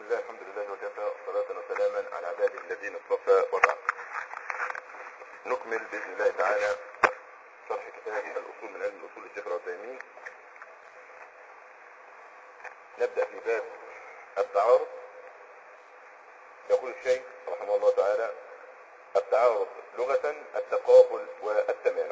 لله الحمد لله وكفى صلاة وسلاما على عباده الذين اصطفى وبعد نكمل بإذن الله تعالى شرح كتاب الأصول من علم الأصول الشيخ العثيمين نبدأ في باب التعارض يقول الشيخ رحمه الله تعالى التعارض لغة التقابل والتمانع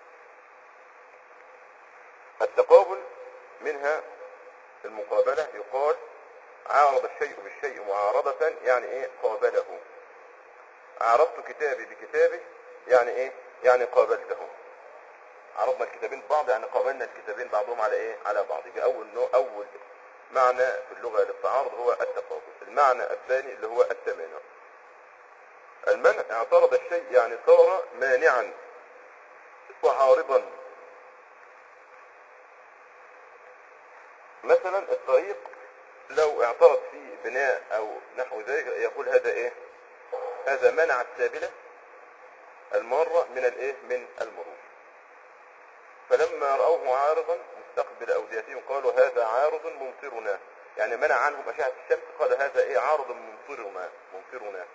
التقابل منها المقابلة يقال عارض الشيء بالشيء معارضة يعني ايه قابله عارضت كتابي بكتابه يعني ايه يعني قابلته عرضنا الكتابين ببعض يعني قابلنا الكتابين بعضهم على ايه على بعض يبقى اول نوع اول معنى في اللغة للتعارض هو التقابل المعنى الثاني اللي هو التمانع المنع اعترض الشيء يعني صار مانعا وعارضا مثلا الطريق لو اعترض فيه بناء او نحو ذلك يقول هذا ايه هذا منع السابلة المارة من الايه من المرور فلما رأوه عارضا مستقبل أوديتهم قالوا هذا عارض ممطرنا يعني منع عنهم أشعة الشمس قال هذا ايه عارض ممطرنا ممطرنا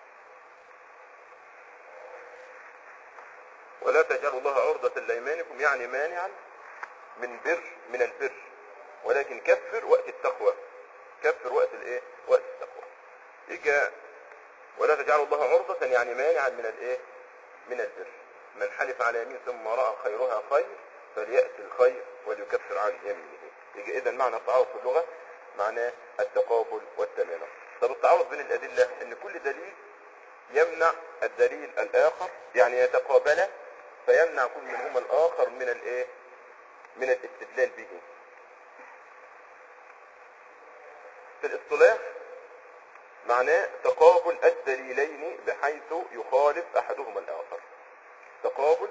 ولا تجعلوا الله عرضة لأيمانكم يعني مانعا من بر من البر ولكن كفر وقت التقوى كفر وقت الايه وقت التقوى يجي ولا تجعلوا الله عرضة يعني مانعا من الايه من البر من حلف على يمين ثم رأى خيرها خير فليأتي الخير وليكفر عن يمينه يجي اذا معنى التعارض في اللغة معناه التقابل والتمانع طب التعارض بين الأدلة ان كل دليل يمنع الدليل الآخر يعني يتقابل فيمنع كل منهما الآخر من الايه من الاستدلال به في الاصطلاح معناه تقابل الدليلين بحيث يخالف احدهما الاخر تقابل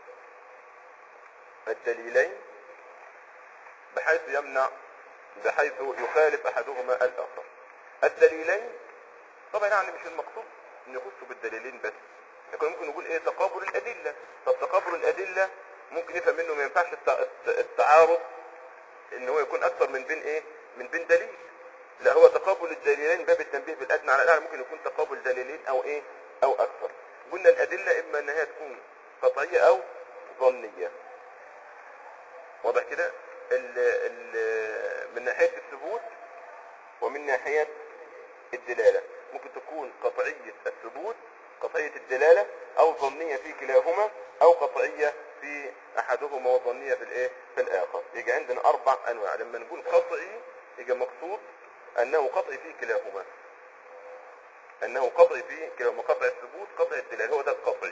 الدليلين بحيث يمنع بحيث يخالف احدهما الاخر الدليلين طبعا يعني مش المقصود ان يخصوا بالدليلين بس لكن ممكن نقول ايه تقابل الادله طب تقابل الادله ممكن نفهم منه ما ينفعش التعارض ان هو يكون اكثر من بين ايه من بين دليل لا هو تقابل الدليلين باب التنبيه بالادنى على الاعلى ممكن يكون تقابل دليلين او ايه او اكثر قلنا الادله اما ان هي تكون قطعيه او ظنيه واضح كده ال ال من ناحيه الثبوت ومن ناحيه الدلاله ممكن تكون قطعيه الثبوت قطعيه الدلاله او ظنيه في كلاهما او قطعيه في احدهما وظنيه في الايه في الاخر يجي عندنا اربع انواع لما نقول قطعي يجي مقصود انه قطعي في كلاهما انه قطعي في كلاهما قطع الثبوت قطع الدلالة هو ده القطعي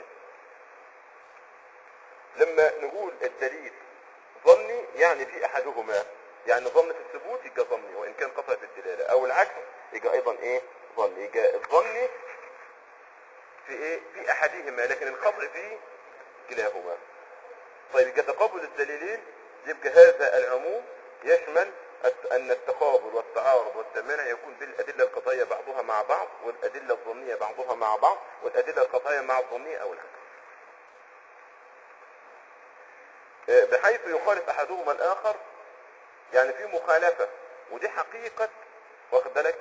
لما نقول الدليل ظني يعني في احدهما يعني ظن في الثبوت يبقى ظني وان كان قطع في الدلالة او العكس يبقى ايضا ايه ظني يبقى الظني في ايه في احدهما لكن القطع في كلاهما طيب يبقى تقابل الدليلين يبقى هذا العموم يشمل أن التقابل والتعارض والتمانع يكون بالأدلة القطعية بعضها مع بعض والأدلة الظنية بعضها مع بعض والأدلة القطعية مع الظنية أو العكس بحيث يخالف أحدهما الآخر يعني في مخالفة ودي حقيقة واخد بالك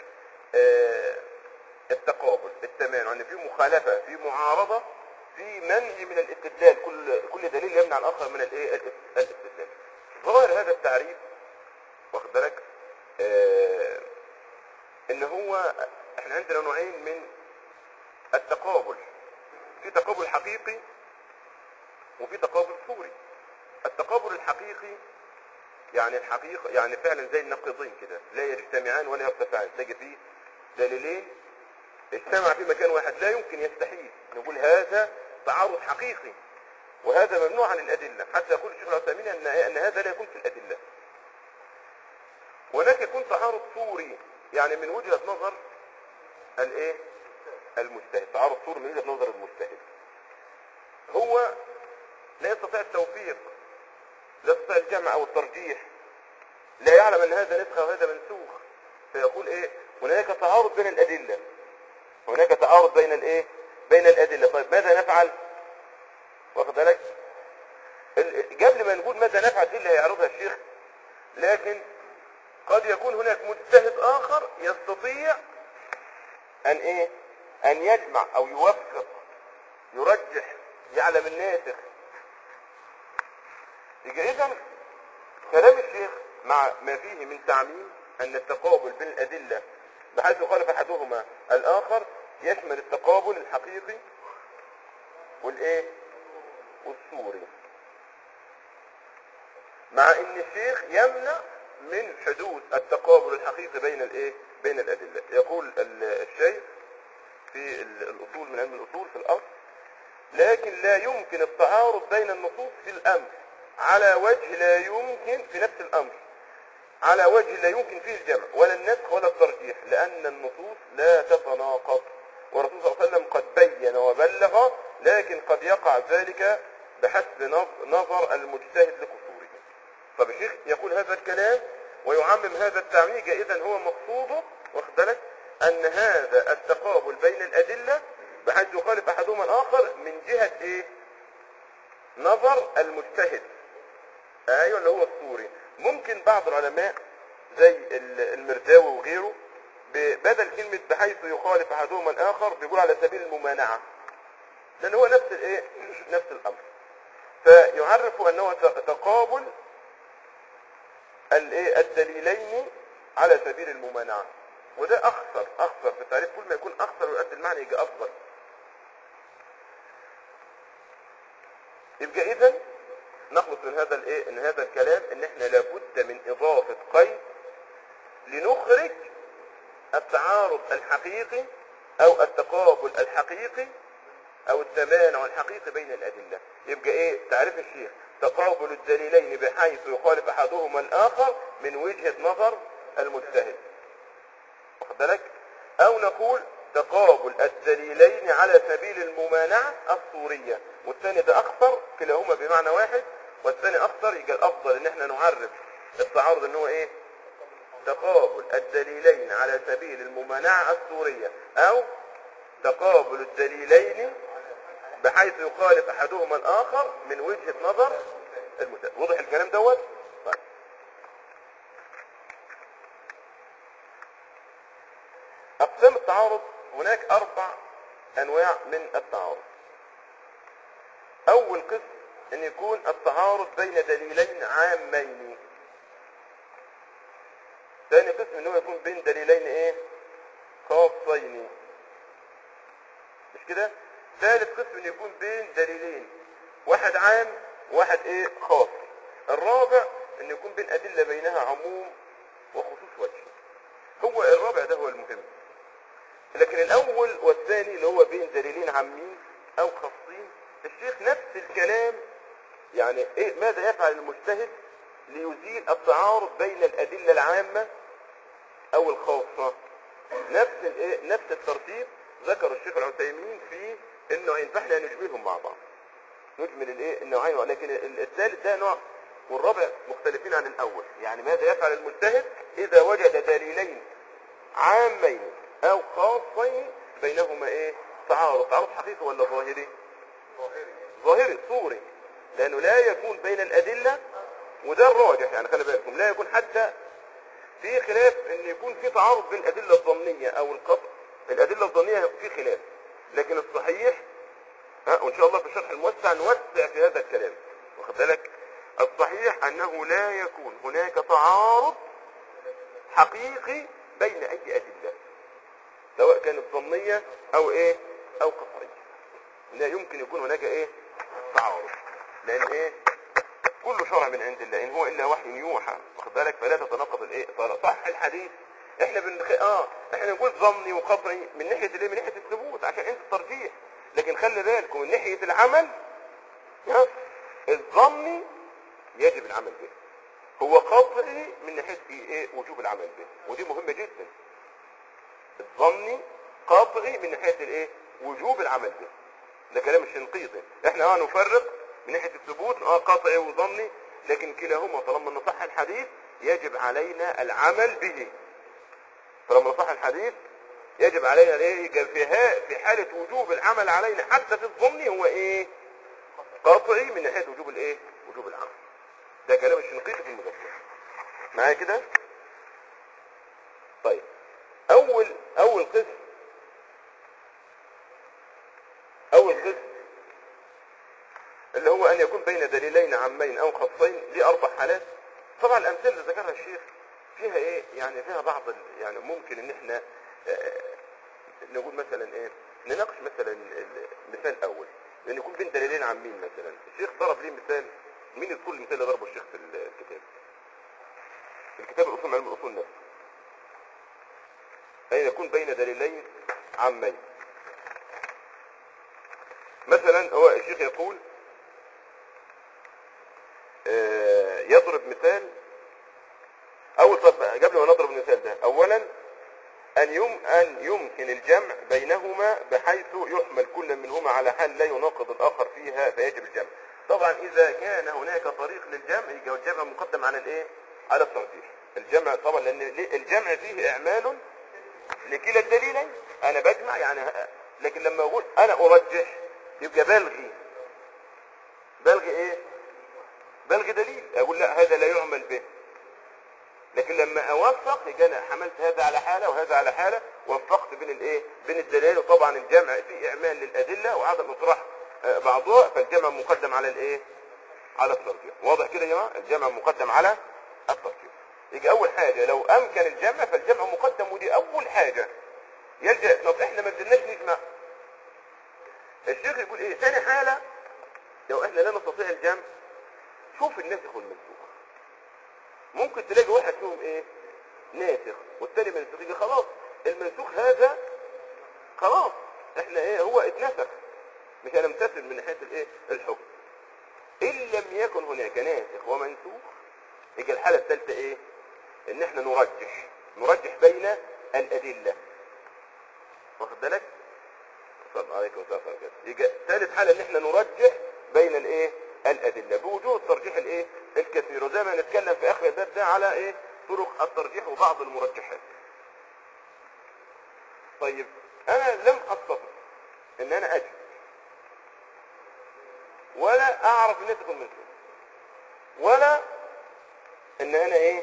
التقابل التمانع ان في مخالفة في معارضة في منع من الاستدلال كل كل دليل يمنع الآخر من الايه الاستدلال ظاهر هذا التعريف واخد بالك آه ان هو احنا عندنا نوعين من التقابل في تقابل حقيقي وفي تقابل صوري التقابل الحقيقي يعني الحقيقة يعني فعلا زي النقيضين كده لا يجتمعان ولا يرتفعان تلاقي فيه دليلين اجتمع في مكان واحد لا يمكن يستحيل نقول هذا تعارض حقيقي وهذا ممنوع عن الأدلة حتى يقول الشيخ العثيمين أن, أن هذا لا يكون في الأدلة هناك يكون تعارض صوري يعني من وجهة نظر الايه المجتهد تعارض صوري من وجهة نظر المجتهد هو لا يستطيع التوفيق لا يستطيع الجمع او الترجيح لا يعلم ان هذا نسخة وهذا منسوخ فيقول ايه هناك تعارض بين الادلة هناك تعارض بين الايه بين الادلة طيب ماذا نفعل واخد بالك قبل ما نقول ماذا نفعل دي اللي هيعرضها الشيخ لكن قد يكون هناك مجتهد اخر يستطيع ان ايه ان يجمع او يوفق يرجح يعلم الناسخ يبقى اذا كلام الشيخ مع ما فيه من تعميم ان التقابل بين الادله بحيث يخالف احدهما الاخر يشمل التقابل الحقيقي والايه والصوري مع ان الشيخ يمنع من حدوث التقابل الحقيقي بين الايه بين الادله يقول ال- الشيخ في ال- الاصول من علم الاصول في الاصل لكن لا يمكن التعارض بين النصوص في الامر على وجه لا يمكن في نفس الامر على وجه لا يمكن فيه الجمع ولا النسخ ولا الترجيح لان النصوص لا تتناقض والرسول صلى الله عليه وسلم قد بين وبلغ لكن قد يقع ذلك بحسب نظ- نظر المجتهد لقصوره طب الشيخ يقول هذا الكلام ويعمم هذا التعميم اذا هو مقصوده واخد بالك ان هذا التقابل بين الادله بحيث يخالف احدهما الاخر من جهه ايه نظر المجتهد ايوه اللي هو الصوري ممكن بعض العلماء زي ال- المرداوي وغيره ب- بدل كلمة بحيث يخالف احدهما الاخر بيقول على سبيل الممانعة لان هو نفس الايه نفس الامر فيعرف انه ت- تقابل الايه الدليلين على سبيل الممانعة وده اخطر اخطر في التعريف كل ما يكون اخطر ويؤدي المعنى يجي افضل يبقى اذا نخلص من هذا الايه ان هذا الكلام ان احنا لابد من اضافة قيد لنخرج التعارض الحقيقي او التقابل الحقيقي او التمانع الحقيقي بين الادلة يبقى ايه تعريف الشيخ تقابل الدليلين بحيث يخالف احدهما الاخر من وجهة نظر المجتهد واخد بالك او نقول تقابل الدليلين على سبيل الممانعة الصورية والثاني ده اخطر كلاهما بمعنى واحد والثاني اخطر يبقى الافضل ان احنا نعرف التعارض ان هو ايه تقابل الدليلين على سبيل الممانعة الصورية او تقابل الدليلين بحيث يخالف احدهما الاخر من وجهة نظر المجتهد وضح الكلام دوت طيب. اقسام التعارض هناك اربع انواع من التعارض اول قسم ان يكون التعارض بين دليلين عامين ثاني قسم ان هو يكون بين دليلين ايه خاصين مش كده ثالث قسم ان يكون بين دليلين واحد عام واحد ايه خاص الرابع ان يكون بين ادله بينها عموم وخصوص وجه هو الرابع ده هو المهم لكن الاول والثاني اللي هو بين دليلين عامين او خاصين الشيخ نفس الكلام يعني ايه ماذا يفعل المجتهد ليزيل التعارض بين الادله العامه او الخاصه نفس الايه نفس الترتيب ذكر الشيخ العثيمين في النوعين فاحنا نجملهم مع بعض نجمل الايه النوعين ولكن ال- الثالث ده نوع والرابع مختلفين عن الاول يعني ماذا يفعل المجتهد اذا وجد دليلين عامين او خاصين بينهما ايه تعارض تعارض حقيقي ولا ظاهري ظاهري صوري لانه لا يكون بين الادله وده الراجح يعني خلي بالكم لا يكون حتى في خلاف ان يكون في تعارض بين الادله الظنيه او القطع الادله الظنيه في خلاف لكن الصحيح ها وان شاء الله في الشرح الموسع نوسع في هذا الكلام واخد بالك الصحيح انه لا يكون هناك تعارض حقيقي بين اي ادله سواء كانت ظنيه او ايه او قطعيه لا يمكن يكون هناك ايه تعارض لان ايه كل شرع من عند الله ان هو الا وحي يوحى واخد بالك فلا تتناقض الايه صح الحديث احنا بنخ... اه احنا نقول ظني وقطعي من ناحيه الايه من ناحيه الثبوت عشان انت الترجيح لكن خلي بالكم من ناحيه العمل ها الظني يجب العمل به هو قطعي من ناحيه ايه وجوب العمل به ودي مهمه جدا الظني قطعي من ناحيه الايه وجوب العمل به ده كلام الشنقيطي احنا اه نفرق من ناحيه الثبوت اه قطعي وظني لكن كلاهما طالما ان صح الحديث يجب علينا العمل به طالما صح الحديث يجب علينا ايه في ها- في حاله وجوب العمل علينا حتى في الظن هو ايه قطعي من ناحيه وجوب الايه وجوب العمل ده كلام الشنقيطي في المذكر معايا كده هو أن يكون بين دليلين عامين أو خاصين دي أربع حالات طبعا الأمثلة اللي ذكرها الشيخ فيها إيه يعني فيها بعض ال- يعني ممكن إن إحنا آه، نقول مثلا إيه نناقش مثلا المثال أول لأن يكون بين دليلين عامين مثلا الشيخ ضرب ليه مثال مين يذكر المثال اللي ضربه الشيخ في الكتاب في الكتاب الأصول علم الأصول نفسه أن يكون بين دليلين عامين مثلا هو الشيخ يقول آه، يضرب مثال اول طب قبل ما نضرب المثال ده اولا ان يم ان يمكن الجمع بينهما بحيث يحمل كل منهما على حال لا يناقض الاخر فيها فيجب الجمع طبعا اذا كان هناك طريق للجمع يبقى الجمع مقدم على الايه على الترجيح الجمع طبعا لان الجمع فيه اعمال لكلا الدليلين انا بجمع يعني ه- لكن لما اقول انا ارجح يبقى بلغي بلغي ايه بلغي دليل اقول لا هذا لا يعمل به لكن لما اوفق يبقى انا حملت هذا على حاله وهذا على حاله وفقت بين الايه بين الدليل وطبعا الجمع فيه اعمال للادله وعدم اطراح آه، بعضها فالجمع مقدم على الايه على الترجيح واضح كده يا جماعه الجمع مقدم على الترجيح يجي اول حاجه لو امكن الجمع فالجمع مقدم ودي اول حاجه يلجا طب احنا ما قدرناش نجمع الشيخ يقول ايه ثاني حاله لو احنا لا نستطيع الجمع شوف الناسخ والمنسوخ ممكن تلاقي واحد فيهم ايه ناسخ والتاني منسوخ يجي خلاص المنسوخ هذا خلاص احنا ايه هو اتنسخ مش هنمتثل من ناحيه الايه الحكم ان لم يكن هناك ناسخ ومنسوخ يجي الحاله الثالثه ايه ان احنا نرجح نرجح بين الادله واخد بالك صلى عليكم السلام ورحمه الله يجي ثالث حاله ان احنا نرجح بين الايه الادله بوجود ترجيح الايه الكثير وزي ما هنتكلم في اخر الباب ده على ايه طرق الترجيح وبعض المرجحات طيب انا لم استطع ان انا اجد ولا اعرف النسخ المنسوخ ولا ان انا ايه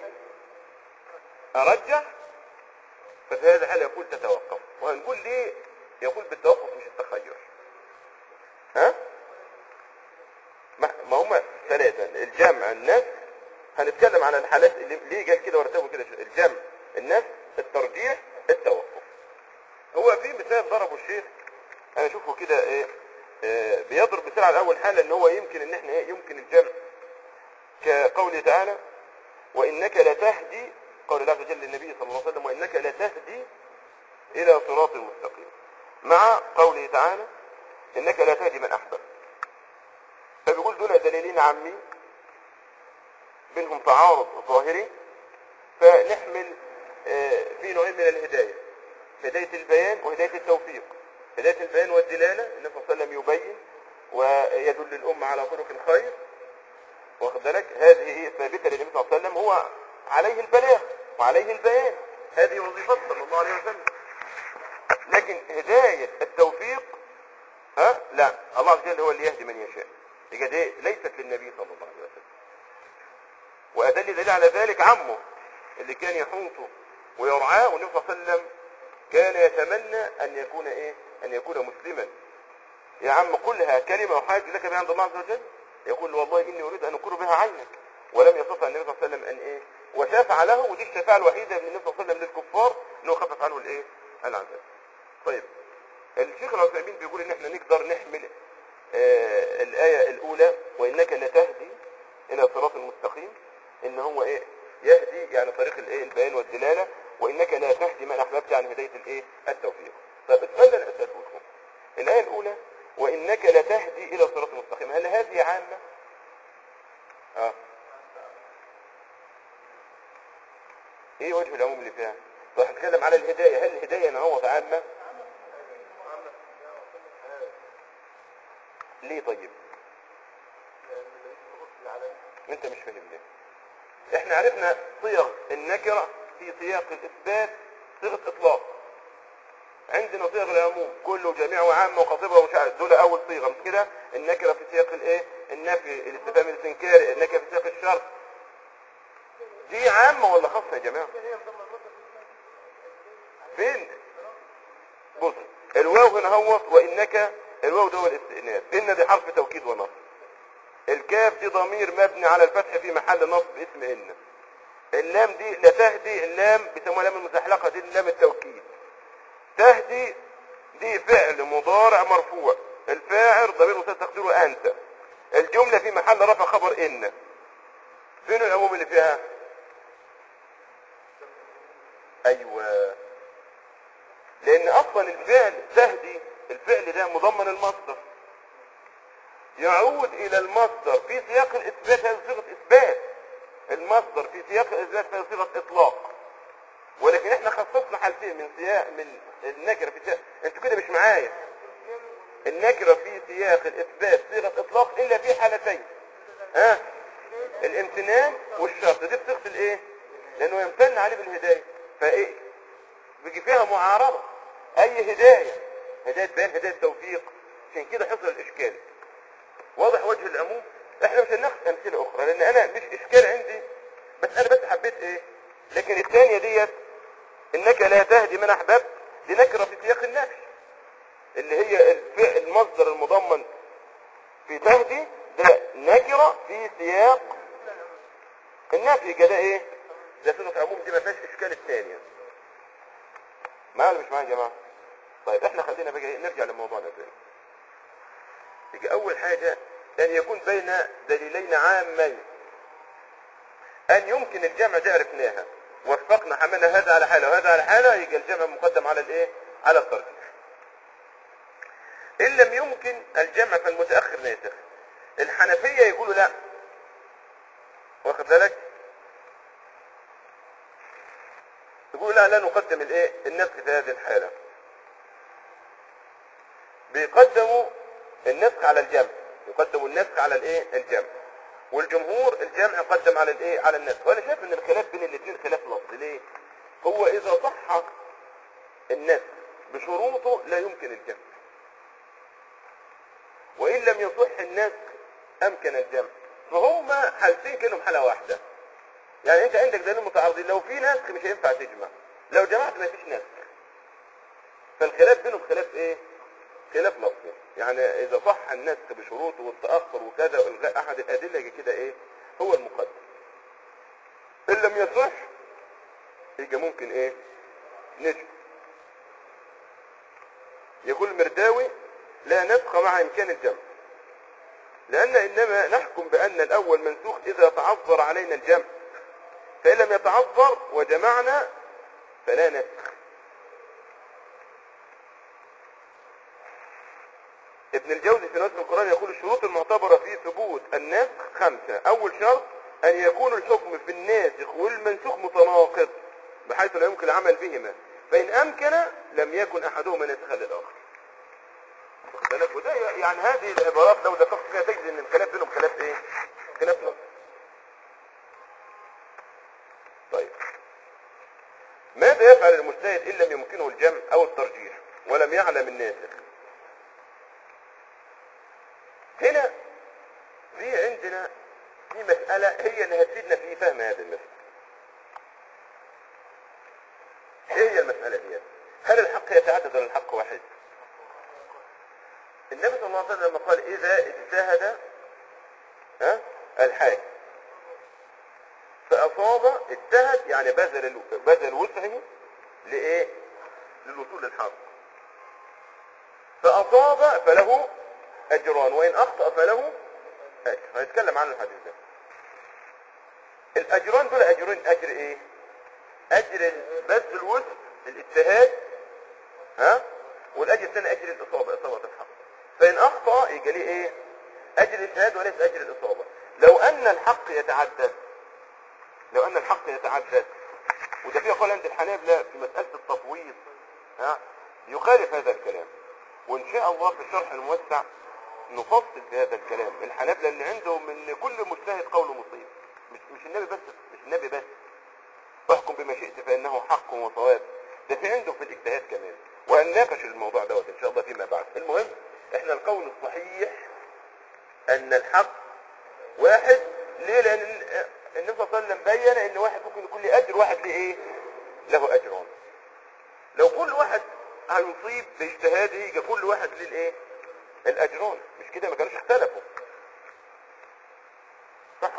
ارجح ففي هذا الحال يقول تتوقف وهنقول ليه يقول بالتوقف مش التخير ها ما ما هم ثلاثة الجمع النفس هنتكلم عن الحالات اللي ليه قال كده ورتبه كده شوية. الجمع النفس الترجيح التوقف هو في مثال ضربه الشيخ انا اشوفه كده ايه آه، بيضرب مثال على اول حالة ان هو يمكن ان احنا ايه يمكن الجمع كقوله تعالى وانك لتهدي قول الله عز وجل للنبي صلى الله عليه وسلم وانك لتهدي الى صراط مستقيم مع قوله تعالى انك لا تهدي من احببت فبيقول دول دليلين عامين بينهم تعارض ظاهري فنحمل آه، في نوعين من الهداية هداية البيان وهداية التوفيق هداية البيان والدلالة النبي صلى الله عليه وسلم يبين ويدل الأمة على طرق الخير واخد بالك هذه هي ثابتة للنبي صلى الله عليه وسلم هو عليه البلاغ وعليه البيان هذه وظيفته صلى الله عليه وسلم لكن هداية التوفيق ها لا الله عز وجل هو اللي يهدي من يشاء يبقى دي ليست للنبي صلى الله عليه وسلم وأدل دليل على ذلك عمه اللي كان يحوطه ويرعاه والنبي صلى الله عليه وسلم كان يتمنى أن يكون إيه أن يكون مسلما يا عم قلها كلمة وحاج لك بها عند الله عز وجل يقول والله إني أريد أن أقر بها عينك ولم يستطع النبي صلى الله عليه وسلم أن إيه وشافع له ودي الشفاعة الوحيدة من النبي صلى الله عليه وسلم للكفار أنه خفف عنه الإيه العذاب طيب الشيخ العثيمين بيقول ان احنا نقدر نحمل آه الآية الأولى وإنك لتهدي إلى صراط مستقيم إن هو إيه يهدي يعني طريق الإيه البيان والدلالة وإنك لا تهدي من أحببت عن هداية الإيه التوفيق طيب السؤال اللي أنا أسأله لكم الآية الأولى وإنك لتهدي إلى صراط مستقيم هل هذه عامة؟ آه إيه وجه العموم اللي فيها؟ طيب هنتكلم على الهداية هل الهداية نعوض عامة؟ ليه طيب انت مش فاهم ليه احنا عرفنا صيغ النكرة في سياق الاثبات صيغة اطلاق عندنا صيغ العموم كله جميع وعام وخطيبة ومش عارف دول اول صيغة مش كده النكرة في سياق الايه النفي الاستفهام الاستنكاري النكرة في سياق الشرط دي عامة ولا خاصة يا جماعة فين بص الواو هنا هوت وانك الواو ده هو الاستئناف ان دي حرف توكيد ونصب الكاف دي ضمير مبني على الفتح في محل نصب اسم ان اللام دي لا تهدي اللام بيسموها لام المزحلقه دي اللام التوكيد تهدي دي فعل مضارع مرفوع الفاعل ضمير مستتر تقديره انت الجمله في محل رفع خبر ان فين العموم اللي فيها ايوه لان اصلا الفعل تهدي الفعل ده مضمن المصدر يعود الى المصدر في سياق الاثبات هذه صيغه اثبات المصدر في سياق الاثبات هذه صيغه اطلاق ولكن احنا خصصنا حالتين من سياق من النكره في سياق انتوا كده مش معايا النكره في سياق الاثبات صيغه اطلاق الا في حالتين ها الامتنان والشرط دي بصيغه الايه لانه يمتن عليه بالهدايه فايه بيجي فيها معارضه اي هدايه هدايه بيان هدايه توفيق عشان كده حصل الاشكال واضح وجه العموم احنا مش هناخد امثله اخرى لان انا مش اشكال عندي بس انا بس حبيت ايه لكن الثانيه ديت انك لا تهدي من احببت دي نكره في سياق النفي اللي هي الفعل المصدر المضمن في تهدي ده نكره في سياق النفي كده ايه ده صيغه عموم دي ما فيهاش اشكال الثانيه معايا ولا مش معايا يا جماعه طيب احنا خلينا بقى إيه؟ نرجع لموضوعنا تاني يجي اول حاجه ان يكون بين دليلين عامين ان يمكن الجمع ده عرفناها وفقنا حملنا هذا على حاله وهذا على حاله يجي الجمع مقدم على الايه على الترجيح ان لم يمكن الجمع فالمتاخر ناسخ الحنفيه يقولوا لا واخد بالك يقول لا لا نقدم الايه النسخ في هذه الحاله بيقدموا النسخ على الجمع يقدموا النسخ على الايه الجمع والجمهور الجمع يقدم على الايه على النسخ وانا شايف ان الخلاف بين الاثنين خلاف لفظي ليه هو اذا صح النسخ بشروطه لا يمكن الجمع وان لم يصح النسخ امكن الجمع فهم حالتين كانوا حاله واحده يعني انت عندك دليل متعارضين لو في نسخ مش هينفع تجمع لو جمعت ما فيش نسخ فالخلاف بينهم خلاف ايه خلاف لفظي يعني اذا صح النسخ بشروطه والتاخر وكذا والغاء احد الادله يجي كده ايه هو المقدم ان لم يصح يجي ممكن ايه نجم يقول المرداوي لا نسخ مع امكان الجمع لان انما نحكم بان الاول منسوخ اذا تعذر علينا الجمع فان لم يتعذر وجمعنا فلا نسخ ابن الجوزي في نسخ القرآن يقول الشروط المعتبرة في ثبوت النسخ خمسة أول شرط أن يكون الحكم في الناسخ والمنسوخ متناقض بحيث لا يمكن العمل بهما فإن أمكن لم يكن أحدهما ناسخا للآخر واخد بالك؟ وده يعني هذه العبارات لو دققت فيها تجد أن الخلاف بينهم خلاف إيه؟ خلاف نص طيب ماذا يفعل المجتهد إن لم يمكنه الجمع أو الترجيح ولم يعلم الناسخ هنا في عندنا في مسألة هي اللي هتفيدنا في فهم هذا المسألة ايه هي المسألة دي هل الحق يتعدد ولا الحق واحد النبي صلى الله عليه وسلم لما قال اذا اجتهد ها الحاكم فاصاب اجتهد يعني بذل ال- بذل وسعه لايه للوصول للحق فأصاب فله أجران وإن أخطأ فله أجر هنتكلم عن الحديث ده الأجران دول أجرين أجر إيه أجر بذل الوسع الاجتهاد ها والأجر الثاني أجر الإصابة إصابة الحق فإن أخطأ يجي ليه إيه أجر الاجتهاد وليس أجر الإصابة لو أن الحق يتعدد لو أن الحق يتعدد وده فيه قول عند الحنابلة في مسألة التفويض ها يخالف هذا الكلام وإن شاء الله في الشرح الموسع نفصل في هذا الكلام الحنابلة اللي عندهم ان كل مجتهد قوله مصيب مش مش النبي بس مش النبي بس احكم بما شئت فانه حق وصواب ده في عندهم في الاجتهاد كمان وهنناقش الموضوع دوت ان شاء الله فيما بعد المهم احنا القول الصحيح ان الحق واحد ليه لان ال- النبي صلى الله عليه وسلم بين ان واحد ممكن يكون له اجر واحد ليه ايه له اجران لو كل واحد هيصيب باجتهاده يبقى كل واحد ليه الايه الاجران مش كده ما كانوش اختلفوا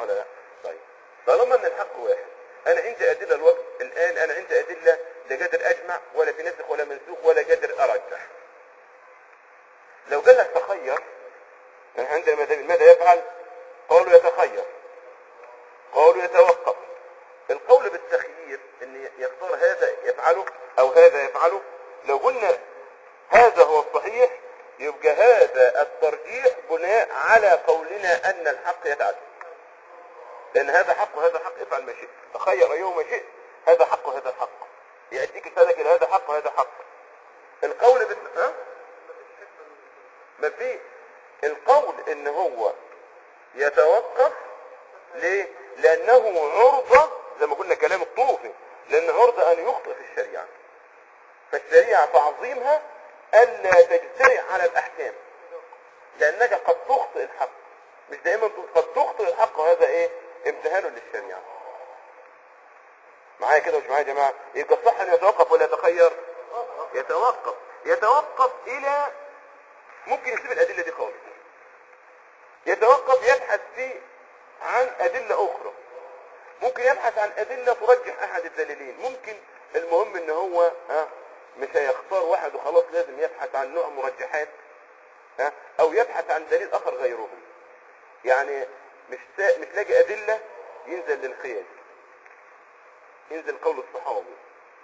ولا لا طيب طالما ان الحق واحد انا عندي ادله الوقت الان انا عندي ادله لا قادر اجمع ولا في نسخ ولا منسوخ ولا قادر ارجح لو قال لك تخير يعني عندنا ماذا ماذا يفعل قالوا يتخير قالوا يتوقف القول بالتخيير ان يختار هذا يفعله او هذا يفعله لو قلنا هذا هو الصحيح يبقى هذا الترجيح بناء على قولنا ان الحق يتعدد لان هذا حق وهذا حق افعل ما شئت تخير ايهما شئت هذا حق وهذا حق يأتيك السلك الى هذا حق وهذا حق القول بت... ها؟ ما في القول ان هو يتوقف ليه لانه عرضة زي ما قلنا كلام الطوفي لان عرضة ان يخطئ في الشريعة فالشريعة تعظيمها الا تجترئ على الاحكام لانك قد تخطئ الحق مش دائما قد تخطئ الحق وهذا ايه امتهان للشريعة معايا كده مش معايا يا جماعة يبقى الصح ان يتوقف ولا يتخير يتوقف يتوقف الى ممكن يسيب الادلة دي خالص يتوقف يبحث في عن ادلة اخرى ممكن يبحث عن ادلة ترجح احد الدليلين ممكن المهم ان هو ها مش هيختار واحد وخلاص لازم يبحث عن نوع مرجحات ها او يبحث عن دليل اخر غيرهم يعني مش سا... مش لاقي ادلة ينزل للقياس ينزل قول الصحابي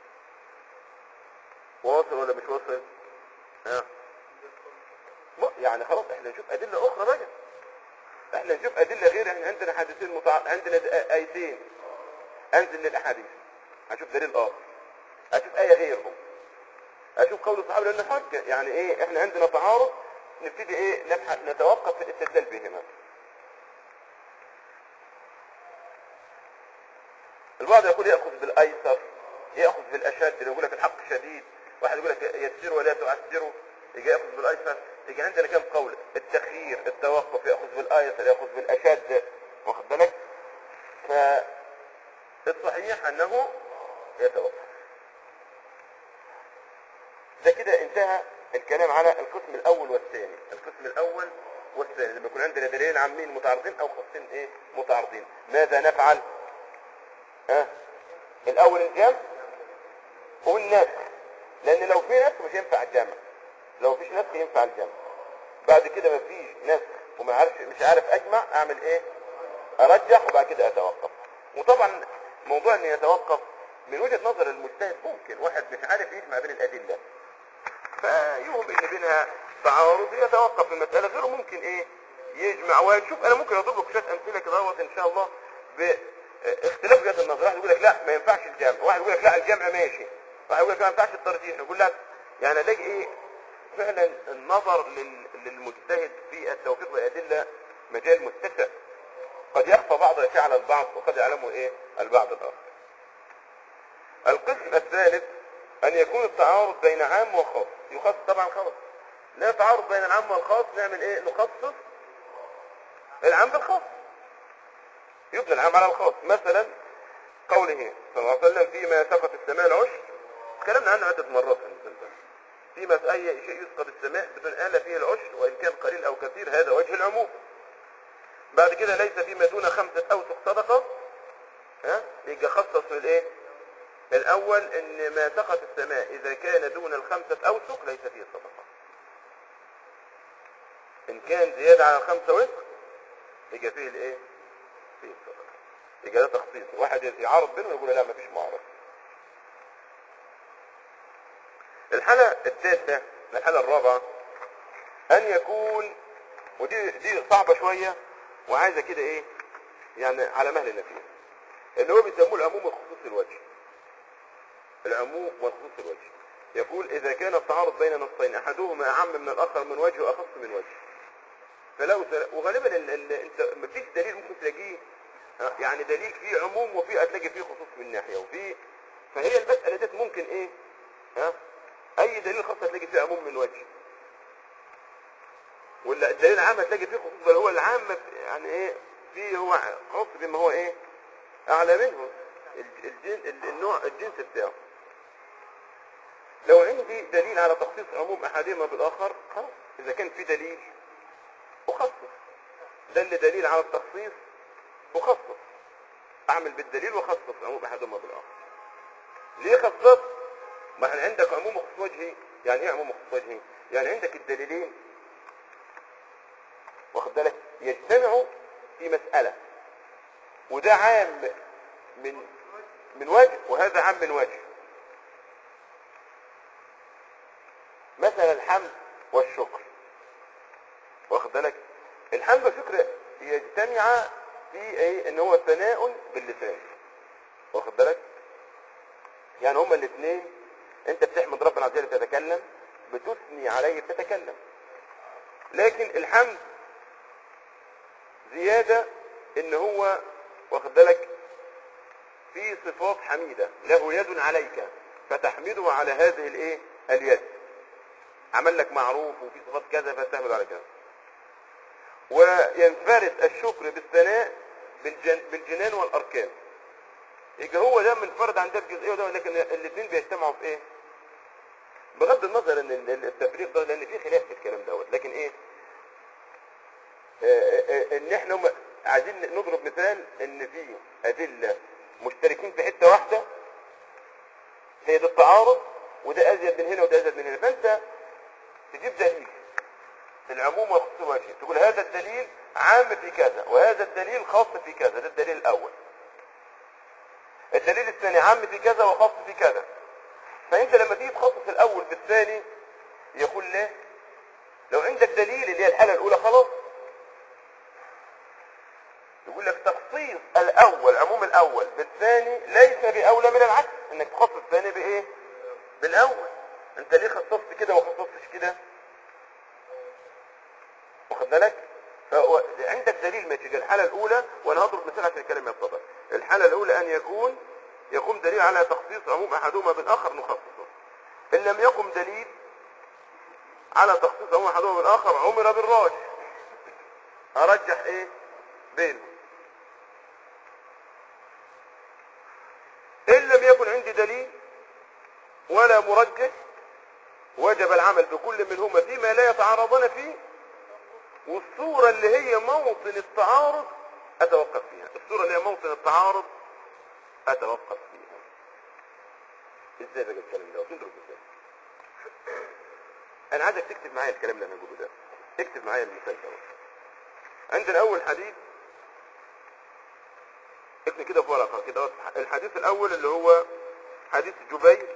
واصل ولا مش واصل ها م- يعني خلاص احنا نشوف ادلة اخرى بقى احنا نشوف ادلة غير احنا عندنا حديثين متع... عندنا د- ايتين انزل للاحاديث هنشوف دليل اخر هشوف ايه غيرهم اشوف قول الصحابه لان حجه يعني ايه احنا عندنا تعارض نبتدي ايه نبحث نتوقف في الاستدلال بهما البعض يقول ياخذ بالايسر ياخذ بالاشد يقول لك الحق شديد واحد يقول لك يسر ولا تعسره يجي ياخذ بالايسر يجي عندنا كم قول التخيير التوقف ياخذ بالايسر ياخذ بالاشد واخد بالك فالصحيح انه يتوقف ده كده انتهى الكلام على القسم الاول والثاني القسم الاول والثاني لما يكون عندنا دليلين عامين متعارضين او خاصين ايه متعارضين ماذا نفعل ها الاول الجمع والنسخ لان لو في نسخ مش ينفع الجمع لو مفيش نسخ ينفع الجمع بعد كده مفيش نسخ وما عارف مش عارف اجمع اعمل ايه ارجح وبعد كده اتوقف وطبعا موضوع ان يتوقف من وجهة نظر المجتهد ممكن واحد مش عارف يجمع بين الادلة فيوهم ان بينها تعارض يتوقف في المسألة غيره ممكن ايه يجمع ويشوف انا ممكن اضرب لك شويه امثله كده اهوت ان شاء الله باختلاف وجهات النظر واحد يقول لك لا ما ينفعش الجمع واحد يقول لك لا الجمع ماشي واحد يقول لك ما ينفعش الترجيح يقول لك يعني الاقي ايه فعلا النظر لل- للمجتهد في التوفيق بالادله مجال متسع قد يخفى بعض الاشياء على البعض وقد يعلمه ايه البعض الاخر القسم الثالث ان يكون التعارض بين عام وخاص يخصص طبعا خلاص لا تعارض بين العام والخاص نعمل ايه نخصص العام بالخاص يبنى العام على الخاص مثلا قوله صلى الله عليه وسلم فيما سقط السماء العشر تكلمنا عنه عدة مرات في المسلسل فيما اي شيء يسقط السماء بدون آلة فيه العشر وان كان قليل او كثير هذا وجه العموم بعد كده ليس فيما دون خمسة اوسق صدقة ها يبقى خصص في الايه الاول ان ما سقط السماء اذا كان دون الخمسة اوسق ليس فيه صدقة ان كان زيادة على الخمسة وسق يبقى فيه الايه فيه الصدقة يبقى ده تخصيص واحد يعارض بينهم يقول لا مفيش معارضة الحالة الثالثة الحالة الرابعة ان يكون ودي دي صعبة شوية وعايزة كده ايه يعني على مهل فيها اللي هو بيسموه العموم وخصوص الوجه العموم وخصوص الوجه يقول اذا كان التعارض بين نصين احدهما اعم من الاخر من وجه واخص من وجه فلو تل... وغالبا ال... ال... انت مفيش دليل ممكن تلاقيه ها، يعني دليل فيه عموم وفيه هتلاقي فيه خصوص من ناحيه وفيه فهي المساله ديت ممكن ايه ها اي دليل خاص هتلاقي فيه عموم من وجه ولا الدليل العام هتلاقي فيه خصوص بل هو العام يعني ايه فيه هو خاص بما هو ايه اعلى منه الج- الجن... النوع الجنس بتاعه لو عندي دليل على تخصيص عموم احدهما بالاخر خلاص اذا كان في دليل اخصص دل دليل على التخصيص اخصص اعمل بالدليل واخصص عموم احدهما بالاخر ليه خصصت ما احنا عندك عموم خصوص وجهي يعني ايه عموم خصوص وجهي يعني عندك الدليلين واخد بالك يجتمعوا في مسألة وده عام من من وجه وهذا عام من وجه مثلا الحمد والشكر واخد بالك الحمد والشكر يجتمع في ايه ان هو ثناء باللسان واخد بالك يعني هما الاثنين انت بتحمد ربنا عز وجل تتكلم بتثني عليه بتتكلم لكن الحمد زيادة ان هو واخد بالك في صفات حميدة له يد عليك فتحمده على هذه الايه اليد عمل لك معروف وفي صفات كذا فتحمد على كذا وينفرد الشكر بالثناء بالجن بالجنان والاركان يبقى هو ده منفرد عن ده الجزئيه وده لكن الاثنين بيجتمعوا في ايه بغض النظر ان ال- التفريق ده لان في خلاف في الكلام دوت لكن ايه آه، آه، آه، ان احنا هم عايزين نضرب مثال ان في ادله مشتركين في حته واحده هي ده التعارض وده ازيد من هنا وده ازيد من هنا فانت تجيب دليل في العموم والخصوص والشيء تقول هذا الدليل عام في كذا وهذا الدليل خاص في كذا ده الدليل الاول الدليل الثاني عام في كذا وخاص في كذا فانت لما تيجي تخصص الاول بالثاني يقول لا لو عندك دليل اللي هي الحاله الاولى خلاص يقول لك تخصيص الاول عموم الاول بالثاني ليس باولى من العكس انك تخصص الثاني بايه بالاول انت ليه خصصت كده وما خصصتش كده واخد بالك فهو عندك دليل ماشي الحاله الاولى وانا هضرب مثال عشان الكلام يتضح الحاله الاولى ان يكون يقوم دليل على تخصيص عموم احدهما بالاخر نخصصه ان لم يقم دليل على تخصيص عموم احدهما بالاخر عمر بالراجح ارجح ايه بينهم ان لم يكن عندي دليل ولا مرجح وجب العمل بكل منهما فيما لا يتعارضان فيه والصورة اللي هي موطن التعارض أتوقف فيها الصورة اللي هي موطن التعارض أتوقف فيها ازاي بقى الكلام ده وتدرك ازاي انا عايزك تكتب معايا الكلام اللي انا بقوله ده اكتب معايا المثال ده عندنا اول حديث اكتب كده في ورقه كده الحديث الاول اللي هو حديث جبير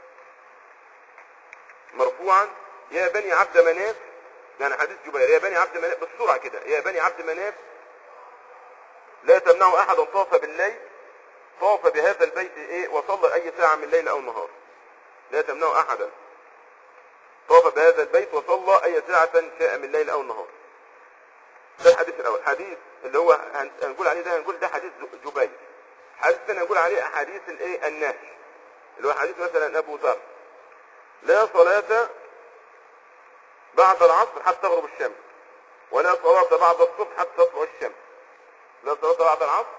مرفوعا يا بني عبد مناف يعني حديث جبير يا بني عبد مناف بالسرعه كده يا بني عبد مناف لا تمنعوا احدا طاف بالليل طاف بهذا البيت ايه وصلى اي ساعه من الليل او النهار لا تمنعوا احدا طاف بهذا البيت وصلى اي ساعه شاء من الليل او النهار ده الحديث الاول حديث اللي هو هن- هنقول عليه ده هنقول ده حديث ج- جبير حديث ثاني هنقول عليه احاديث الايه النهي اللي هو حديث مثلا ابو ذر لا صلاة بعد العصر حتى تغرب الشمس ولا صلاة بعد الصبح حتى تطلع الشمس لا صلاة بعد العصر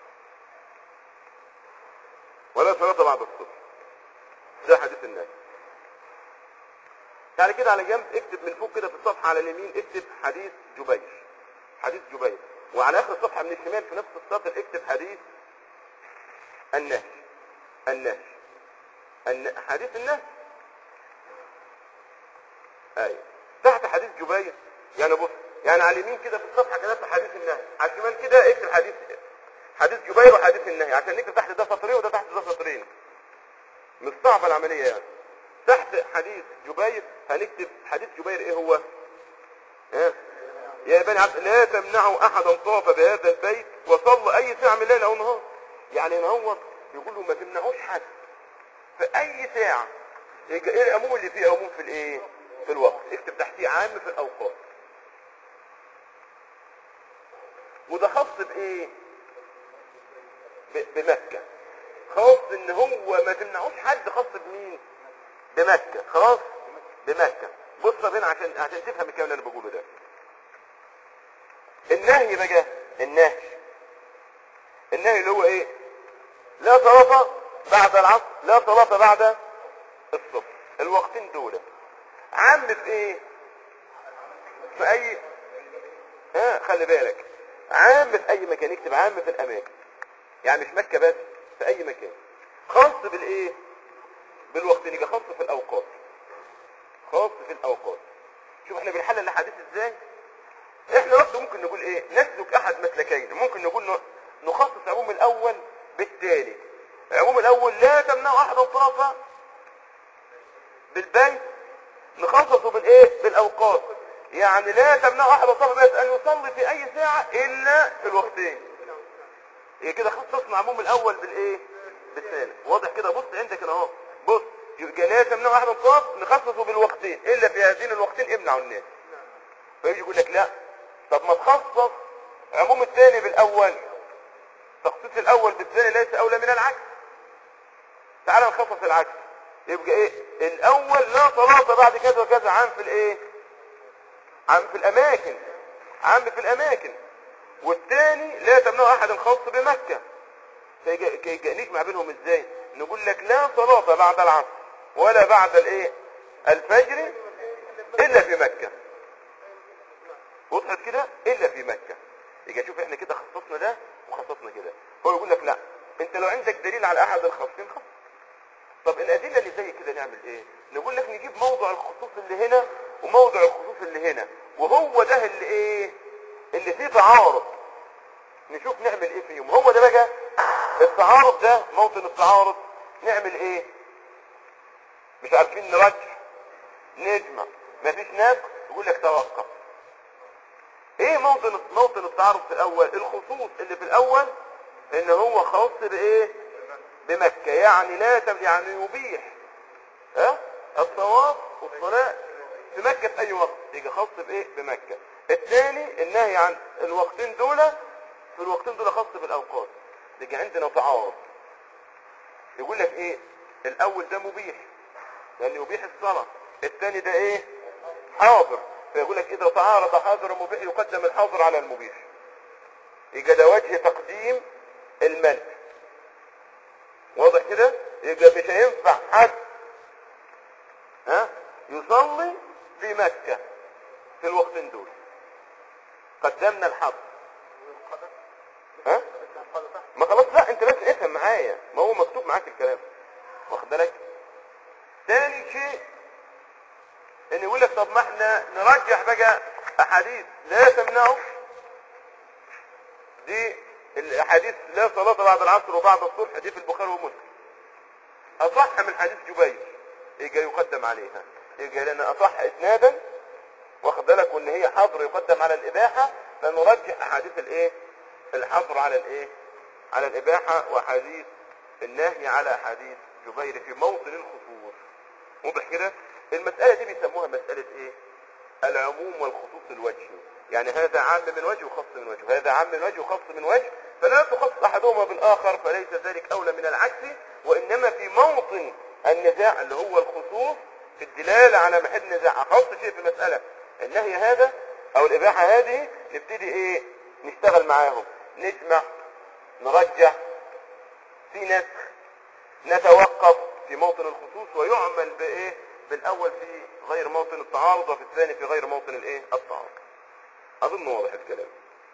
ولا صلاة بعد الصبح ده حديث النهي يعني كده على جنب اكتب من فوق كده في الصفحة على اليمين اكتب حديث جبير حديث جبير وعلى اخر الصفحة من الشمال في نفس السطر اكتب حديث النهي النهي الن- حديث النهي ايوه تحت حديث جبير يعني بص يعني على اليمين كده في الصفحة كتبت حديث النهي على الشمال كده اكتب حديث حديث جبير وحديث النهي عشان نكتب تحت ده سطرين وده تحت ده سطرين مش صعبة العملية يعني تحت حديث جبير هنكتب حديث جبير ايه هو ها يا بني عبد لا تمنعوا احدا طاف بهذا البيت وصلى اي ساعة من الليل او نهار يعني نهوض يقول له ما تمنعوش حد في اي ساعة يبقى ايه العموم اللي فيه عموم في الايه في الوقت اكتب تحتيه عام في الاوقات وده خاص بايه ب- بمكة خاص ان هو ما تمنعوش حد خاص بمين بمكة خلاص بمكة بص بين عشان عشان تفهم الكلام اللي انا بقوله ده النهي بقى النهي النهي اللي هو ايه لا صلاة بعد العصر لا صلاة بعد الصبح الوقتين دول عام في ايه في اي ها خلي بالك عام في اي مكان يكتب عام في الاماكن يعني مش مكة بس في اي مكان خاص بالايه بالوقت يبقى خاص في الاوقات خاص في الاوقات شوف احنا بنحلل الاحاديث ازاي احنا برضه ممكن نقول ايه نسلك احد مسلكين ممكن نقول ن- نخصص عموم الاول بالتالي عموم الاول لا تمنع احد طرفه بالبيت نخصصه بالايه بالاوقات يعني لا تمنع احد طرفه بس ان يصلي في اي ساعه الا في الوقتين هي كده خصصنا عموم الاول بالايه بالثاني واضح كده بص عندك هنا اهو بص يبقى لا تمنع احد طرف نخصصه بالوقتين الا في هذين الوقتين امنعوا الناس فيجي يقول لك لا طب ما تخصص عموم الثاني بالاول تخصيص الاول بالثاني ليس اولى من العكس تعال نخصص العكس يبقى ايه الاول لا صلاة بعد كذا وكذا عام في الايه عام في الاماكن عام في الاماكن والثاني لا تمنع احد خاص بمكة فيجي- كي- نجمع بينهم ازاي نقول لك لا صلاة بعد العصر ولا بعد الايه الفجر الا في مكة وضحت كده الا في مكة يجي شوف احنا كده خصصنا ده وخصصنا كده هو يقول لك لا انت لو عندك دليل على احد الخاصين خص طب الادله اللي زي كده نعمل ايه نقول لك نجيب موضع الخصوص اللي هنا وموضع الخصوص اللي هنا وهو ده اللي ايه اللي فيه تعارض نشوف نعمل ايه فيهم هو ده بقى التعارض ده موطن التعارض نعمل ايه مش عارفين نرجح نجمع مفيش ناس يقول لك توقف ايه موطن موطن التعارض في الاول الخصوص اللي في الاول ان هو خاص بايه بمكة يعني لا تم يعني يبيح ها الطواف والصلاة في مكة في اي وقت يجي خاص بايه بمكة الثاني النهي عن الوقتين دول في الوقتين دول خاص بالاوقات يجي عندنا تعارض يقول لك ايه الاول ده مبيح لان يبيح الصلاة الثاني ده ايه حاضر فيقول لك اذا تعارض حاضر ومبيح يقدم الحاضر على المبيح يبقى ده وجه تقديم المنع واضح كده يبقى مش هينفع حد ها يصلي في مكة في الوقتين دول قدمنا الحظر ها ما خلاص لا انت بس افهم معايا ما هو مكتوب معاك الكلام واخد بالك تاني شيء ان يقول لك طب ما احنا نرجح بقى احاديث لا تمنعه دي الاحاديث لا صلاة بعد العصر وبعد الصبح دي في البخاري ومسلم اصح من حديث جبير يجي يقدم عليها يجي لان اصح اسنادا واخد بالك وان هي حظر يقدم على الاباحة فنرجح احاديث الايه الحظر على الايه على الاباحة واحاديث النهي على احاديث جبير في موطن الخصوص واضح كده المسألة دي بيسموها مسألة ايه العموم والخصوص الوجهي يعني هذا عام من وجه وخاص من وجه هذا عام من وجه وخاص من وجه فلا تخص احدهما بالاخر فليس ذلك اولى من العكس وانما في موطن النزاع اللي هو الخصوص في الدلالة على محل النزاع اخص شيء في المسألة النهي هذا او الاباحة هذه نبتدي ايه نشتغل معاهم نجمع نرجح في نسخ نتوقف في موطن الخصوص ويعمل بايه بالاول في غير موطن التعارض وفي الثاني في غير موطن الايه التعارض اظن واضح الكلام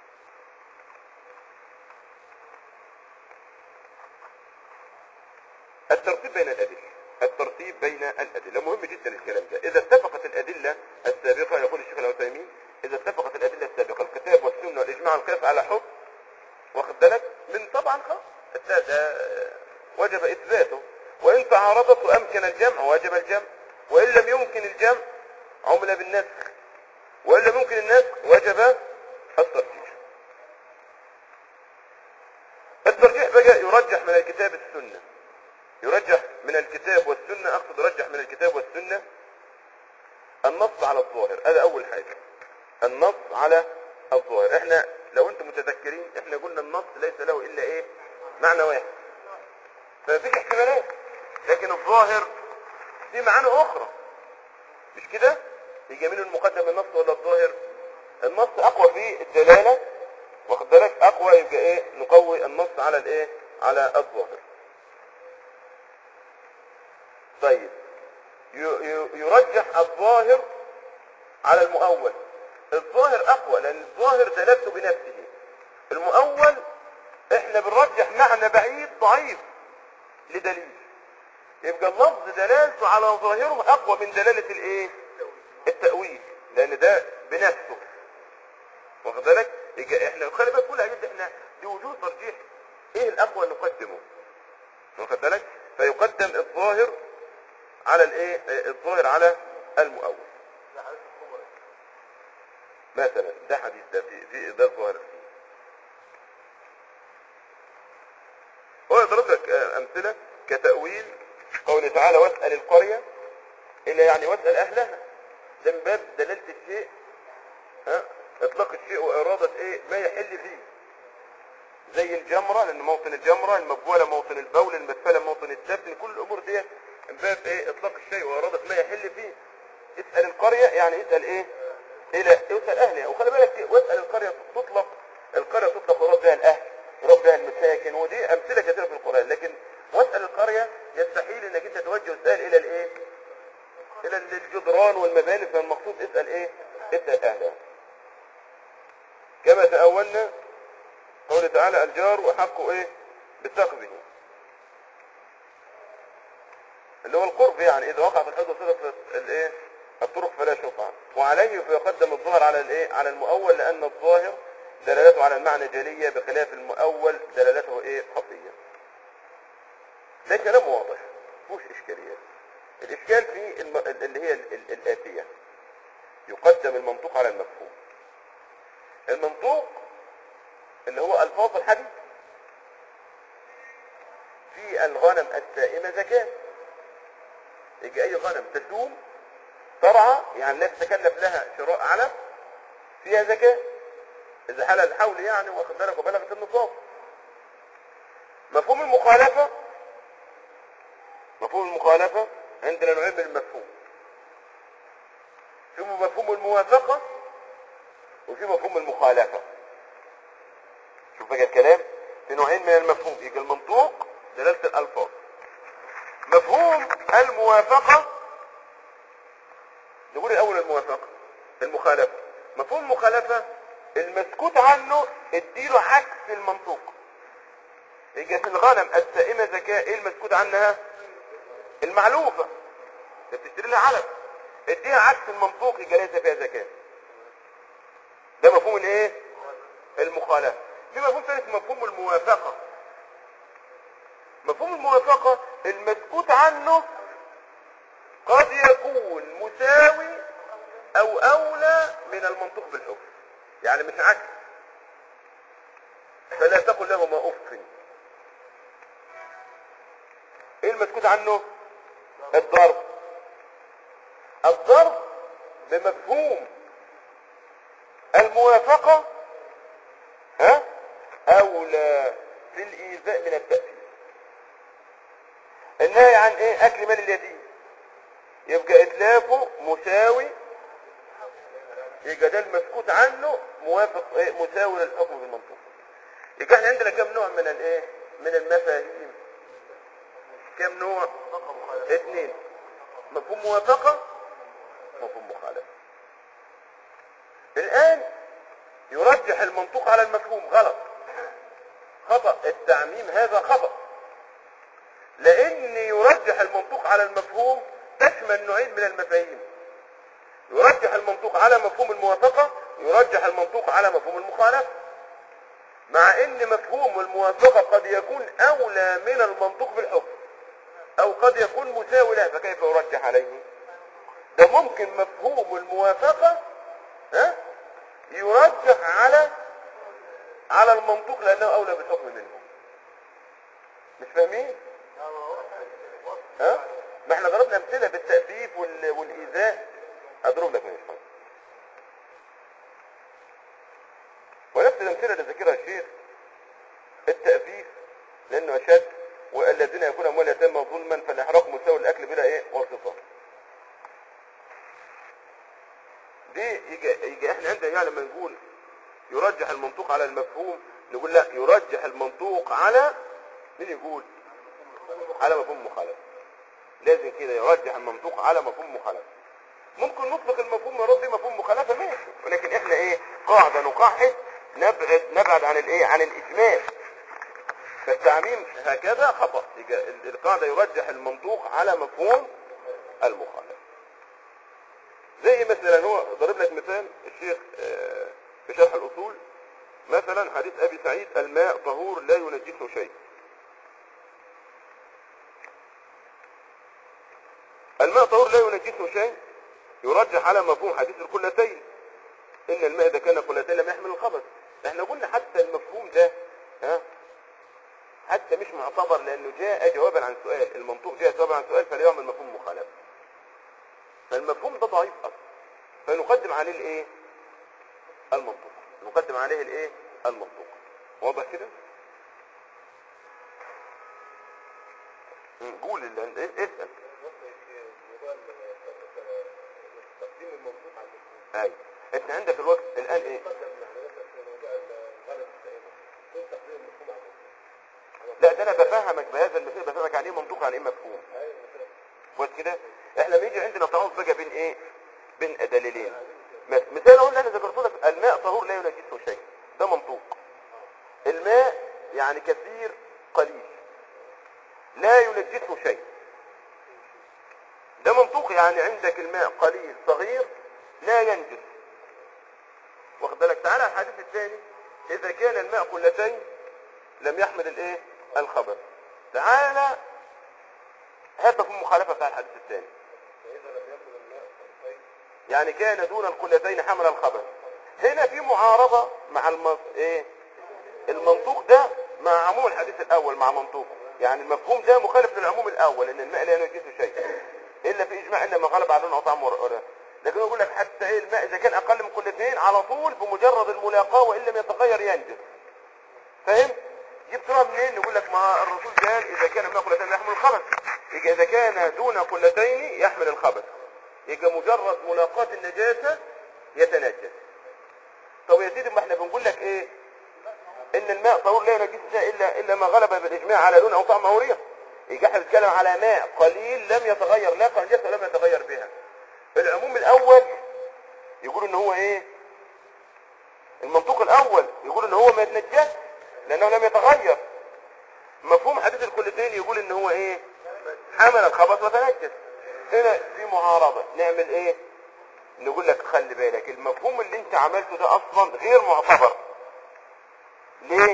الترتيب بين الادله الترتيب بين الادله مهم جدا الكلام ده اذا اتفقت الادله السابقه يقول الشيخ العثيمين اذا اتفقت الادله السابقه الكتاب والسنه والاجماع والقياس على حكم واخد بالك من طبعا خلاص ده, ده وجب اثباته وان تعارضت وامكن الجمع وجب الجمع وان لم يمكن الجمع عمل بالنسخ وان لم يمكن النسخ وجب الترجيح الترجيح بقى يرجح من الكتاب السنه يرجح من الكتاب والسنه اقصد يرجح من الكتاب والسنه النص على الظاهر هذا اول حاجه النص على الظاهر احنا لو انتم متذكرين احنا قلنا النص ليس له الا ايه معنى واحد فمفيش احتمالات لكن الظاهر في معاني اخرى مش كده يجي مين المقدم النص ولا الظاهر النص اقوى في الدلاله واخد بالك اقوى يبقى ايه نقوي النص على الايه على الظاهر طيب ي- ي- يرجح الظاهر على المؤول الظاهر اقوى لان الظاهر دلالته بنفسه المؤول احنا بنرجح معنى بعيد ضعيف لدليل يبقى اللفظ دلالته على ظاهره اقوى من دلالة الايه التأويل لان ده بنفسه واخد بالك يبقى احنا خلي بالك كل الحاجات دي احنا دي وجوه ترجيح ايه الاقوى اللي نقدمه واخد بالك فيقدم الظاهر على الايه آه، الظاهر على المؤول مثلا ده حديث ده في في ده الظاهر فيه هو يضرب لك آه، امثله كتاويل قوله تعالى واسال القريه الا يعني واسال اهلها ده من باب دلاله الشيء ها اطلاق الشيء واراده ايه ما يحل فيه زي الجمرة لان موطن الجمرة المبولة موطن البول المدفلة موطن الدفن كل الامور دي من باب ايه اطلاق الشيء وارادة ما يحل فيه اسأل القرية يعني اسأل ايه الى اسأل اهلها وخلي بالك واسأل القرية تطلق القرية تطلق ورد بها الاهل ورد بها المساكن ودي امثلة كثيرة في القرآن لكن واسأل القرية يستحيل انك انت توجه السؤال الى الايه الى الجدران والمباني فالمقصود اسأل ايه اسأل اهلها كما تأولنا قوله تعالى الجار وحقه ايه بسقبه اللي هو القرب يعني اذا وقع في الحدود صدق الايه الطرق فلا شفعة وعليه فيقدم الظاهر على الايه على المؤول لان الظاهر دلالته على المعنى جلية بخلاف المؤول دلالته ايه خفية ده كلام واضح مفيهوش اشكاليات الاشكال في الم... اللي هي ال- ال- الاتية يقدم المنطوق على المفهوم المنطوق اللي هو الفاظ الحديث في الغنم السائمة زكاة يجي اي غنم تسوم ترعى يعني لا تتكلف لها شراء علف فيها زكاة اذا حل الحول يعني واخد بالك وبلغت النصاب مفهوم المخالفة مفهوم المخالفة عندنا نوعين من المفهوم في مفهوم الموافقة وفي مفهوم المخالفة شوف بقى الكلام في نوعين من المفهوم يجي المنطوق دلالة الألفاظ مفهوم الموافقة نقول الأول الموافقة المخالفة مفهوم المخالفة المسكوت عنه اديله عكس المنطوق يجي في الغنم السائمة زكاة ايه المسكوت عنها المعلوفة انت بتشتري لها علف اديها عكس المنطوق يبقى ليس فيها زكاة ده مفهوم الايه المخالفة في مفهوم ثالث مفهوم الموافقة مفهوم الموافقة المسكوت عنه قد يكون مساوي او اولى من المنطوق بالحكم يعني مش عكس فلا تقل لهما اف ايه المسكوت عنه الضرب الضرب بمفهوم الموافقة ها اولى في الايذاء من التأثير النهي عن ايه اكل مال اليتيم يبقى اتلافه مساوي يبقى ده المسكوت عنه موافق ايه مساوي للحكم بالمنطوق يبقى احنا عندنا كم نوع من الايه من المفاهيم كم نوع اثنين مفهوم موافقة مفهوم مخالفة الان يرجح المنطوق على المفهوم غلط خطأ التعميم هذا خطأ لان يرجح المنطوق على المفهوم تشمل نوعين من المفاهيم يرجح المنطوق على مفهوم الموافقة يرجح المنطوق على مفهوم المخالفة مع ان مفهوم الموافقة قد يكون اولى من المنطوق بالحكم او قد يكون مساوي له فكيف يرجح عليه ده ممكن مفهوم الموافقة ها يرجح على على المنطوق لانه اولى بالحكم منه مش فاهمين ها ما احنا ضربنا امثله بالتأديب وال... والايذاء اضرب لك من الشمس ونفس الامثله اللي ذكرها الشيخ التأفيف لانه اشد والذين يكون اموال يتم ظلما فالاحراق مساوي الاكل بلا ايه واسطه دي يجي, يجي احنا عندنا يعني لما نقول يرجح المنطوق على المفهوم نقول لا يرجح المنطوق على مين يقول على مفهوم مخالفه لازم كده يرجح المنطوق على مفهوم مخالفه ممكن نطلق المفهوم مراد به مفهوم مخالفه ماشي ولكن احنا ايه قاعده نقاعد نبعد نبعد عن الايه عن الاجمال فالتعميم هكذا خطأ يبقى ال- القاعدة يرجح المنطوق على مفهوم المخالف زي مثلا هو ضرب لك مثال الشيخ آه، في شرح الأصول مثلا حديث أبي سعيد الماء طهور لا ينجسه شيء الماء طهور لا ينجسه شيء يرجح على مفهوم حديث القلتين ان الماء اذا كان قلتين لم يحمل الخبث احنا قلنا حتى المفهوم ده ها حتى مش معتبر لانه جاء جوابا عن سؤال المنطوق جاء جوابا عن سؤال فلا يعمل مفهوم مخالفه فالمفهوم ده ضعيف اصلا فنقدم عليه الايه المنطوق نقدم عليه الايه المنطوق واضح كده مم، قول اللي عند- إيه- اسال تقديم المنطوق على المفهوم ايوه انت عندك الوقت الان ايه قدم يعني مثلا في موضوع الغرض السائمة كيف تقديم المفهوم على المفهوم لا ده انا بفهمك بهذا المثال بفهمك عن ايه منطوق عن ايه مفهوم ايوه مثلا كويس كده احنا لما يجي عندنا تعارض بقى بين ايه بين دليلين مث- مثال اقول انا ذكرت لك الماء طهور لا ينجسه شيء ده منطوق الماء يعني كثير قليل لا ينجسه شيء ده منطوق يعني عندك الماء قليل صغير لا ينجس واخد بالك تعالى على الحديث الثاني اذا كان الماء قلتين لم يحمل الايه الخبر تعالى هات مفهوم مخالفه بتاع الحديث الثاني فإذا لم يكن الماء طيب يعني كان دون القلتين حمل الخبر هنا في معارضة مع الم... ايه المنطوق ده مع عموم الحديث الاول مع منطوقه يعني المفهوم ده مخالف للعموم الاول ان الماء لا ينجسه شيء الا في اجماع الا ما غلب على لونه او طعمه ورقه لكن يقول لك حتى ايه الماء اذا كان اقل من قلتين على طول بمجرد الملاقاه وان لم يتغير ينجس فهمت جبتها منين يقول لك ما الرسول قال اذا كان الماء قلتين لا يحمل الخبث يبقى اذا كان دون قلتين يحمل الخبث يبقى مجرد ملاقاة النجاسة يتنجس طب يا سيدي ما احنا بنقول لك ايه ان الماء طهور لا ينجس شيء الا الا ما غلب بالاجماع على لون او طعم او ريح يبقى احنا بنتكلم على ماء قليل لم يتغير لا كنجسه ولم يتغير بها العموم الاول يقول ان هو ايه المنطوق الاول يقول ان هو ما يتنجس لانه لم يتغير مفهوم حديث الكلتين يقول ان هو ايه حمل الخبث وتنجس هنا في معارضة نعمل ايه نقول لك خلي بالك المفهوم اللي انت عملته ده اصلا غير معتبر ليه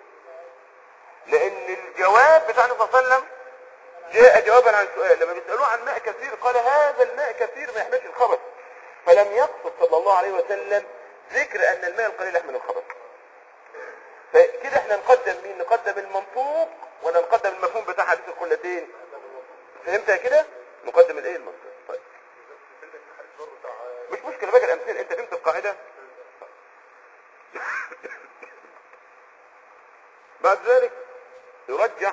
لان الجواب بتاع النبي صلى الله عليه وسلم جاء جوابا عن سؤال لما بيسألوه عن ماء كثير قال هذا الماء كثير ما يحملش الخبث فلم يقصد صلى الله عليه وسلم ذكر ان الماء القليل يحمل الخبث فكده احنا نقدم مين نقدم المنطوق ولا نقدم المفهوم بتاع حديث القلتين فهمتها كده نقدم الايه المنطوق طيب عندك الحديث برضه بتاع مش مشكله بقى الامثله انت فهمت القاعده بعد ذلك يرجح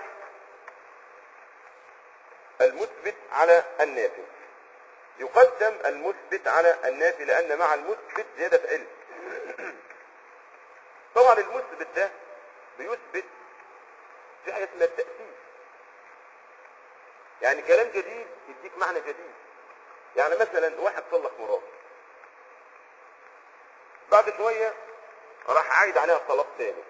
المثبت على النافي يقدم المثبت على النافي لان مع المثبت زياده علم طبعا المثبت ده بيثبت في حاجه اسمها التاسيس يعني كلام جديد يديك معنى جديد يعني مثلا واحد طلق مراته بعد شوية راح عايد عليها الطلاق تاني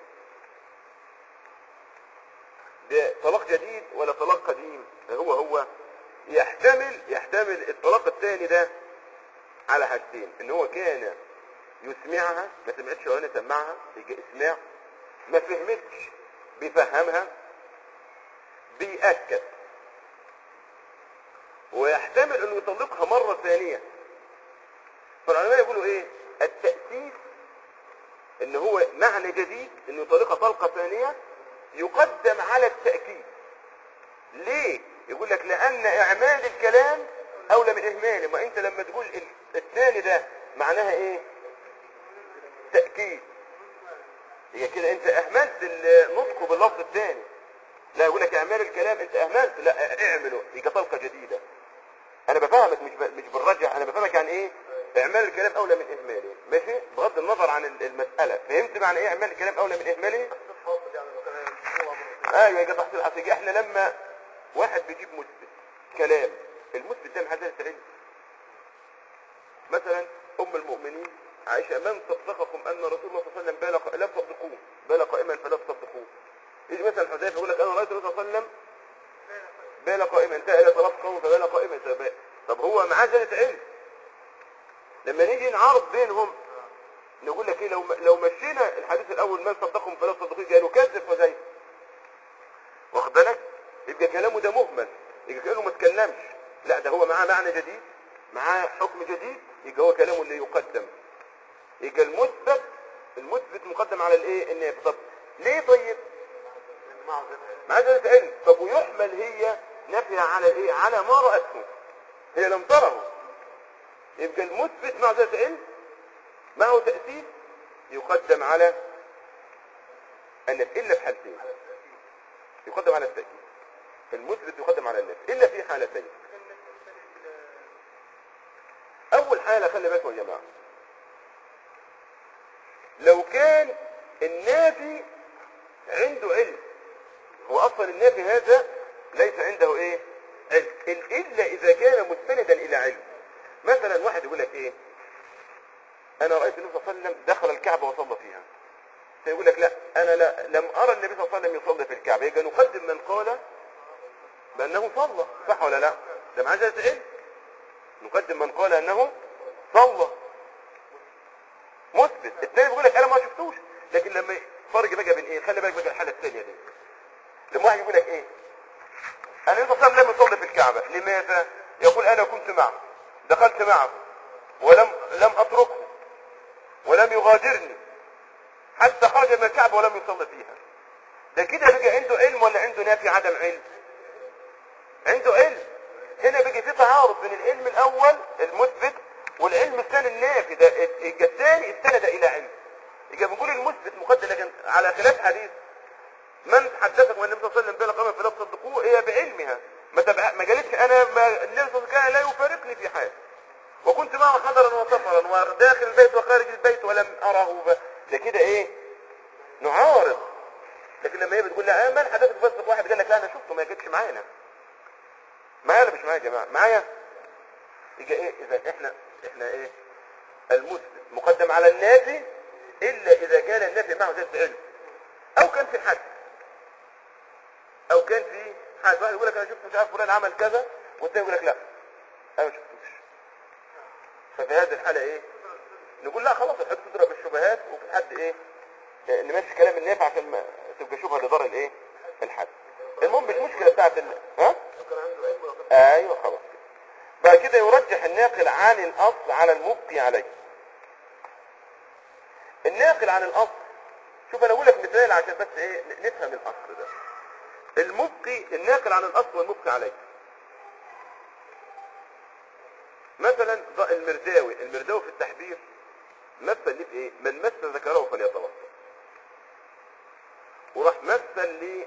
ده طلاق جديد ولا طلاق قديم ده هو هو يحتمل يحتمل الطلاق الثاني ده على حاجتين ان هو كان يسمعها ما سمعتش وانا سمعها يجي اسمع ما فهمتش بيفهمها بيأكد ويحتمل انه يطلقها مرة ثانية فالعلماء يقولوا ايه التأسيس ان هو معنى جديد انه يطلقها طلقة ثانية يقدم على التأكيد ليه يقول لك لان اعمال الكلام اولى من اهماله ما انت لما تقول ال- الثاني ده معناها ايه تأكيد هي كده انت اهملت النطق باللفظ الثاني لا يقول لك اعمال الكلام انت اهملت لا اعمله يبقى طلقة جديدة انا بفهمك مش ب... مش بالرجع انا بفهمك عن ايه اعمال الكلام اولى من اهماله ماشي بغض النظر عن ال- المسألة فهمت معنى ايه اعمال الكلام اولى من اهماله حاصل يعني لو كان هو ايوه يبقى تحصيل حاصل احنا لما واحد بيجيب مثبت كلام المثبت ده محدد علم مثلا ام المؤمنين عائشة من صدقكم أن رسول الله صلى الله عليه وسلم بال ق- لا تصدقوه بال قائما فلا تصدقوه يجي مثلا حذيفة يقول لك أنا رأيت الرسول صلى الله عليه وسلم بال قائما انتهى إلى ثلاث قوم فبال قائما طب- طب هو معاه زيادة علم لما نيجي نعارض بينهم نقول لك ايه لو لو مشينا الحديث الاول من صدقهم فلا تصدقوه قالوا كذب حذيفه واخد بالك يبقى كلامه ده مهمل يبقى كانه ما اتكلمش لا ده هو معاه معنى جديد معاه حكم جديد يبقى هو كلامه اللي يقدم يبقى المثبت المثبت مقدم على الايه النافي طب ليه طيب مع ذلك علم طب ويحمل هي نفيها على ايه على ما رأته هي لم تره يبقى المثبت مع ذات علم معه تأثير يقدم على النفي إلا في حالتين يقدم على التأكيد المثبت يقدم على النفي إلا في حالتين أول حالة خلي بالكم يا جماعة لو كان النافي عنده علم هو أصلا النافي هذا ليس عنده إيه علم إلا إذا كان مستندا إلى علم مثلا واحد يقول لك إيه أنا رأيت النبي صلى الله عليه وسلم دخل الكعبة وصلى فيها فيقول لك لا أنا لا لم أرى النبي صلى الله عليه وسلم يصلي في الكعبة يبقى نقدم من قال بأنه صلى صح ولا لا ده معاه جهة علم نقدم من قال أنه صلى مثبت الثاني بيقول لك أنا ما شفتوش لكن لما فرق بقى بين إيه خلي بالك بقى الحالة الثانية دي لما واحد يقول لك إيه أنا النبي صلى الله عليه وسلم لم يصلي في الكعبة لماذا؟ يقول أنا كنت معه دخلت معه ولم لم أتركه ولم يغادرني حتى خرج من الكعبة ولم يصلي فيها ده كده بقى عنده علم ولا عنده نافي عدم علم عنده علم هنا بيجي في تعارض بين العلم الاول المثبت والعلم الثاني النافي ده يبقى الثاني استند الى علم يبقى بنقول المثبت مقدم لكن على خلاف حديث من حدثكم ان النبي صلى الله عليه وسلم بلا قمر فلا تصدقوه هي بعلمها ما تبع ما قالتش انا ما النبي صلى الله عليه وسلم كان لا يفارقني في حال وكنت معه حضرا وسفرا وداخل البيت وخارج البيت ولم اره ب... ده كده ايه نعارض لكن لما هي بتقول لا من حدثك بس واحد قال لك لا انا شفته ما جتش معانا معايا ولا مش معايا يا جماعه معايا يبقى ايه اذا احنا احنا ايه المثبت مقدم على النافي الا اذا كان النافي معه زيادة علم او كان في حد او كان في حد واحد يقول لك انا شفت مش عارف فلان عمل كذا والتاني يقول لك لا انا ما شفتوش ففي هذه الحالة ايه نقول لا خلاص الحد تضرب الشبهات وفي الحد ايه آه، نمشي كلام النافع عشان ما تبقى شبهة لضرر الايه الحد المهم مش مشكلة بتاعت ال... ها كان عنده علم ولا كان ايوه خلاص كده. بعد كده يرجح الناقل عن الاصل على المبقي عليه الناقل عن الاصل شوف انا اقول لك مثال عشان بس ايه ن- نفهم الاصل ده المبقي الناقل عن الاصل والمبقي عليه مثلا ض- المرداوي المرداوي في التحبير مثل ليه بايه من مس ذكره فليتوضا وراح مثل لي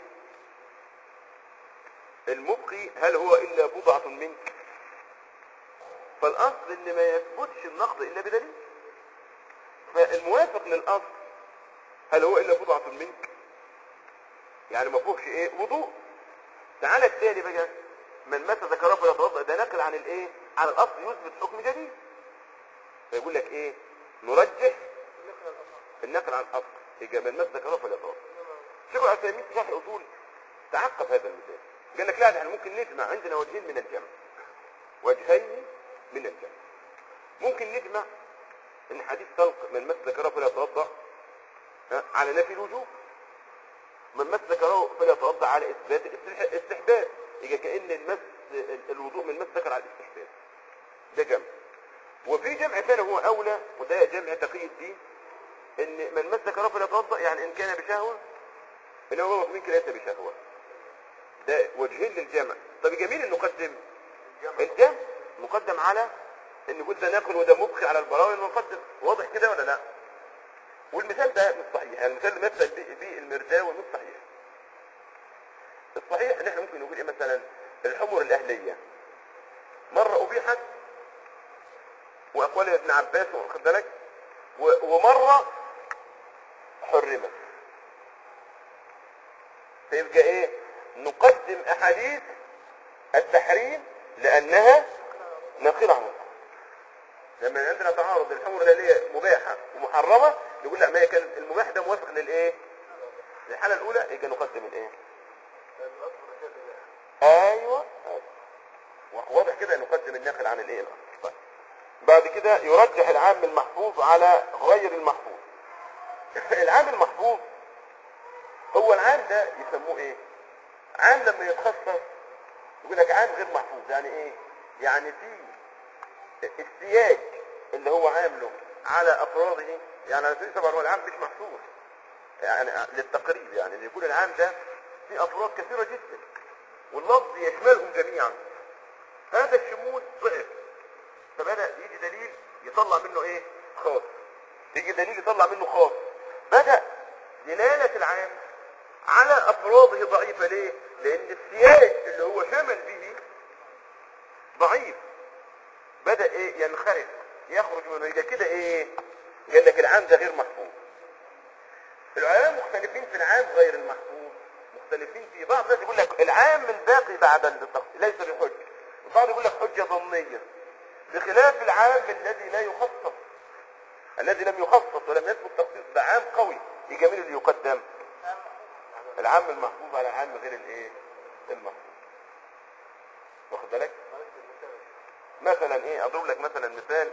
المبقي هل هو الا بضعة منك فالاصل ان ما يثبتش النقض الا بدليل فالموافق للاصل هل هو الا بضعة منك يعني ما فيهوش ايه وضوء تعالى التاني بقى من مس ذكره فليتوضا ده نقل عن الايه عن الاصل يثبت حكم جديد فيقول لك ايه نرجح النقل عن الاصل يبقى من مس ذكره فليتوضا شيخ العثيمين في شرح الاصول تعقب هذا المثال قال لك لا ده احنا ممكن نجمع عندنا وجهين من الجمع وجهين من الجمع ممكن نجمع ان حديث طلق من مس ذكره فليتوضا ها، على نفي الوجوب من مس ذكره فليتوضا على اثبات الاستح- الاستحباب يبقى كان المس ال- الوضوء من مس ذكر على الاستحباب ده جمع وفي جمع ثاني هو اولى وده جمع تقي الدين ان من مس ذكره فليتوضا يعني ان كان بشهوه انه هو ممكن ليس بشهوه ده وجهين للجمع طب جميل ان نقدم الجمع مقدم على ان نقول ده ناقل وده مبقي على البراوي ونقدم واضح كده ولا لا والمثال ده مش صحيح يعني المثال اللي مثل به به المرداوي مش صحيح الصحيح ان احنا ممكن نقول ايه مثلا الحمر الاهليه مره ابيحت واقوال ابن عباس واخد بالك و- ومره حرمت فيبقى ايه نقدم احاديث التحريم لانها ناقله عن الأصل. لما عندنا تعارض الحمر الهلاليه مباحه ومحرمه نقول لا ما هي كان المباح ده موافق للايه الحاله الاولى يبقى نقدم الايه ايوه واضح كده نقدم الناقل عن الايه الأصل. طيب. بعد كده يرجح العام المحفوظ على غير المحفوظ العام المحفوظ هو العام ده يسموه ايه عام لما يتخصص يقول لك عام غير محفوظ يعني ايه يعني في السياج اللي هو عامله على افراده يعني على سبيل طبعا هو العام مش محفوظ يعني للتقريب يعني اللي يكون العام ده في افراد كثيره جدا واللفظ يشملهم جميعا هذا الشمول ضعف فبدا يجي دليل يطلع منه ايه خاص يجي دليل يطلع منه خاص بدا دلاله العام على افراده ضعيفه ليه لان السياج اللي هو شمل به ضعيف بدا ايه ينخرط يخرج منه يبقى كده ايه قال لك العام ده غير محفوظ العلماء مختلفين في العام غير المحفوظ مختلفين في بعض الناس يقول لك العام الباقي بعد التخصيص ليس بحجه البعض يقول لك حجه ظنيه بخلاف العام الذي لا يخصص الذي لم يخصص ولم يثبت تخصيص ده عام قوي يجي مين اللي يقدم العام المحفوظ على العام غير الايه المحفوظ واخد بالك مثلا ايه اضرب لك مثلا مثال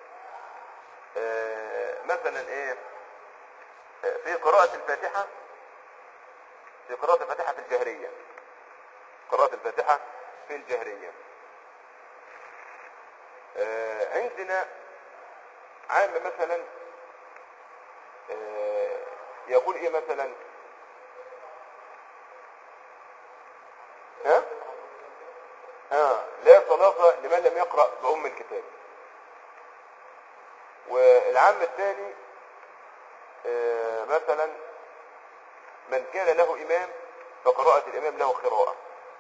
آه مثلا ايه آه، في قراءة الفاتحة في قراءة الفاتحة في الجهرية قراءة الفاتحة في الجهرية آه، عندنا عام مثلا آه، يقول ايه مثلا ها اه لا صلاة لمن لم يقرأ بأم الكتاب والعام الثاني آه، مثلا من كان له إمام فقراءة الإمام له قراءة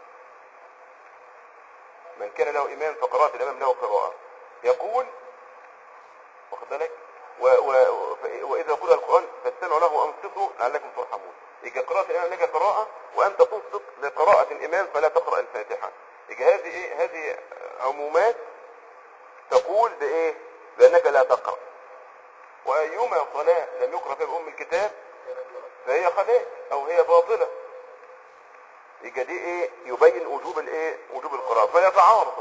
من كان له إمام فقراءة الإمام له قراءة يقول واخد بالك و و ف- وإذا قرأ القرآن فاستمعوا له وأنصتوا لعلكم ترحمون يجي قراءة الإمام لك قراءة وأنت تنصت لقراءة الإمام فلا تقرأ الفاتحة يجي هذه إيه هذه عمومات تقول بإيه بأنك لا تقرأ وأيما صلاة لم يقرأ فيها بأم الكتاب فهي خلاء أو هي باطلة يبقى دي إيه يبين وجوب الإيه وجوب القراءة فيتعارضوا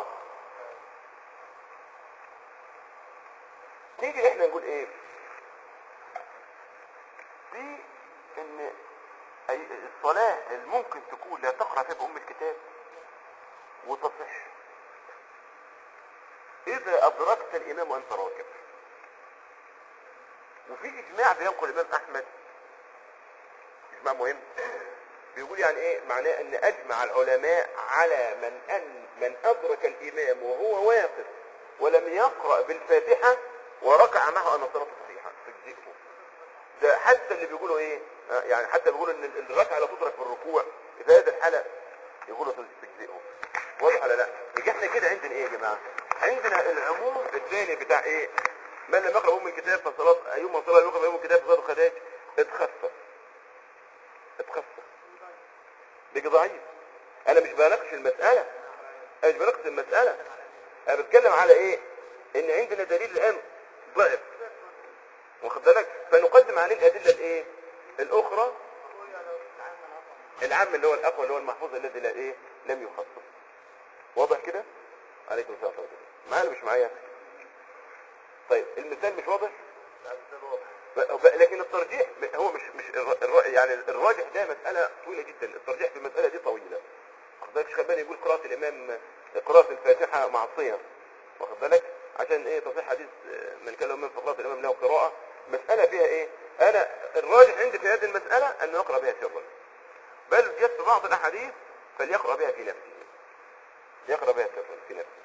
نيجي إحنا نقول إيه في إن أي الصلاة الممكن تكون لا تقرأ فيها بأم الكتاب وتصح إذا أدركت الإمام وأنت راكب وفي اجماع بينقل الامام احمد اجماع مهم بيقول يعني ايه معناه ان اجمع العلماء على من ان من ادرك الامام وهو واقف ولم يقرا بالفاتحه وركع معه ان صلاته صحيحه تجزئه ده حتى اللي بيقولوا ايه آه، يعني حتى بيقولوا ان الركعه لا تدرك بالركوع في هذه الحاله يقولوا تجزئه واضح ولا لا يجي احنا كده عندنا ايه يا جماعه عندنا العموم الثاني بتاع ايه من لم يقرأ أم الكتاب فصلاة أيما صلاة لم يقرأ أم الكتاب فصلاة خداج اتخفف اتخفف بيجي ضعيف أنا مش بناقش المسألة أنا مش بناقش المسألة أنا بتكلم على إيه إن عندنا دليل الآن ضعف واخد بالك فنقدم عليه الأدلة الإيه الأخرى العام اللي هو الأقوى اللي هو المحفوظ الذي لا إيه لم يخصص واضح كده عليكم السلام ورحمة الله معايا ولا مش معايا طيب المثال مش واضح ب- ب- لكن الترجيح ب- هو مش مش الر- الر- يعني الراجح ده مسألة طويلة جدا الترجيح في المسألة دي طويلة واخد بالك شيخ الباني يقول قراءة الإمام قراءة الفاتحة معصية واخد بالك عشان ايه تصحيح حديث آه، من كان له من فقرات الإمام له قراءة مسألة فيها ايه أنا الراجح عندي في هذه المسألة أن يقرأ بها سرا بل جت في بعض الأحاديث فليقرأ بها في نفسه يقرأ بها سرا في نفسه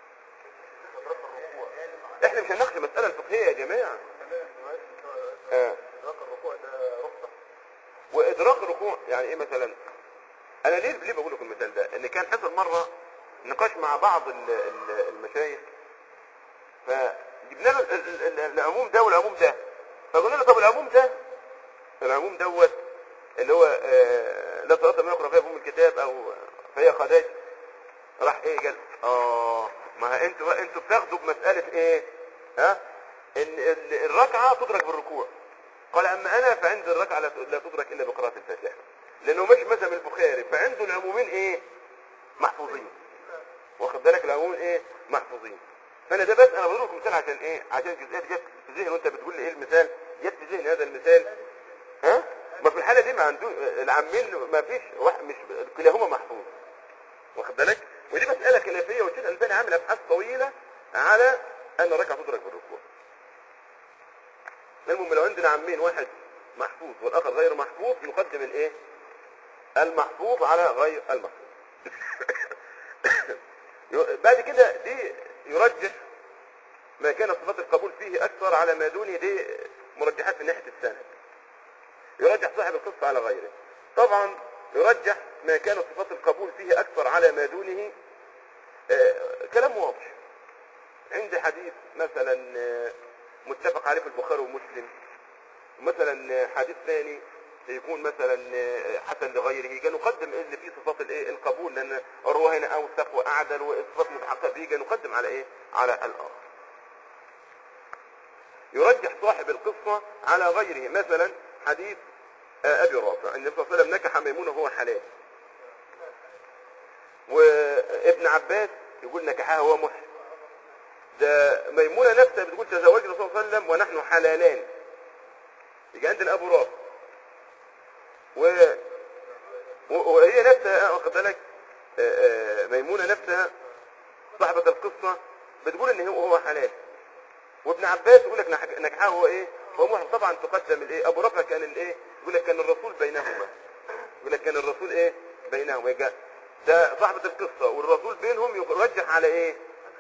احنا مش هنناقش المسألة الفقهية يا جماعة آه. الركوع ده رخصة وادراك الركوع يعني ايه مثلا انا ليه ليه بقول لكم المثال ده ان كان حصل مره نقاش مع بعض ال- ال- المشايخ فجبنا له ال- ال- ال- العموم ده والعموم ده فقلنا له طب العموم ده العموم دوت اللي هو آه، لا صلاه من يقرا فيها بام الكتاب او فهي خداج راح ايه قال اه ما ها انتوا بقى انتوا بتاخدوا بمساله ايه ها ان ال- الركعه تدرك بالركوع قال اما انا فعند الركعه لا لا تدرك الا بقراءه الفاتحه لانه مش مذهب البخاري فعنده العمومين ايه محفوظين واخد بالك العمومين ايه محفوظين فانا ده بس انا بضرب لكم مثال عشان ايه عشان الجزئيه دي جت في ذهني وانت بتقول لي ايه المثال جت في ذهني هذا المثال ها ما في الحاله دي ما عنده العامين ما فيش واحد مش كلاهما محفوظ واخد بالك ودي مساله خلافيه والشيخ الالباني عامل ابحاث طويله على ان الركعه تدرك بالركوع المهم لو عندنا عمين واحد محفوظ والاخر غير محفوظ نقدم الايه المحفوظ على غير المحفوظ بعد كده دي يرجح ما كان صفات القبول فيه اكثر على ما دونه دي مرجحات من ناحيه السند يرجح صاحب القصه على غيره طبعا يرجح ما كان صفات القبول فيه اكثر على ما دونه آه، كلام واضح عند حديث مثلا آه، متفق عليه في البخاري ومسلم مثلا آه، حديث ثاني يكون مثلا آه، حسن لغيره كان نقدم اللي فيه صفات الايه القبول لان الرواه هنا اوثق واعدل وصفات متحققه فيه كان نقدم على ايه على الاخر يرجح صاحب القصة على غيره مثلا حديث آه، أبي رافع النبي صلى الله عليه وسلم نكح ميمونة وهو حلال وابن عباس يقول نكحها هو محرم ده ميمونة نفسها بتقول تزوجنا صلى الله عليه وسلم ونحن حلالان يجي عندنا أبو رافع و... و- وهي نفسها آه، واخد بالك آه، آه، ميمونة نفسها صاحبة القصة بتقول ان هو هو حلال وابن عباس يقول لك نح- نكحه هو ايه هو محرم طبعا تقدم الايه ابو رافع كان الايه يقول لك كان الرسول بينهما يقول لك كان الرسول ايه بينهما يجا- ده صاحبة القصة والرسول بينهم يرجح على ايه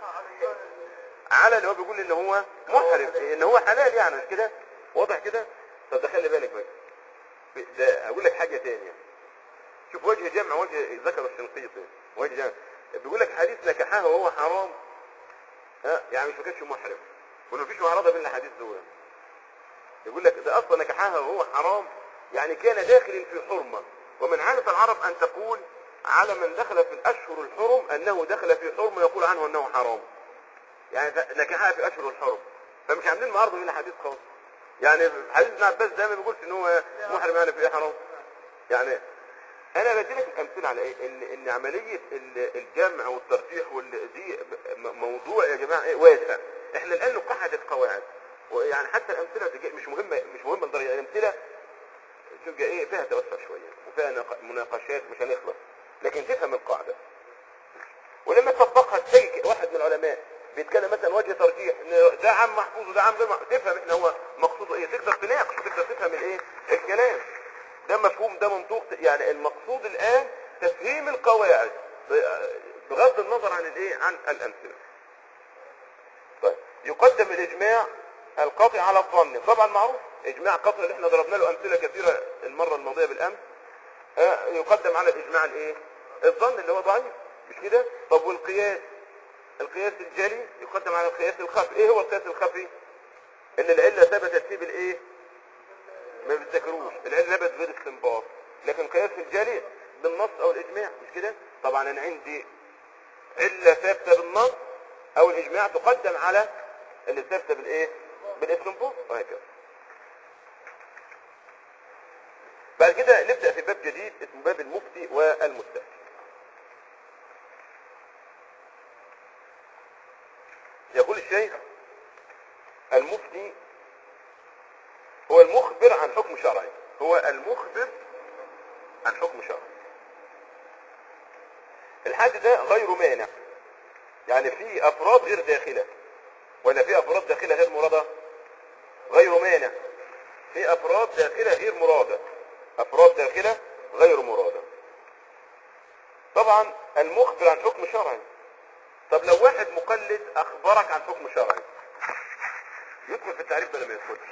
على اللي هو بيقول ان هو محرم ان هو حلال يعني مش كده واضح كده طب ده خلي بالك بقى ده اقول لك حاجة تانية شوف وجه جمع وجه ذكر الشنقيطي وجه جمع بيقول لك حديث نكحه وهو حرام ها يعني مش ما كانش محرم وما فيش معارضه بين الحديث دول يقول لك ده اصلا نكحها وهو حرام يعني كان داخل في حرمه ومن عادة العرب ان تقول على من دخل في الاشهر الحرم انه دخل في حرم يقول عنه انه حرام يعني ده نكحها في اشهر الحرم فمش عاملين معارضه بين الحديث خالص يعني في حديث ابن عباس ده ما بيقولش ان هو محرم يعني في ايه حرام يعني انا بدي لك الامثله على ايه ان ان عمليه ال- الجمع والترجيح وال- دي م- موضوع يا جماعه ايه واسع احنا الان نقعد القواعد ويعني حتى الامثله دي مش مهمه مش مهمه لدرجه الامثله تبقى ايه فيها توسع شويه وفيها نق- مناقشات مش هنخلص لكن تفهم القاعده ولما تطبقها تلاقي واحد من العلماء بيتكلم مثلا وجه ترجيح ان ده عام محفوظ وده عام غير محفوظ تفهم احنا هو مقصوده ايه تقدر تناقش تقدر تفهم الايه الكلام ده مفهوم ده منطوق يعني المقصود الان تفهيم القواعد بغض النظر عن الايه عن الامثله طيب يقدم الاجماع القاطع على الظن طبعا معروف اجماع قطع اللي احنا ضربنا له امثله كثيره المره الماضيه بالامس آه، يقدم على الاجماع الايه الظن اللي هو ضعيف مش كده طب والقياس القياس الجلي يقدم على القياس الخفي ايه هو القياس الخفي ان العله ثبتت فيه بالايه ما بتذكروش العله ثبتت بالاستنباط لكن قياس الجلي بالنص او الاجماع مش كده طبعا انا عندي عله ثابته بالنص او الاجماع تقدم على اللي ثابته بالايه بالاستنباط وهكذا بعد كده نبدا في باب جديد اسمه باب المفتي والمستفتي يقول الشيخ المفتي هو المخبر عن حكم شرعي هو المخبر عن حكم شرعي الحد ده غير مانع يعني في افراد غير داخله ولا في افراد داخله غير مراده غير مانع في افراد داخله غير مراده افراد داخله غير مراده طبعا المخبر عن حكم شرعي طب لو واحد مقلد اخبرك عن حكم شرعي يدخل في التعريف ولا ما يدخلش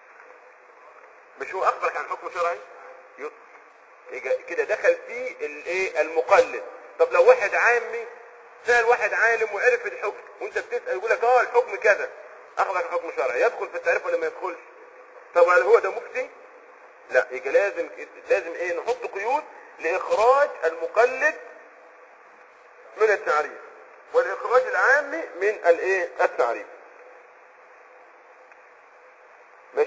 مش هو اخبرك عن حكم شرعي يدخل يبقى كده دخل فيه الايه المقلد طب لو واحد عامي سأل واحد عالم وعرف الحكم وانت بتسأل يقول لك اه الحكم كذا اخبرك عن حكم شرعي يدخل في التعريف ولا ما يدخلش طب هل هو ده مفتي لا يبقى لازم لازم ايه نحط قيود لاخراج المقلد من التعريف والاخراج العامي من الايه التعريف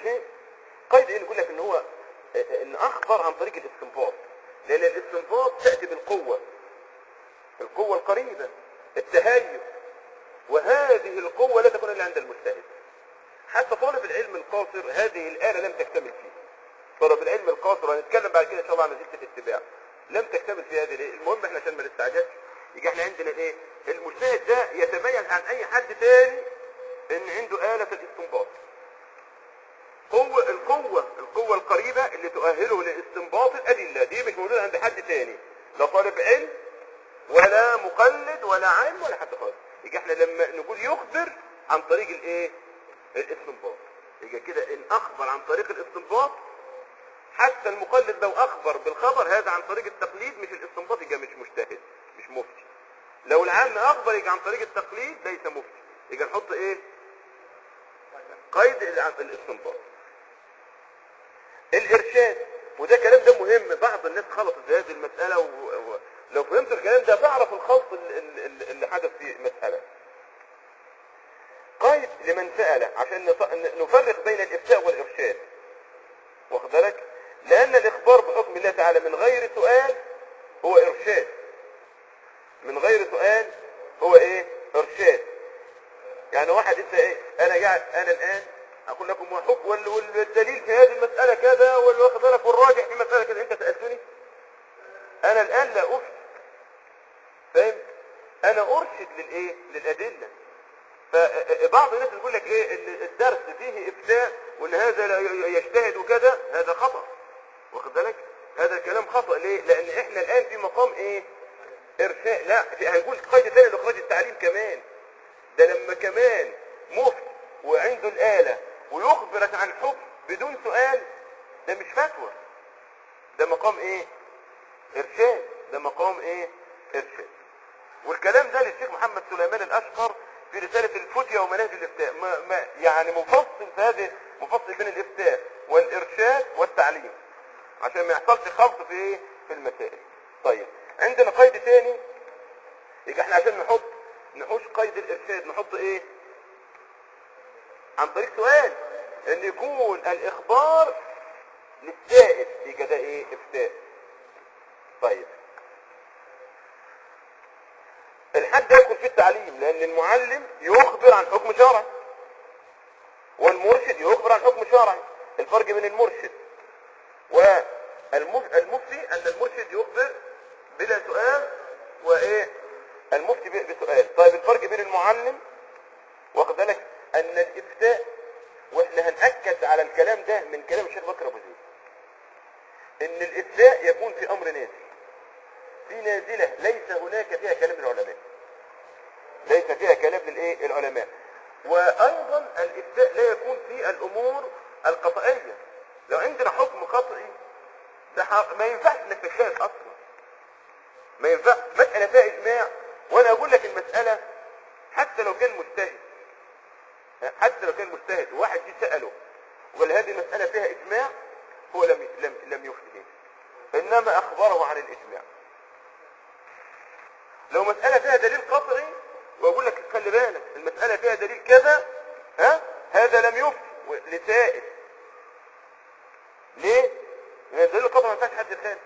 ماشي قيد ايه يقول لك ان هو ان اخبر عن طريق الاستنباط لان الاستنباط تاتي بالقوه القوه القريبه التهيؤ وهذه القوه لا تكون الا عند المجتهد حتى طالب العلم القاصر هذه الاله لم تكتمل فيه طالب العلم القاصر وهنتكلم بعد كده ان شاء الله عن نتيجه الاتباع لم تكتمل في هذه الايه المهم احنا عشان ما نستعجلش يجي احنا عندنا ايه المجتهد ده يتميز عن اي حد تاني ان عنده آلة الاستنباط قوة القوة القوة القريبة اللي تؤهله لاستنباط الأدلة دي مش موجودة عند حد تاني لا طالب علم ولا مقلد ولا عالم ولا حد خالص يجي احنا لما نقول يخبر عن طريق الايه الاستنباط يجي كده ان اخبر عن طريق الاستنباط حتى المقلد لو اخبر بالخبر هذا عن طريق التقليد مش الاستنباط يبقى مش مجتهد مش مفتي لو العام اخبر يجي عن طريق التقليد ليس مفتي يجي نحط ايه قيد الع- الاستنباط الارشاد وده كلام ده مهم بعض الناس خلطت في هذه المسألة ولو و... لو فهمت الكلام ده تعرف الخلط ال- ال- ال- اللي حدث في مسألة قيد لمن سأل عشان نط- ن- نفرق بين الإفتاء والإرشاد واخد بالك لأن الإخبار بحكم الله تعالى من غير سؤال هو إرشاد من غير سؤال هو إيه إرشاد يعني واحد انت ايه انا قاعد انا الان اقول لكم وحكم وال- والدليل في هذه المسألة كذا والواخد بالك والراجح في مسألة كذا انت سألتني انا الان لا افتي فاهم انا ارشد للايه للادلة فبعض الناس يقول لك ايه ان الدرس فيه افتاء وان هذا لا ي- يجتهد وكذا هذا خطأ واخد بالك هذا الكلام خطأ ليه لان احنا الان في مقام ايه ارشاء لا في هنقول قيد ثاني لاخراج التعليم كمان ده لما كمان مفتي وعنده الآلة ويخبرك عن حكم بدون سؤال ده مش فتوى ده مقام ايه ارشاد ده مقام ايه ارشاد والكلام ده للشيخ محمد سليمان الاشقر في رسالة الفتية ومناهج الافتاء ما ما يعني مفصل في هذه مفصل بين الافتاء والارشاد والتعليم عشان ما يحصلش خلط في ايه في المسائل طيب عندنا قيد ثاني يبقى احنا عشان نحط نحوش قيد الارشاد نحط ايه عن طريق سؤال ان يكون الاخبار للسائل يبقى ده ايه افتاء طيب الحد يدخل في التعليم لان المعلم يخبر عن حكم شرعي والمرشد يخبر عن حكم شرعي الفرق بين المرشد والمفتي ان المرشد يخبر بلا سؤال وايه المفتي ب- بسؤال طيب الفرق بين المعلم واخد بالك ان الافتاء واحنا هنأكد على الكلام ده من كلام الشيخ بكر ابو زيد ان الافتاء يكون في امر نازل في نازلة ليس هناك فيها كلام العلماء ليس فيها كلام للايه العلماء وايضا الافتاء لا يكون في الامور القطعية لو عندنا حكم قطعي ده ح- ما ينفعش انك تجتهد اصلا ما ينفع مسألة فيها اجماع وانا اقول لك المسألة حتى لو كان مجتهد حتى لو كان مجتهد وواحد جه سأله وقال هذه المسألة فيها اجماع هو لم لم لم يفتي انما اخبره عن الاجماع لو مسألة فيها دليل قطعي واقول لك خلي بالك المسألة فيها دليل كذا ها هذا لم يفتي لسائل ليه؟ لان الدليل القطعي ما ينفعش حد يخالف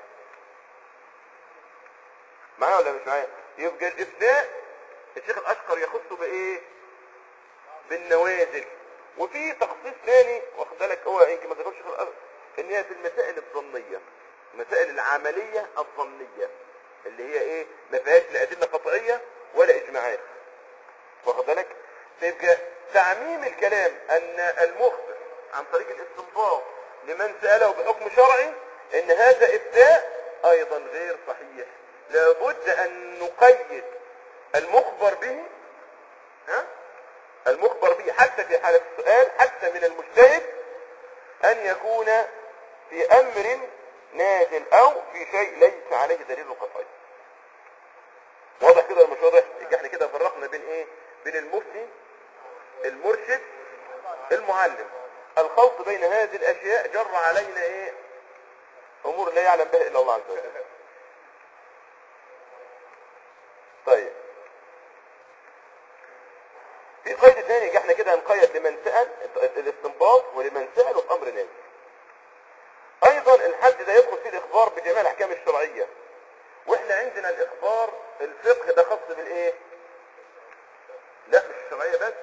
معايا ولا مش معايا يبقى الافتاء الشيخ الاشقر يخصه بايه بالنوازل وفي تخصيص ثاني واخد بالك هو يمكن ما ذكرش الشيخ الاشقر ان هي في المسائل الظنيه المسائل العمليه الظنيه اللي هي ايه ما فيهاش لا ادله قطعيه ولا اجماعات واخد بالك فيبقى تعميم الكلام ان المخبر عن طريق الاستنباط لمن سأله بحكم شرعي ان هذا افتاء ايضا غير صحيح لابد ان نقيد المخبر به ها المخبر به حتى في حالة السؤال حتى من المجتهد ان يكون في امر نازل او في شيء ليس عليه دليل قطعي واضح كده ولا مش واضح يبقى احنا كده فرقنا بين ايه بين المفتي المرشد المعلم الخلط بين هذه الاشياء جر علينا ايه امور لا يعلم بها الا الله عز وجل طيب في قيد ثاني احنا كده هنقيد لمن سأل الاستنباط ولمن سأله في أمر نازل أيضا الحد ده يدخل فيه الإخبار بجميع الأحكام الشرعية وإحنا عندنا الإخبار الفقه ده خاص بالإيه؟ لا مش الشرعية بس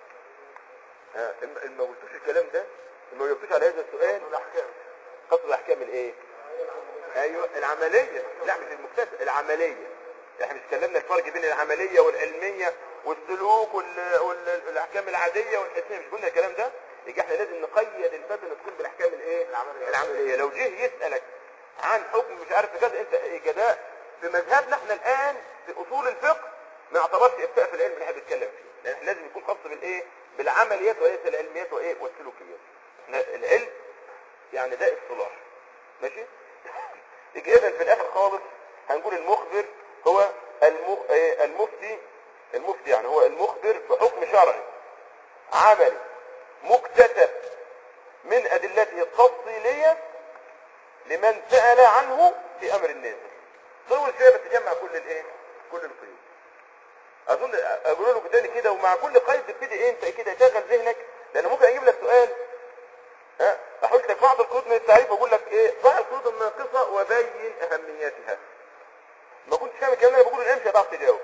ها، إن إن ما قلتوش الكلام ده إن ما جبتوش على هذا السؤال الأحكام خاص بالأحكام الإيه؟ ايوه العمليه لا مش المكتسب العمليه احنا مش اتكلمنا الفرق بين العمليه والعلميه والسلوك وال- وال- والاحكام العاديه والحسيه مش قلنا الكلام ده يبقى احنا لازم نقيد الفتوى تكون بالاحكام الايه العملية. العمليه لو جه يسالك عن حكم مش عارف كذا انت إيه ده في مذهبنا احنا الان في اصول الفقه ما يعتبرش افتاء في العلم اللي احنا بنتكلم فيه لان احنا لازم يكون خاص بالايه بالعمليات وليس العلميات وايه والسلوكيات احنا العلم يعني ده اصطلاح ماشي يجي اذا في الاخر خالص هنقول المخبر هو المخ... آه، المفتي المفتي يعني هو المخبر بحكم شرعي عملي مكتسب من ادلته التفصيليه لمن سال عنه في امر النازل طول شويه بس تجمع كل الايه كل القيود اظن اقول لكم تاني كده ومع كل قيد تبتدي ايه انت كده شغل ذهنك لان ممكن اجيب لك سؤال ها احط لك بعض القيود من التعريف واقول لك ايه ضع القيود الناقصه وبين اهميتها ما كنتش فاهم الكلام اللي أنا بقوله الان مش هتعرف تجاوب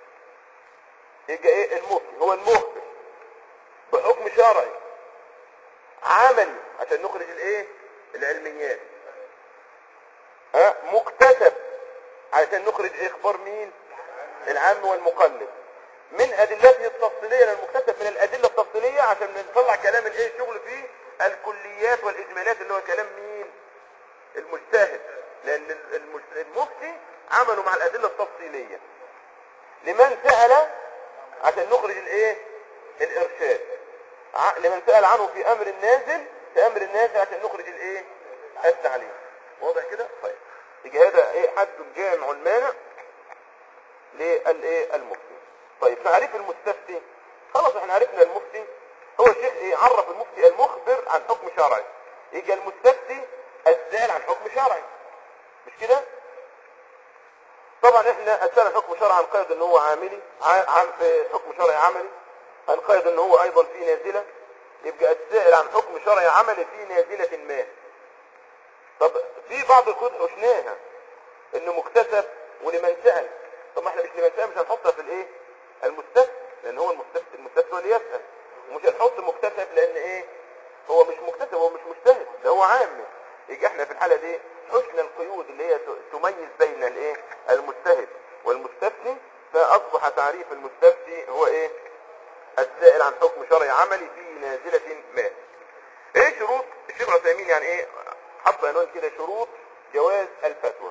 يبقى ايه المفتي هو المخبر بحكم شرعي عملي عشان نخرج الايه العلميات ها مكتسب عشان نخرج إيه اخبار مين العام والمقلد من ادلته التفصيليه للمكتسب من الادله التفصيليه عشان نطلع كلام الايه شغل فيه الكليات والاجمالات اللي هو كلام مين المجتهد لان المج- المفتي عملوا مع الادله التفصيليه لمن سال عشان نخرج الايه الارشاد ع- لمن سال عنه في امر النازل في امر النازل عشان نخرج الايه التعليم واضح كده طيب يبقى هذا ايه حد جامع المانع للايه المفتي طيب تعريف المستفتي خلاص احنا عرفنا المفتي هو الشيخ ايه عرف المفتي المخبر عن حكم شرعي يجي المستفتي السائل عن حكم شرعي مش كده طبعا احنا السائل عن حكم شرعي هنقيد ان هو عاملي ع- عن في حكم شرعي عملي هنقيد ان هو ايضا في نازله يبقى السائل عن حكم شرعي عملي في نازله ما طب في بعض القيود حشناها انه مكتسب ولمن سأل طب ما احنا مش لمن سأل مش هنحطها في الايه المستفتي لان هو المستفتي المستفتي هو اللي يسأل ومش هنحط مكتسب لان ايه هو مش مكتسب هو مش مجتهد ده هو عام يجي احنا في الحالة دي حسن القيود اللي هي ت- تميز بين الايه المجتهد والمستفتي فاصبح تعريف المستفتي هو ايه السائل عن حكم شرعي عملي في نازلة ما ايه شروط الشيخ العثيمين يعني ايه حط عنوان كده شروط جواز الفتوى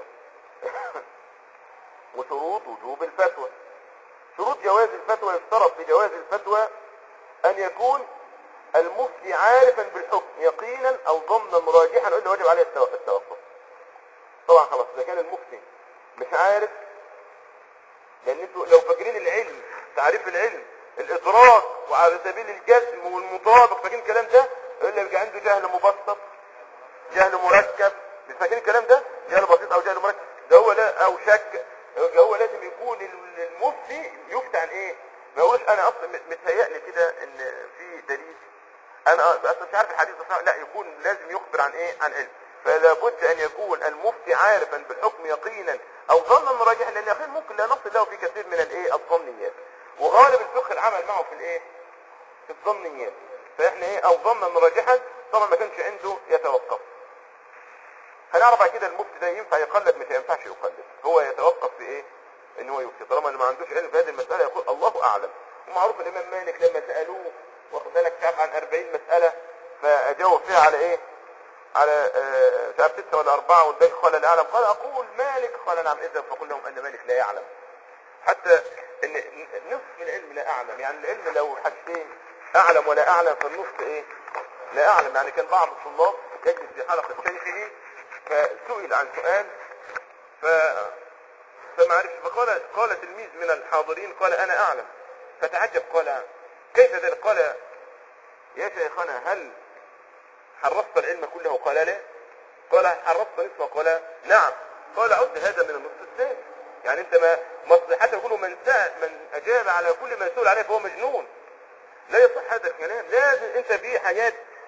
وشروط وجوب الفتوى شروط جواز الفتوى يشترط في جواز الفتوى ان يكون المفتي عارفا بالحكم يقينا او ضمنا راجحا الا واجب عليه التو- التوقف طبعا خلاص اذا كان المفتي مش عارف لان انتوا لو فاكرين العلم تعريف العلم الادراك وعلى سبيل الجزم والمطابق فاكرين الكلام ده يقول لك عنده جهل مبسط جهل مركب مش فاكرين الكلام ده جهل بسيط او جهل مركب ده هو لا او شك ده هو لازم يكون ال- المفتي يفتي عن ايه ما يقولش انا اصلا مت- متهيألي كده ان في دليل انا اصلا مش عارف الحديث ده صح لا يكون لازم يخبر عن ايه عن علم فلا بد ان يكون المفتي عارفا بالحكم يقينا او ظنا راجحا لان اليقين ممكن لا نصل له في كثير من الايه الظنيات وغالب الفقه العمل معه في الايه في الظنيات فاحنا ايه او ظنا راجحا طبعا ما كانش عنده يتوقف هنعرف بعد كده المفتي ده ينفع يقلد مش ينفعش يقلد هو يتوقف في ايه ان هو يفتي طالما اللي ما عندوش علم في هذه المساله يقول الله اعلم ومعروف الامام مالك لما سالوه واخد بالك مش عارف عن 40 مساله فاجاوب فيها على ايه على آه، مش عارف سته ولا اربعه والباقي قال لا اعلم قال اقول مالك قال نعم اذا فقل لهم ان مالك لا يعلم حتى ان نصف العلم لا اعلم يعني العلم لو حاجتين اعلم ولا اعلم فالنصف ايه لا اعلم يعني كان بعض الطلاب يجلس في حلقه شيخه فسئل عن سؤال ف فما عرفش فقال قال تلميذ من الحاضرين قال انا اعلم فتعجب قال كيف ذلك قال يا شيخنا هل حرصت العلم كله قال لا قال حرصت نصفه قال نعم قال عد هذا من النصف الثاني يعني انت ما مصلحته يقولوا من سأل من اجاب على كل ما سئل عليه فهو مجنون لا يصح هذا الكلام لازم انت في حاجات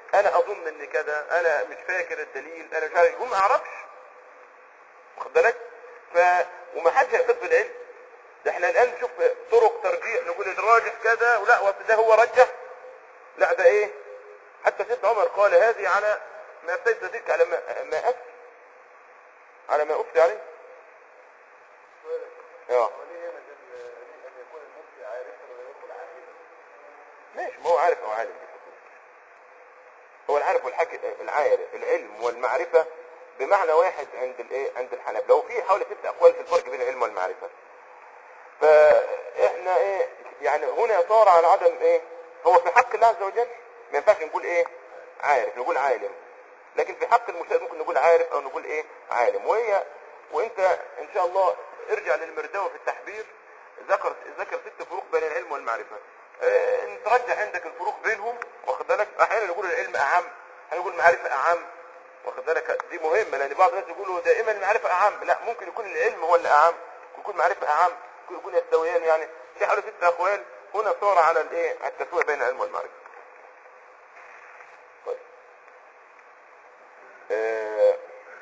انا اظن ان كذا انا مش فاكر الدليل انا مش عارف يقول ما اعرفش واخد بالك ف وما حدش هيخف العلم ده احنا الان نشوف طرق ترجيح نقول الراجح كذا ولا وأصل ده هو رجح لا ده ايه حتى سيدنا عمر قال هذه على ما افتيت ذلك على ما ما افتي على ما افتي عليه اه وليه هنا جل- ان يكون المفتي عارفا ولا يكون عالما ماشي ما هو عارف او عالم هو العارف والحكي العارف العلم والمعرفة بمعنى واحد عند الايه عند الحنابلة لو في حوالي ست اقوال في الفرق بين العلم والمعرفة فاحنا ايه يعني هنا صار على عدم ايه هو في حق الله عز وجل ما ينفعش نقول ايه عارف نقول عالم لكن في حق المجتهد ممكن نقول عارف او نقول ايه عالم وهي وانت ان شاء الله ارجع للمرداوي في التحبير ذكر ذكر ست فروق بين العلم والمعرفة اه ان ترجح عندك الفروق بينهم واخد بالك احيانا نقول العلم اعم احيانا نقول المعرفة اعم واخد بالك دي مهمة لان بعض الناس يقولوا دائما المعرفة اعم لا ممكن يكون العلم هو اللي اعم يكون معرفة اعم ممكن يكون يستويان يعني في حوالي ست اقوال هنا صار على الايه التسوية بين العلم والمعرفة طيب آه،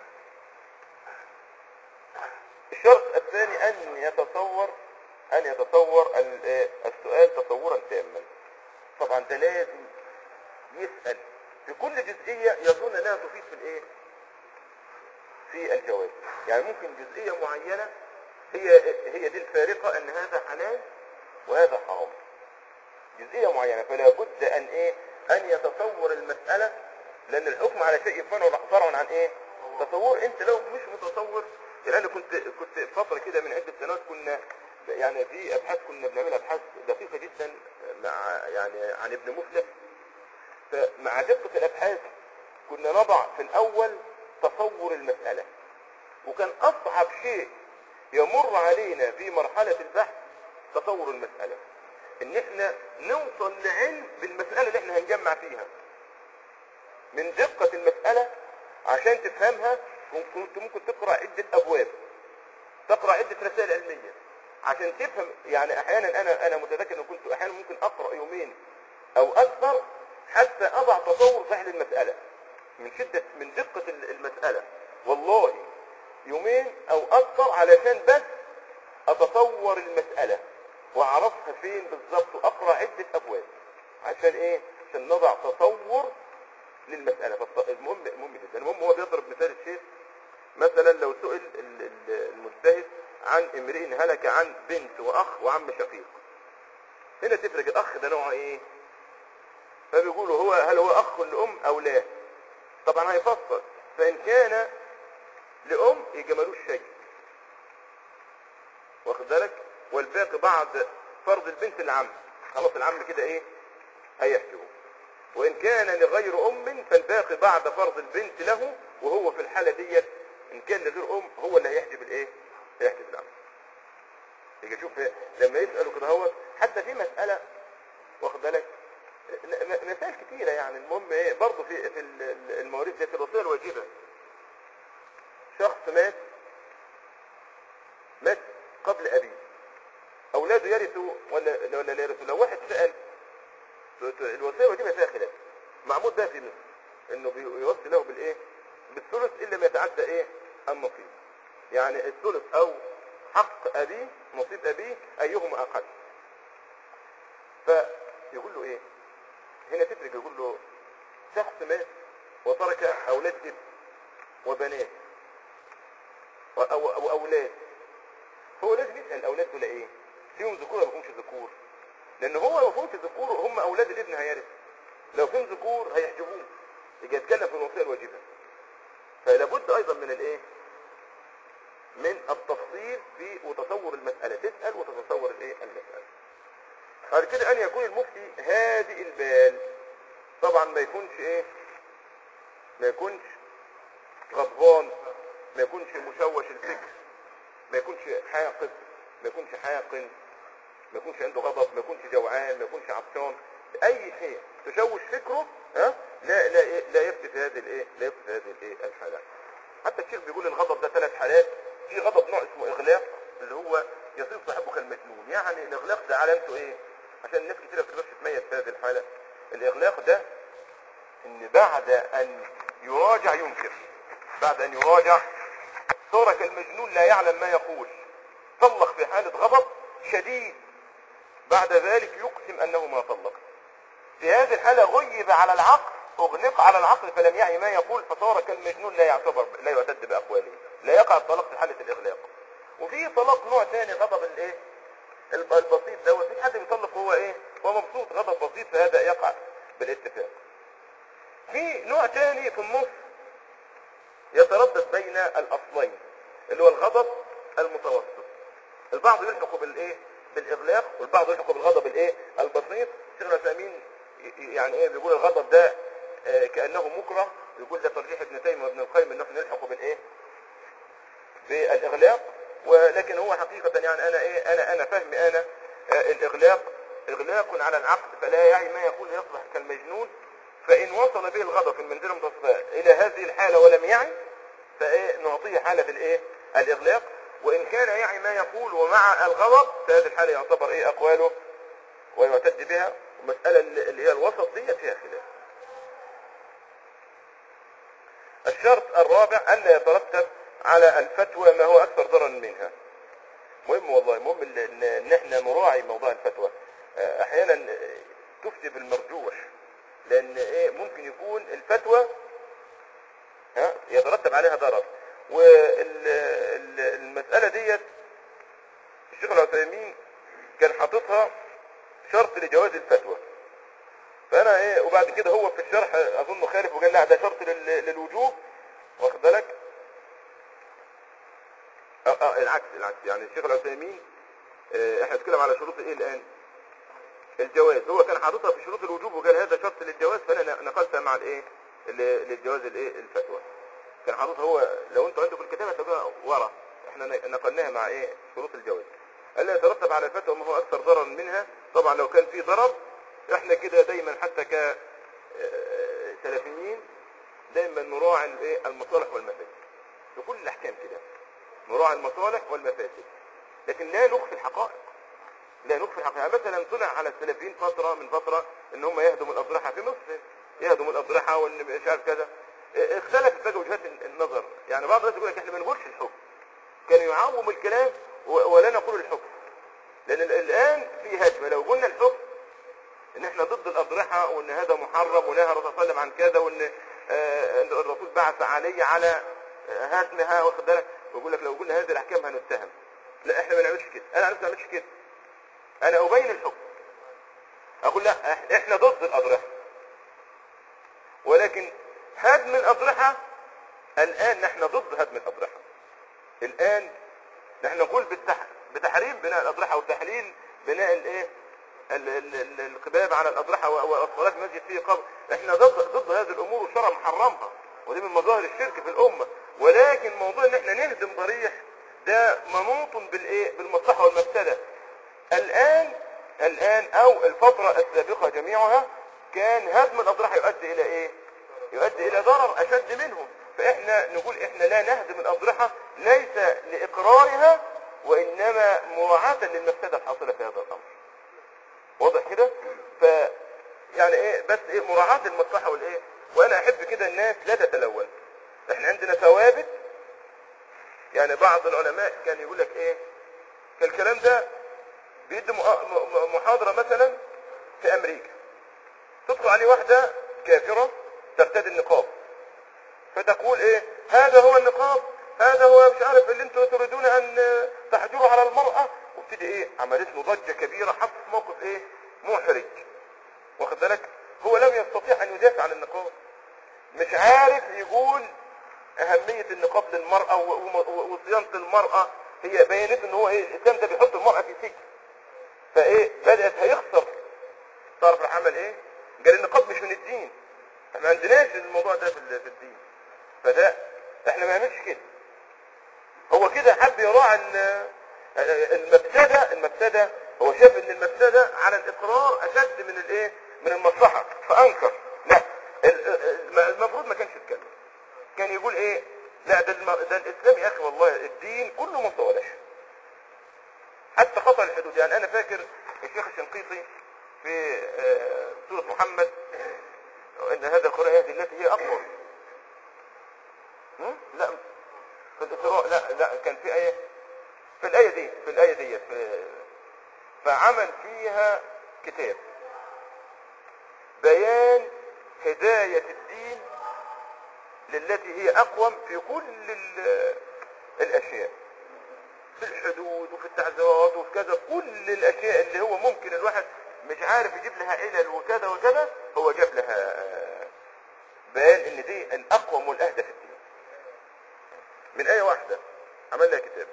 الشرط الثاني أن يتصور أن يتصور ال- آه، السؤال تصورا تاما طبعا ده لازم يسأل في كل جزئية يظن أنها تفيد في الإيه؟ في الجواب يعني ممكن جزئية معينة هي هي دي الفارقة أن هذا حلال وهذا حرام جزئية معينة فلا بد أن إيه أن يتصور المسألة لأن الحكم على شيء فرع فرع عن إيه تصور أنت لو مش متصور يعني أنا كنت كنت فترة كده من عدة سنوات كنا يعني في أبحاث كنا بنعمل أبحاث دقيقة جدا مع يعني عن ابن مفلح فمع دقة الأبحاث كنا نضع في الأول تصور المسألة وكان أصعب شيء يمر علينا في مرحلة البحث تصور المسألة ان احنا نوصل لعلم بالمسألة اللي احنا هنجمع فيها من دقة المسألة عشان تفهمها كنت ممكن تقرأ عدة ابواب تقرأ عدة رسائل علمية عشان تفهم يعني احيانا انا انا متذكر ان كنت احيانا ممكن اقرأ يومين او اكثر حتى اضع تصور صحيح للمسألة من شدة من دقة المسألة والله يومين او اكثر علشان بس اتصور المسألة واعرفها فين بالظبط واقرا عدة ابواب عشان ايه عشان نضع تصور للمسألة فالط- المهم مهم جدا المهم هو بيضرب مثال الشيخ مثلا لو سئل ال- ال- المجتهد عن امرئ هلك عن بنت واخ وعم شقيق هنا تفرق الاخ ده نوعه ايه فبيقولوا هو هل هو اخ لام او لا طبعا هيفصل فان كان لام يبقى ملوش شيء واخد بالك والباقي بعد فرض البنت العم خلاص العم كده ايه هيحجبه وان كان لغير ام فالباقي بعد فرض البنت له وهو في الحالة ديت ان كان لغير ام هو اللي هيحجب الايه هيحجب العم يجي شوف لما يسألوا كده هو حتى في مسألة واخد بالك م- م- مسائل كتيرة يعني المهم ايه برضه في في ال- ال- المواريث دي في الوصية الواجبة شخص مات مات قبل أبيه أولاده يرثوا ولا ولا لا يرثوا لو واحد سأل الوصية واجبة فيها خلاف معمول ده في مصر إنه بي- يوصي له بالإيه؟ بالثلث إلا ما يتعدى إيه؟ النصيب يعني الثلث أو حق أبيه نصيب أبيه أيهما أقل فيقول له إيه؟ هنا تفرق يقول له شخص مات وترك أولاد ابن وبنات و- أو أو أولاد هو لازم يسأل الأولاد دول إيه؟ فيهم ذكور ولا ما فيهمش ذكور؟ لأن هو لو فيهمش ذكور هم أولاد الابن هيرث لو فيهم ذكور هيحجبوه يجي يتكلم في الوصية الواجبة فلا بد أيضا من الإيه؟ من التفصيل في وتصور المسألة تسأل وتتصور الإيه؟ المسألة بعد كده أن يكون المفتي هادئ البال طبعا ما يكونش إيه؟ ما يكونش غضبان ما يكونش مشوش الفكر ما يكونش حاقد ما يكونش حاقن ما يكونش عنده غضب ما يكونش جوعان ما يكونش عطشان اي شيء تشوش فكره ها لا لا إيه؟ لا يفتي في هذه الايه لا يفتي في هذه الايه الحالات حتى الشيخ بيقول الغضب ده ثلاث حالات في غضب نوع اسمه اغلاق اللي هو يصير صاحبه كالمجنون يعني الاغلاق ده علامته ايه عشان الناس كتير ما بتقدرش تميز في هذه الحاله الاغلاق ده ان بعد ان يراجع ينكر بعد ان يراجع صار كالمجنون لا يعلم ما يقول طلق في حالة غضب شديد بعد ذلك يقسم انه ما طلق في هذه الحالة غيب على العقل اغلق على العقل فلم يعي ما يقول فصار كالمجنون لا يعتبر لا يعتد باقواله لا يقع الطلاق في حالة الاغلاق وفي طلاق نوع ثاني غضب الايه الب- البسيط ده وفي حد بيطلق هو ايه هو مبسوط غضب بسيط فهذا يقع بالاتفاق في نوع ثاني في النص يتردد بين الاصلين اللي هو الغضب المتوسط البعض يلحق بالايه بالاغلاق والبعض يلحق بالغضب الايه البسيط شيخنا الفامين يعني ايه بيقول الغضب ده آه، كانه مكره يقول ده ترجيح ابن تيميه وابن القيم ان احنا نلحقه بالايه بالاغلاق ولكن هو حقيقه يعني انا ايه انا انا فهمي انا آه، الاغلاق اغلاق على العقل فلا يعي ما يقول يصبح كالمجنون فان وصل به الغضب في المنزله المتصفى الى هذه الحاله ولم يعي فايه نعطيه حاله الايه الاغلاق وان كان يعي ما يقول ومع الغضب فهذه الحاله يعتبر ايه اقواله ويعتد بها المساله اللي اللي هي الوسط دي فيها خلاف الشرط الرابع ألا يترتب على الفتوى ما هو أكثر ضررا منها مهم والله مهم ال- ان إن احنا نراعي موضوع الفتوى آه، احيانا آه، تفتي بالمرجوح لان ايه ممكن يكون الفتوى ها يترتب عليها ضرر والمسألة ديت الشيخ العثيمين كان حاططها شرط لجواز الفتوى فانا ايه وبعد كده هو في الشرح اظن خالف وقال لا ده شرط لل- للوجوب واخد بالك اه اه العكس العكس يعني الشيخ العثيمين اه احنا بنتكلم على شروط ايه الان الجواز هو كان حاططها في شروط الوجوب وقال هذا شرط للجواز فانا ن- نقلتها مع الايه ال- للجواز الايه الفتوى كان حاططها هو لو انتوا عندكم الكتابه هتبقى ورا احنا ن- نقلناها مع ايه شروط الجواز الا يترتب على الفتوى ما هو اكثر ضررا منها طبعا لو كان في ضرر احنا كده دايما حتى ك آه، سلفيين دايما نراعي الايه المصالح والمفاسد في كل الاحكام كده نراعي المصالح والمفاسد لكن لا نخفي الحقائق لا نخفي الحقائق يعني مثلا طلع على السلفيين فتره من فتره ان هم يهدموا الاضرحه في مصر يهدموا الاضرحه وان مش عارف كذا اه، اختلفت بقى وجهات النظر يعني بعض الناس يقول لك احنا ما نقولش الحكم كانوا يعوموا الكلام و- ولا نقول الحكم لان ال- الان في هجمه لو قلنا الحكم ان احنا ضد الاضرحه وان هذا محرم ونهى الرسول صلى الله عليه وسلم عن كذا وان آه، إن الرسول بعث علي على آه، هدمها واخد بالك ويقول لك لو قلنا هذه الاحكام هنتهم لا احنا ما نعملش كده انا عن نفسي ما بعملش كده انا ابين الحكم اقول لا إح- احنا ضد الاضرحه ولكن هدم الاضرحه الان نحن ضد هدم الاضرحه الان نحن نقول بالتح... بتحريم بناء الاضرحه وتحليل بناء الايه ال- ال- ال- القباب على الاضرحه و- والصلاه في المسجد فيه قبر احنا ضد ضد هذه الامور والشرع محرمها ودي من مظاهر الشرك في الامه ولكن موضوع ان احنا نهدم ضريح ده منوط بالايه بالمصلحه والمفسده الان الان او الفتره السابقه جميعها كان هدم الاضرحه يؤدي الى ايه يؤدي الى ضرر اشد منه فاحنا نقول احنا لا نهدم الاضرحه ليس لاقرارها وانما مراعاه للمفسده الحاصله في هذا الامر واضح كده ف يعني ايه بس ايه مراعاه المصلحه والايه وانا احب كده الناس لا تتلون احنا عندنا ثوابت يعني بعض العلماء كان يقول لك ايه كالكلام ده بيدي مؤ- م- محاضره مثلا في امريكا تدخل عليه واحده كافره ترتدي النقاب فتقول ايه هذا هو النقاب هذا هو مش عارف اللي انتم تريدون ان تحجروا على المرأة وابتدي ايه عملت له ضجة كبيرة حط في موقف ايه محرج واخد بالك هو لم يستطيع ان يدافع عن النقاب مش عارف يقول اهمية النقاب للمرأة و- و- و- وصيانة المرأة هي بينت ان هو ايه الاسلام ده بيحط المرأة في سجن فايه بدأت هيخسر تعرف راح عمل ايه قال النقاب مش من الدين احنا ما عندناش الموضوع ده في ال- في الدين فده احنا ما نعملش كده هو كده حب يراعي ال- المفسدة المفسدة هو شاف ان المفسدة على الاقرار اشد من الايه من المصلحة فانكر لا ال- ال- المفروض ما كانش يتكلم كان يقول ايه لا ده, الم... ده الاسلام يا اخي والله الدين كله مصالح حتى خطأ الحدود يعني انا فاكر الشيخ الشنقيطي في آه، سورة محمد ان هذا القرآن يهدي التي هي اقوى هم؟ لا في الاسراء لا لا كان في ايه في الايه دي في الايه دي في فعمل فيها كتاب بيان هداية الدين للتي هي اقوم في كل ال- الاشياء في الحدود وفي التعزيرات وفي كذا كل الاشياء اللي هو ممكن الواحد مش عارف يجيب لها علل وكذا وكذا هو جاب لها آه، بيان ان دي الاقوم والاهدى في الدين من ايه واحده عمل لها كتاب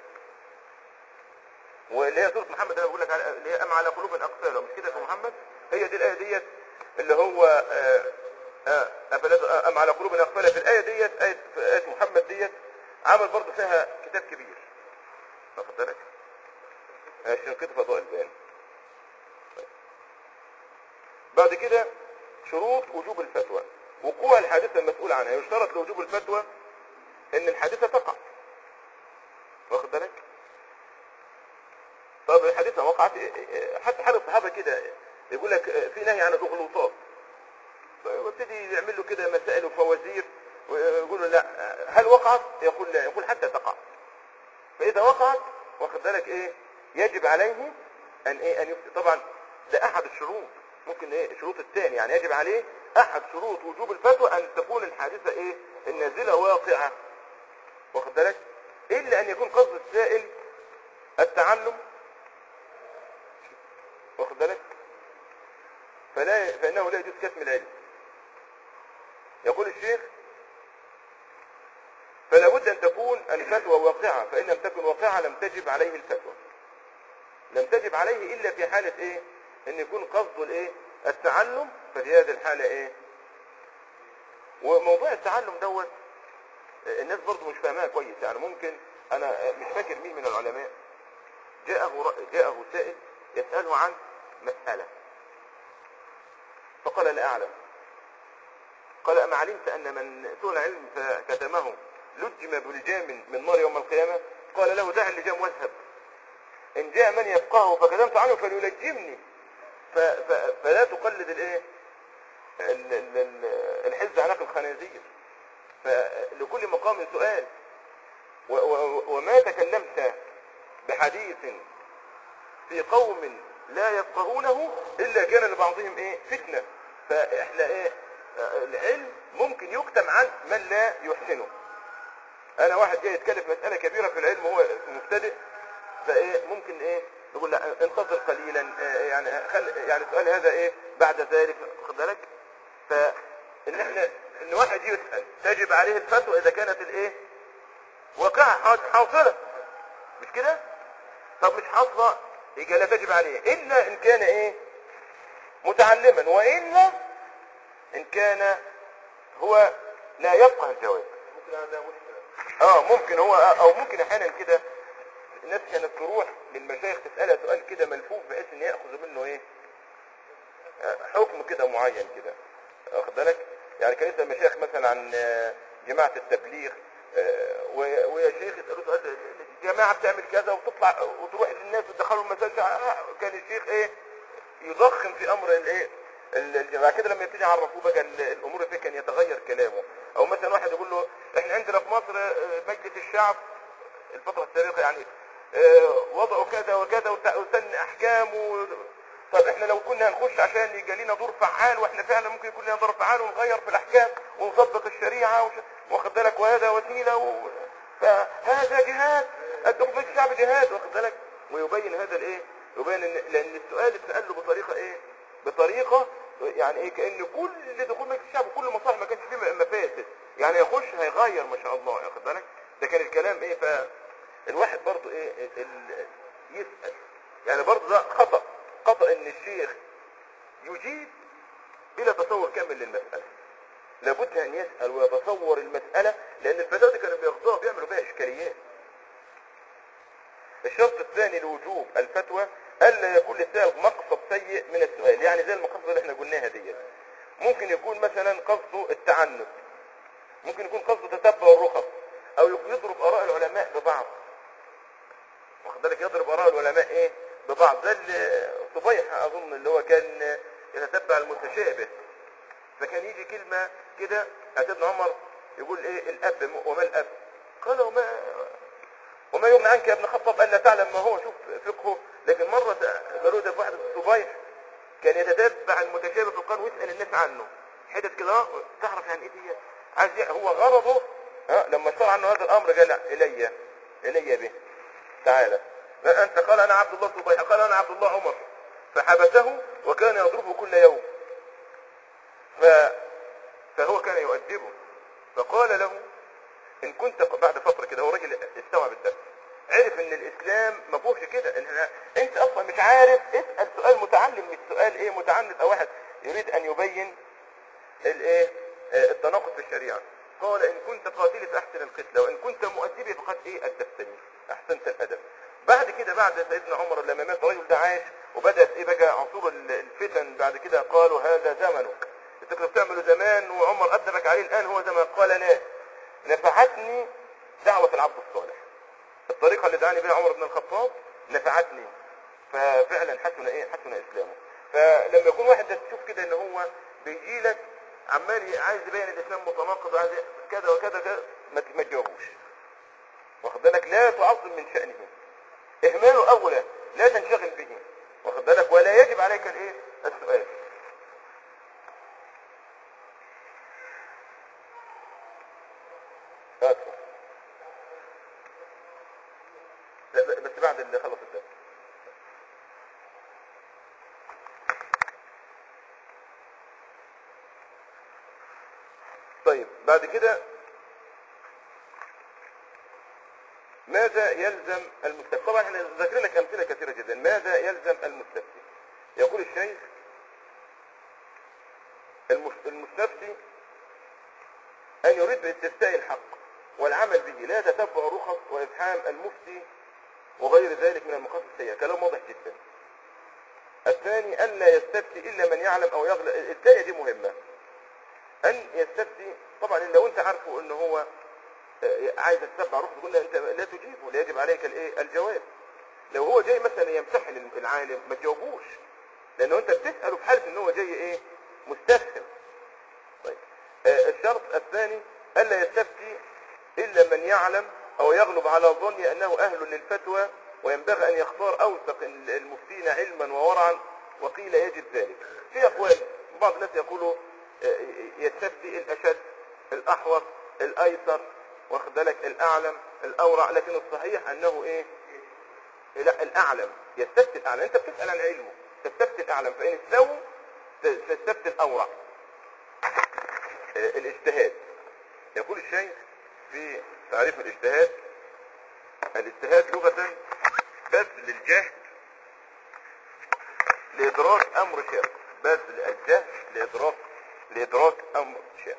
واللي هي سوره محمد انا بقول لك على- اللي هي ام على قلوب اقفالها مش كده في محمد هي دي الايه ديت اللي هو آه، آه، أفلا- ام على قلوب اقفالها في الايه ديت ايه في ايه محمد ديت عمل برضه فيها كتاب كبير واخد بالك الشنقيطي فضاء البيان طيب. بعد كده شروط وجوب الفتوى وقوع الحادثة المسؤول عنها يشترط لوجوب الفتوى ان الحادثة تقع واخد بالك طب الحادثة وقعت حتى حال الصحابة كده يقول لك في نهي عن الاغلوطات وابتدي يعمل له كده مسائل وفوازير ويقول له لا هل وقعت يقول لا يقول حتى تقع فاذا وقعت واخد بالك ايه يجب عليه ان ايه ان يفتي طبعا ده احد الشروط ممكن ايه الشروط الثاني يعني يجب عليه احد شروط وجوب الفتوى ان تكون الحادثه ايه النازله واقعه واخد بالك الا ان يكون قصد السائل التعلم واخد بالك فلا فانه لا يجوز كتم العلم يقول الشيخ فلا بد ان تكون الفتوى واقعه فان لم تكن واقعه لم تجب عليه الفتوى لم تجب عليه الا في حاله ايه ان يكون قصده الايه التعلم ففي هذه الحاله ايه وموضوع التعلم دوت الناس برضو مش فاهمها كويس يعني ممكن انا مش فاكر مين من العلماء جاءه ر- جاءه سائل يساله عن مساله فقال لا اعلم قال أما علمت أن من سئل العلم فكتمه لجم بلجام من نار يوم القيامة قال له دع اللجام واذهب إن جاء من يفقهه فكتمت عنه فليلجمني ف... ف... فلا تقلد الايه ال- ال- ال- الحز عناق الخنازير فلكل مقام سؤال و... و... وما تكلمت بحديث في قوم لا يفقهونه الا كان لبعضهم ايه فتنه فاحنا ايه آه، العلم ممكن يكتم عن من لا يحسنه انا واحد جاي يتكلم في مساله كبيره في العلم وهو مبتدئ فايه ممكن ايه نقول لا انتظر قليلا آه، يعني خل يعني السؤال هذا ايه بعد ذلك خد بالك فان احنا ان واحد يسال تجب عليه الفتوى اذا كانت الايه واقعه حاصله مش كده طب مش حاصله يبقى لا تجب عليه الا ان كان ايه متعلما والا ان كان هو لا يفقه الجواب ممكن عندها مشكلة اه ممكن هو او ممكن احيانا كده الناس كانت تروح للمشايخ تسالها سؤال كده ملفوف بحيث ان ياخذ منه ايه آه، حكم كده معين كده واخد بالك يعني كان يسال المشايخ مثلا عن آه، جماعه التبليغ آه، و- ويا شيخ يسالوا سؤال الجماعه بتعمل كذا وتطلع وتروح للناس وتدخلوا المساجد آه، كان الشيخ ايه يضخم في امر الايه ال- ال- بعد كده لما يبتدي يعرفوه بقى ال- الامور فيه كان يتغير كلامه او مثلا واحد يقول له احنا عندنا في مصر آه، مجلس الشعب الفترة السابقة يعني آه، وضعوا كذا وكذا وت- وسن احكام و... طب احنا لو كنا هنخش عشان يبقى لنا دور فعال واحنا فعلا ممكن يكون لنا دور فعال ونغير في الاحكام ونطبق الشريعة وش... واخد بالك وهذا وسيلة و... فهذا جهاد الدخول في الشعب جهاد واخد بالك ويبين هذا الايه يبين ان لان السؤال اتسال له بطريقة ايه بطريقة يعني ايه كان كل دخول مجلس الشعب وكل مصالح ما كانش فيه مفاسد يعني يخش هيغير ما شاء الله واخد بالك ده كان الكلام ايه فالواحد برضه ايه ال- ال- يسال يعني برضه ده خطا خطا ان الشيخ يجيب بلا تصور كامل للمساله لابد ان يسال ويتصور المساله لان الفتاوى دي كانوا بياخدوها بيعملوا بيها اشكاليات الشرط الثاني لوجوب الفتوى الا يكون للسائل مقصد سيء من السؤال يعني زي المقاصد اللي احنا قلناها ديت ممكن يكون مثلا قصده التعنت ممكن يكون قصده تتبع الرخص او يضرب اراء العلماء ببعض واخد بالك يضرب اراء العلماء ايه ببعض زي اللي صبيح اظن اللي هو كان يتتبع المتشابه فكان يجي كلمة كده سيدنا عمر يقول ايه الاب وما الاب قال وما وما يغني عنك يا ابن الخطاب الا تعلم ما هو شوف فقهه لكن مرة قالوا ده في واحد الصبيح كان يتتبع المتشابه في القرآن ويسأل الناس عنه حتت كده آه، تعرف يعني ايه دي عايز ي- هو غرضه ها لما اشترى عنه هذا الامر قال لا، الي الي به تعالى لا انت قال انا عبد الله صبيح قال انا عبد الله عمر فحبسه وكان يضربه كل يوم ف... فهو كان يؤدبه فقال له ان كنت بعد فتره كده هو راجل استوعب الدرس عرف ان الاسلام ما فيهوش كده ان إحنا- انت اصلا مش عارف اسال سؤال متعلم مش سؤال ايه متعنت او واحد يريد ان يبين الايه آه، التناقض في الشريعه قال ان كنت قاتلي فاحسن القتل وان كنت مؤدبي فقد ايه ادبتني احسنت الادب بعد كده بعد سيدنا عمر لما مات الرجل ده عاش وبدات ايه بقى عصور ال- الفتن بعد كده قالوا هذا زمنك انت كنت بتعمله زمان وعمر ادبك عليه الان هو زمان قال لا نفعتني دعوه العبد الصالح الطريقه اللي دعاني بها عمر بن الخطاب نفعتني ففعلا حسن ايه حسن اسلامه فلما يكون واحد ده تشوف كده ان هو بيجي لك عمال عايز يبين الاسلام متناقض وعايز كذا وكذا كذا ما ت- ما تجاوبوش واخد بالك لا تعظم من شأنه اهماله اولا لا تنشغل به واخد بالك ولا يجب عليك الايه السؤال أكثر. لا ب- بس بعد اللي خلص الدرس طيب بعد كده ماذا يلزم المستفتي طبعا احنا ذاكرين لك امثله كثيره جدا ماذا يلزم المستفتي يقول الشيخ المس- المستفتي ان يريد باستفتاء الحق والعمل به لا تتبع رخص وافهام المفتي وغير ذلك من المقاصد السيئه كلام واضح جدا الثاني الا يستفتي الا من يعلم او يغلب الثانيه دي مهمه ان يستفتي طبعا لو انت عارفه ان هو آه، عايز تتبع رخص قلنا انت لا تجيبه لا يجب عليك الايه الجواب لو هو جاي مثلا يمتحن العالم ما تجاوبوش لانه انت بتساله في حاله ان هو جاي ايه مستفهم طيب آه، الشرط الثاني الا يستفتي الا من يعلم او يغلب على ظني انه اهل للفتوى وينبغي ان يختار اوثق المفتين علما وورعا وقيل يجب ذلك في اقوال بعض الناس يقولوا آه، يستفتي الاشد الاحوط الايسر واخد بالك الاعلم الاورع لكن الصحيح انه ايه لا الاعلم يستفتي الاعلم انت بتسال عن علمه تستفتي الاعلم فان استووا تستفتي الاورع آه، الاجتهاد يقول الشيخ في تعريف الاجتهاد الاجتهاد لغة بذل الجهد لإدراك أمر شاق بذل الجهد لإدراك لإدراك أمر شاق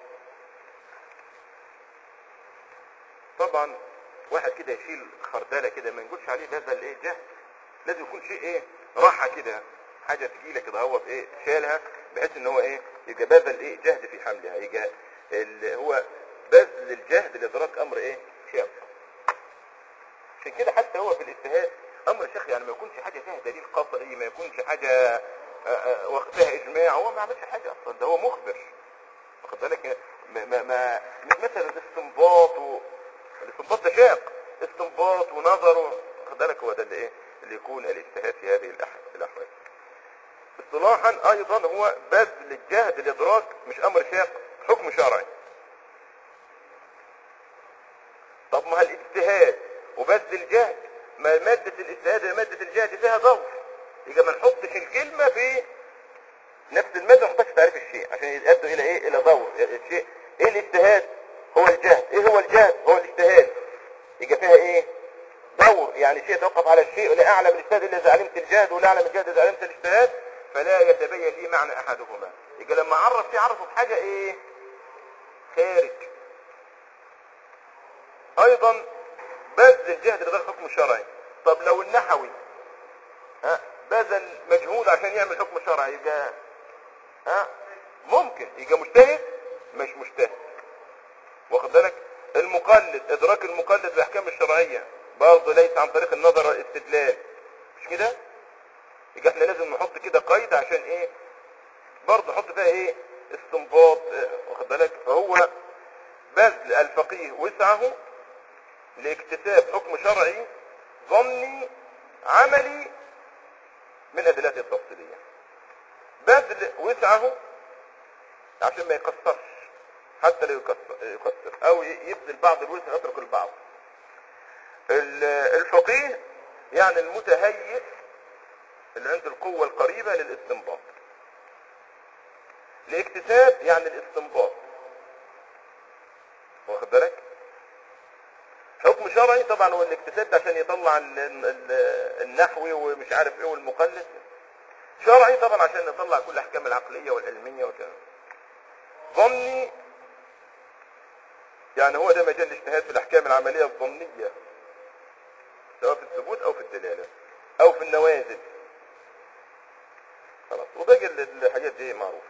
طبعا واحد كده يشيل خردله كده ما نقولش عليه بذل ايه جهد لازم يكون شيء ايه راحه كده حاجه تقيله كده هو ايه شالها بحيث ان هو ايه يبقى بذل ايه جهد في حملها يبقى اللي هو بذل الجهد لادراك امر ايه شاق عشان كده حتى هو في الاجتهاد امر شيخ يعني ما يكونش حاجه فيها دليل قطعي ما يكونش حاجه آه، آه، وقتها اجماع هو ما عملش حاجه اصلا ده هو مخبر واخد بالك ما, ما, ما مش مثلا استنباط و... الاستنباط ده شاق استنباط ونظر و- واخد بالك هو ده اللي ايه اللي يكون الاجتهاد في هذه الأح- الاحوال اصطلاحا ايضا هو بذل الجهد الادراك مش امر شاق حكم شرعي طب ما الاجتهاد وبذل الجهد ما مادة الاجتهاد مادة الجهد فيها ضوء يبقى ما نحطش الكلمة في نفس المادة ما نحطهاش في تعريف الشيء عشان يؤدوا الى ايه الى دور الشيء ايه الاجتهاد هو الجهد ايه هو الجهد هو الاجتهاد يبقى فيها ايه دور يعني شيء يتوقف على الشيء ولا اعلم الاجتهاد الا اذا علمت الجهد ولا اعلم الجهد اذا علمت الاجتهاد فلا يتبين لي معنى احدهما يبقى لما عرف شيء عرفه بحاجه ايه خارج ايضا بذل الجهد لغير الحكم الشرعي طب لو النحوي ها بذل مجهود عشان يعمل حكم شرعي يبقى ها ممكن يبقى مجتهد مش مجتهد واخد بالك المقلد ادراك المقلد للاحكام الشرعيه برضه ليس عن طريق النظر والاستدلال مش كده يبقى احنا لازم نحط كده قيد عشان ايه برضه نحط فيها ايه استنباط آه، واخد بالك فهو بذل الفقيه وسعه لاكتساب حكم شرعي ظني عملي من ادلته التفصيليه بذل وسعه عشان ما يكسرش حتى لا يكسر, يكسر او يبذل بعض الوسع يترك البعض ال- الفقيه يعني المتهيئ اللي عنده القوة القريبة للاستنباط لاكتساب يعني الاستنباط واخد بالك حكم شرعي طبعا هو الاكتساب ده عشان يطلع ال- ال- النحوي ومش عارف ايه والمقلد شرعي طبعا عشان نطلع كل الاحكام العقلية والعلمية وكذا ظني يعني هو ده مجال الاجتهاد في الاحكام العملية الظنية سواء في الثبوت او في الدلالة او في النوازل خلاص وباقي ال- الحاجات دي معروفة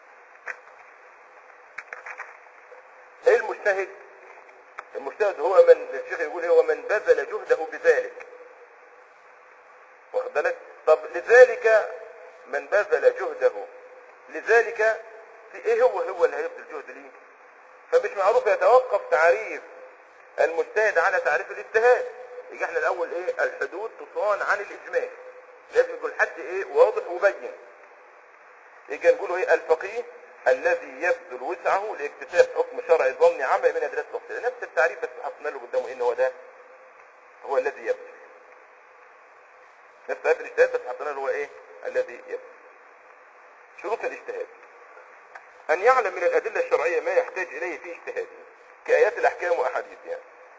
ايه المجتهد المجتهد هو من الشيخ يقول هو من بذل جهده بذلك واخد بالك طب لذلك من بذل جهده لذلك في ايه هو هو اللي هيبذل جهد ليه فمش معروف يتوقف تعريف المجتهد على تعريف الاجتهاد يجي احنا الاول ايه الحدود تصان عن الاجمال لازم يكون حد ايه واضح وبين يجي نقوله ايه الفقيه الذي يبذل وسعه لاكتساب حكم شرعي ظني عملي من ادلات التفصيل نفس التعريف بس حطينا له قدامه ان هو ده هو الذي يبذل نفس تعريف الاجتهاد بس حطينا له هو ايه الذي يبذل شروط الاجتهاد أن يعلم من الأدلة الشرعية ما يحتاج إليه في اجتهاده كآيات الأحكام وأحاديث يعني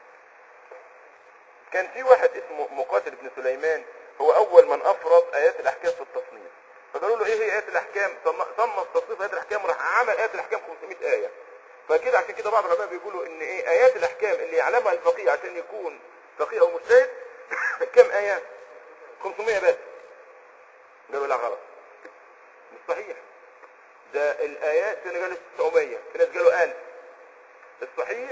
كان في واحد اسمه مقاتل بن سليمان هو أول من أفرض آيات الأحكام في التصنيف فقالوا له إيه هي آيات الأحكام صم- صنف تصنيف آيات الأحكام راح عمل آيات الأحكام 500 آية فكده عشان كده بعض العلماء بيقولوا إن إيه آيات الأحكام اللي يعلمها الفقيه عشان يكون فقيه أو مجتهد كم آية 500 بس قالوا لا غلط مش صحيح ده الآيات في ناس قالوا 900 في ناس قالوا 1000 الصحيح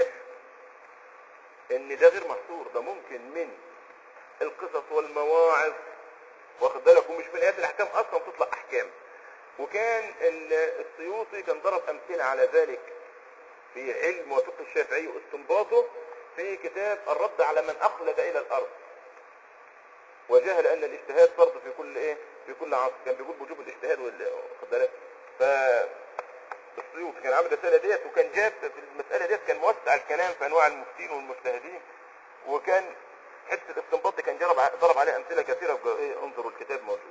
ان ده غير محصور ده ممكن من القصص والمواعظ واخد بالك ومش من آيات الأحكام أصلا تطلع أحكام وكان ال- السيوطي كان ضرب أمثلة على ذلك في علم وفقه الشافعي واستنباطه في كتاب الرد على من أخلد إلى الأرض وجهل ان الاجتهاد فرض في كل ايه في كل عصر كان بيقول بوجوب الاجتهاد وال- واخد بالك ف السيوط كان عامل الرساله ديت وكان جاب في المساله ديت كان موسع الكلام في انواع المفتين والمجتهدين وكان حته الاستنباط دي كان جرب ع- ضرب عليها امثله كثيره وقال ايه انظروا الكتاب موجود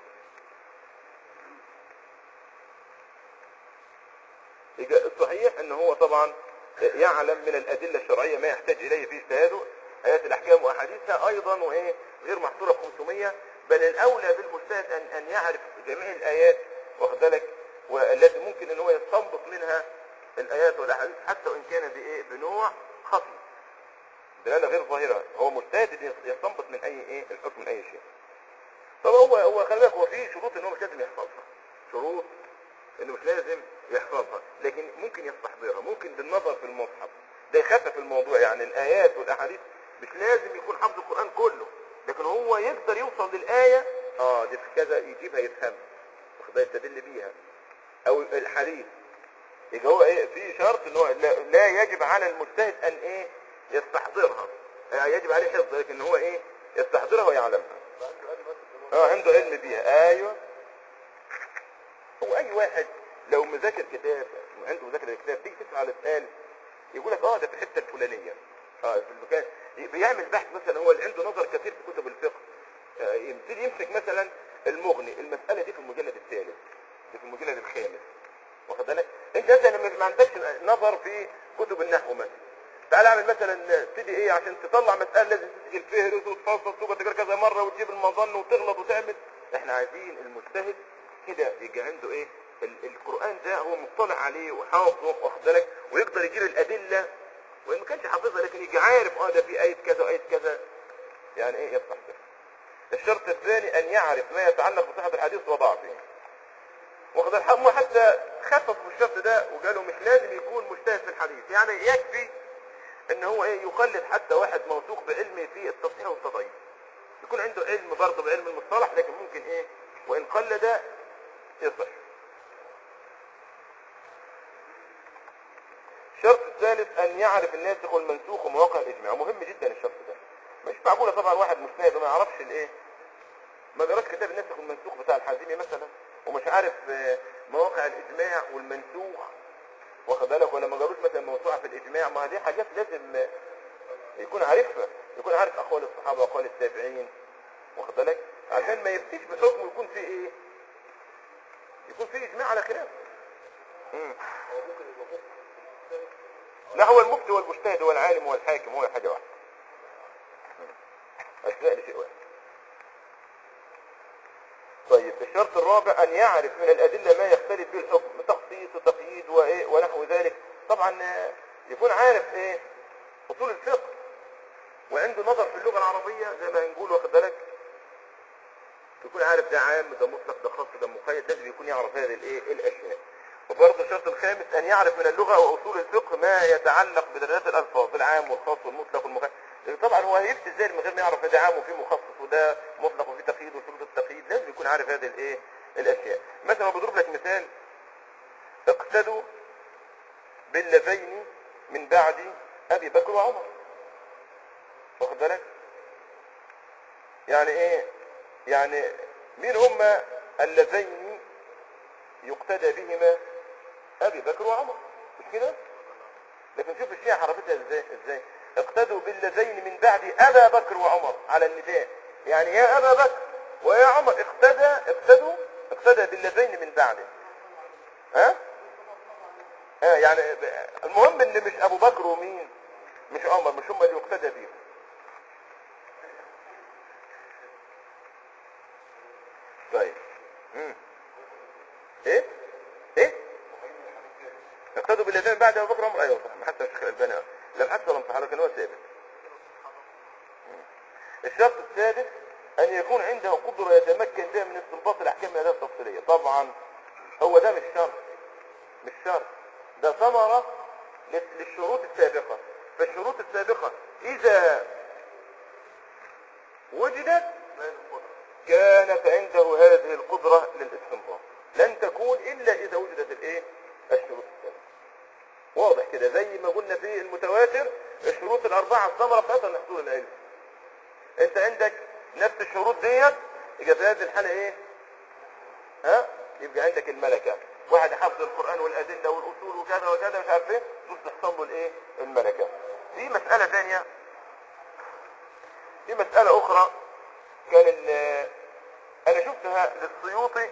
يبقى الصحيح ان هو طبعا يعلم من الادله الشرعيه ما يحتاج اليه في اجتهاده ايات الاحكام واحاديثها ايضا وايه غير محصوره ب 500 بل الاولى بالمجتهد ان ان يعرف جميع الايات واخد بالك والتي ممكن ان هو يستنبط منها الايات والاحاديث حتى وان كان بايه بنوع خفي دلاله غير ظاهره هو مجتهد إن يستنبط من اي ايه الحكم من اي شيء طب هو هو خلي بالك هو في شروط ان هو مش لازم يحفظها شروط انه مش لازم يحفظها لكن ممكن يستحضرها ممكن بالنظر في المصحف ده يخفف الموضوع يعني الايات والاحاديث مش لازم يكون حافظ القران كله لكن هو يقدر يوصل للايه اه دي في كذا يجيبها يفهمها واخد بالك يستدل بيها او الحديث يبقى هو ايه في شرط ان هو لا, لا يجب على المجتهد ان ايه يستحضرها آه، يجب عليه حفظ لكن هو ايه يستحضرها ويعلمها اه عنده علم بيها ايوه هو اي واحد لو مذاكر كتاب عنده مذاكر الكتاب تيجي تسال على سؤال يقول لك اه ده في الحته الفلانيه اه في المكان بيعمل بحث مثلا هو اللي عنده نظر كثير في كتب الفقه آه، يبتدي يمسك مثلا المغني المساله دي في المجلد الثالث دي في المجلد الخامس واخد بالك انت مثلا ما- ما عندكش نظر في كتب النحو مثلا تعال اعمل مثلا ابتدي ايه عشان تطلع مساله لازم تسجل الفهرس وتفصل صوبه تقرا كذا مره وتجيب المظن وتغلط وتعمل احنا عايزين المجتهد كده يجي عنده ايه ال- القران ده هو مطلع عليه وحافظه واخد بالك ويقدر يجيب الادله وان ما كانش حافظها لكن يجي عارف اه ده في ايه كذا وايه كذا يعني ايه يستحضر الشرط الثاني ان يعرف ما يتعلق بصحه الحديث وضعفه واخد الحق هم حتى خففوا الشرط ده وقالوا مش لازم يكون مجتهد في الحديث يعني يكفي ان هو ايه يقلد حتى واحد موثوق بعلمه في التصحيح والتضعيف يكون عنده علم برضه بعلم المصطلح لكن ممكن ايه وان قلد يصح الثالث ان يعرف الناسخ والمنسوخ ومواقع الاجماع مهم جدا الشرط ده مش معقوله طبعا واحد مجتهد وما يعرفش الايه ما قراش كتاب الناسخ والمنسوخ بتاع الحازمي مثلا ومش عارف آه، مواقع الاجماع والمنسوخ واخد بالك ولا ما قالوش مثلا موسوعه في الاجماع ما دي حاجات لازم آه، يكون عارفها يكون عارف اقوال الصحابه واقوال التابعين واخد بالك عشان ما يفتيش بحكم ويكون في ايه يكون في اجماع على خلاف مم. هو ممكن يبقى مفتي لا هو المفتي والمجتهد هو العالم والحاكم هو حاجه واحده أشياء لشيء واحد طيب الشرط الرابع أن يعرف من الأدلة ما يختلف به الحكم تخصيص وتقييد وإيه ونحو ذلك طبعا آه، يكون عارف إيه أصول الفقه وعنده نظر في اللغة العربية زي ما نقول واخد بالك يكون عارف ده عام ده مطلق ده خاص ده مقيد لازم يكون يعرف هذه الايه الاشياء وبرضه الشرط الخامس ان يعرف من اللغه واصول الفقه ما يتعلق بدرجات الالفاظ العام والخاص والمطلق والمقيد طبعا هو هيفتي ازاي من غير ما يعرف ده عام وفي مخصص وده مطلق وفي تقييد وشروط التقييد لازم يكون عارف هذه الايه الاشياء مثلا هو بضرب لك مثال اقتدوا باللذين من بعد ابي بكر وعمر واخد بالك يعني ايه يعني مين هما اللذين يقتدى بهما ابي بكر وعمر مش كده لكن شوف الشيعة حرفتها ازاي ازاي اقتدوا باللذين من بعد ابا بكر وعمر على النداء يعني يا ابا بكر ويا عمر اقتدى اقتدوا اقتدى باللذين من بعده ها ها يعني ب- المهم ان مش ابو بكر ومين مش عمر مش هم اللي يقتدى بيهم طيب مم. ايه ايه اقتدوا بالذين بعد ابو بكر وعمر ايوه صح حتى الشيخ الالباني لم حتى لم صح لكن هو ثابت مم. الشرط السادس ان يكون عنده قدره يتمكن بها من استنباط الاحكام من الادله التفصيليه طبعا هو ده مش شرط مش شرط ده ثمره لل- للشروط السابقه فالشروط السابقه اذا وجدت كانت عنده هذه القدرة للاستنباط لن تكون إلا إذا وجدت الإيه؟ الشروط السابقة واضح كده زي ما قلنا في المتواتر الشروط الأربعة الثمرة بتاعتها لحصول العلم أنت عندك نفس الشروط ديت يبقى في هذه الحالة إيه؟ ها؟ يبقى عندك الملكة واحد حفظ القرآن والأدلة والأصول وكذا وكذا مش عارف إيه دول تحصل له الإيه؟ الملكة في مسألة ثانية في مسألة أخرى كان ال- أنا شفتها للسيوطي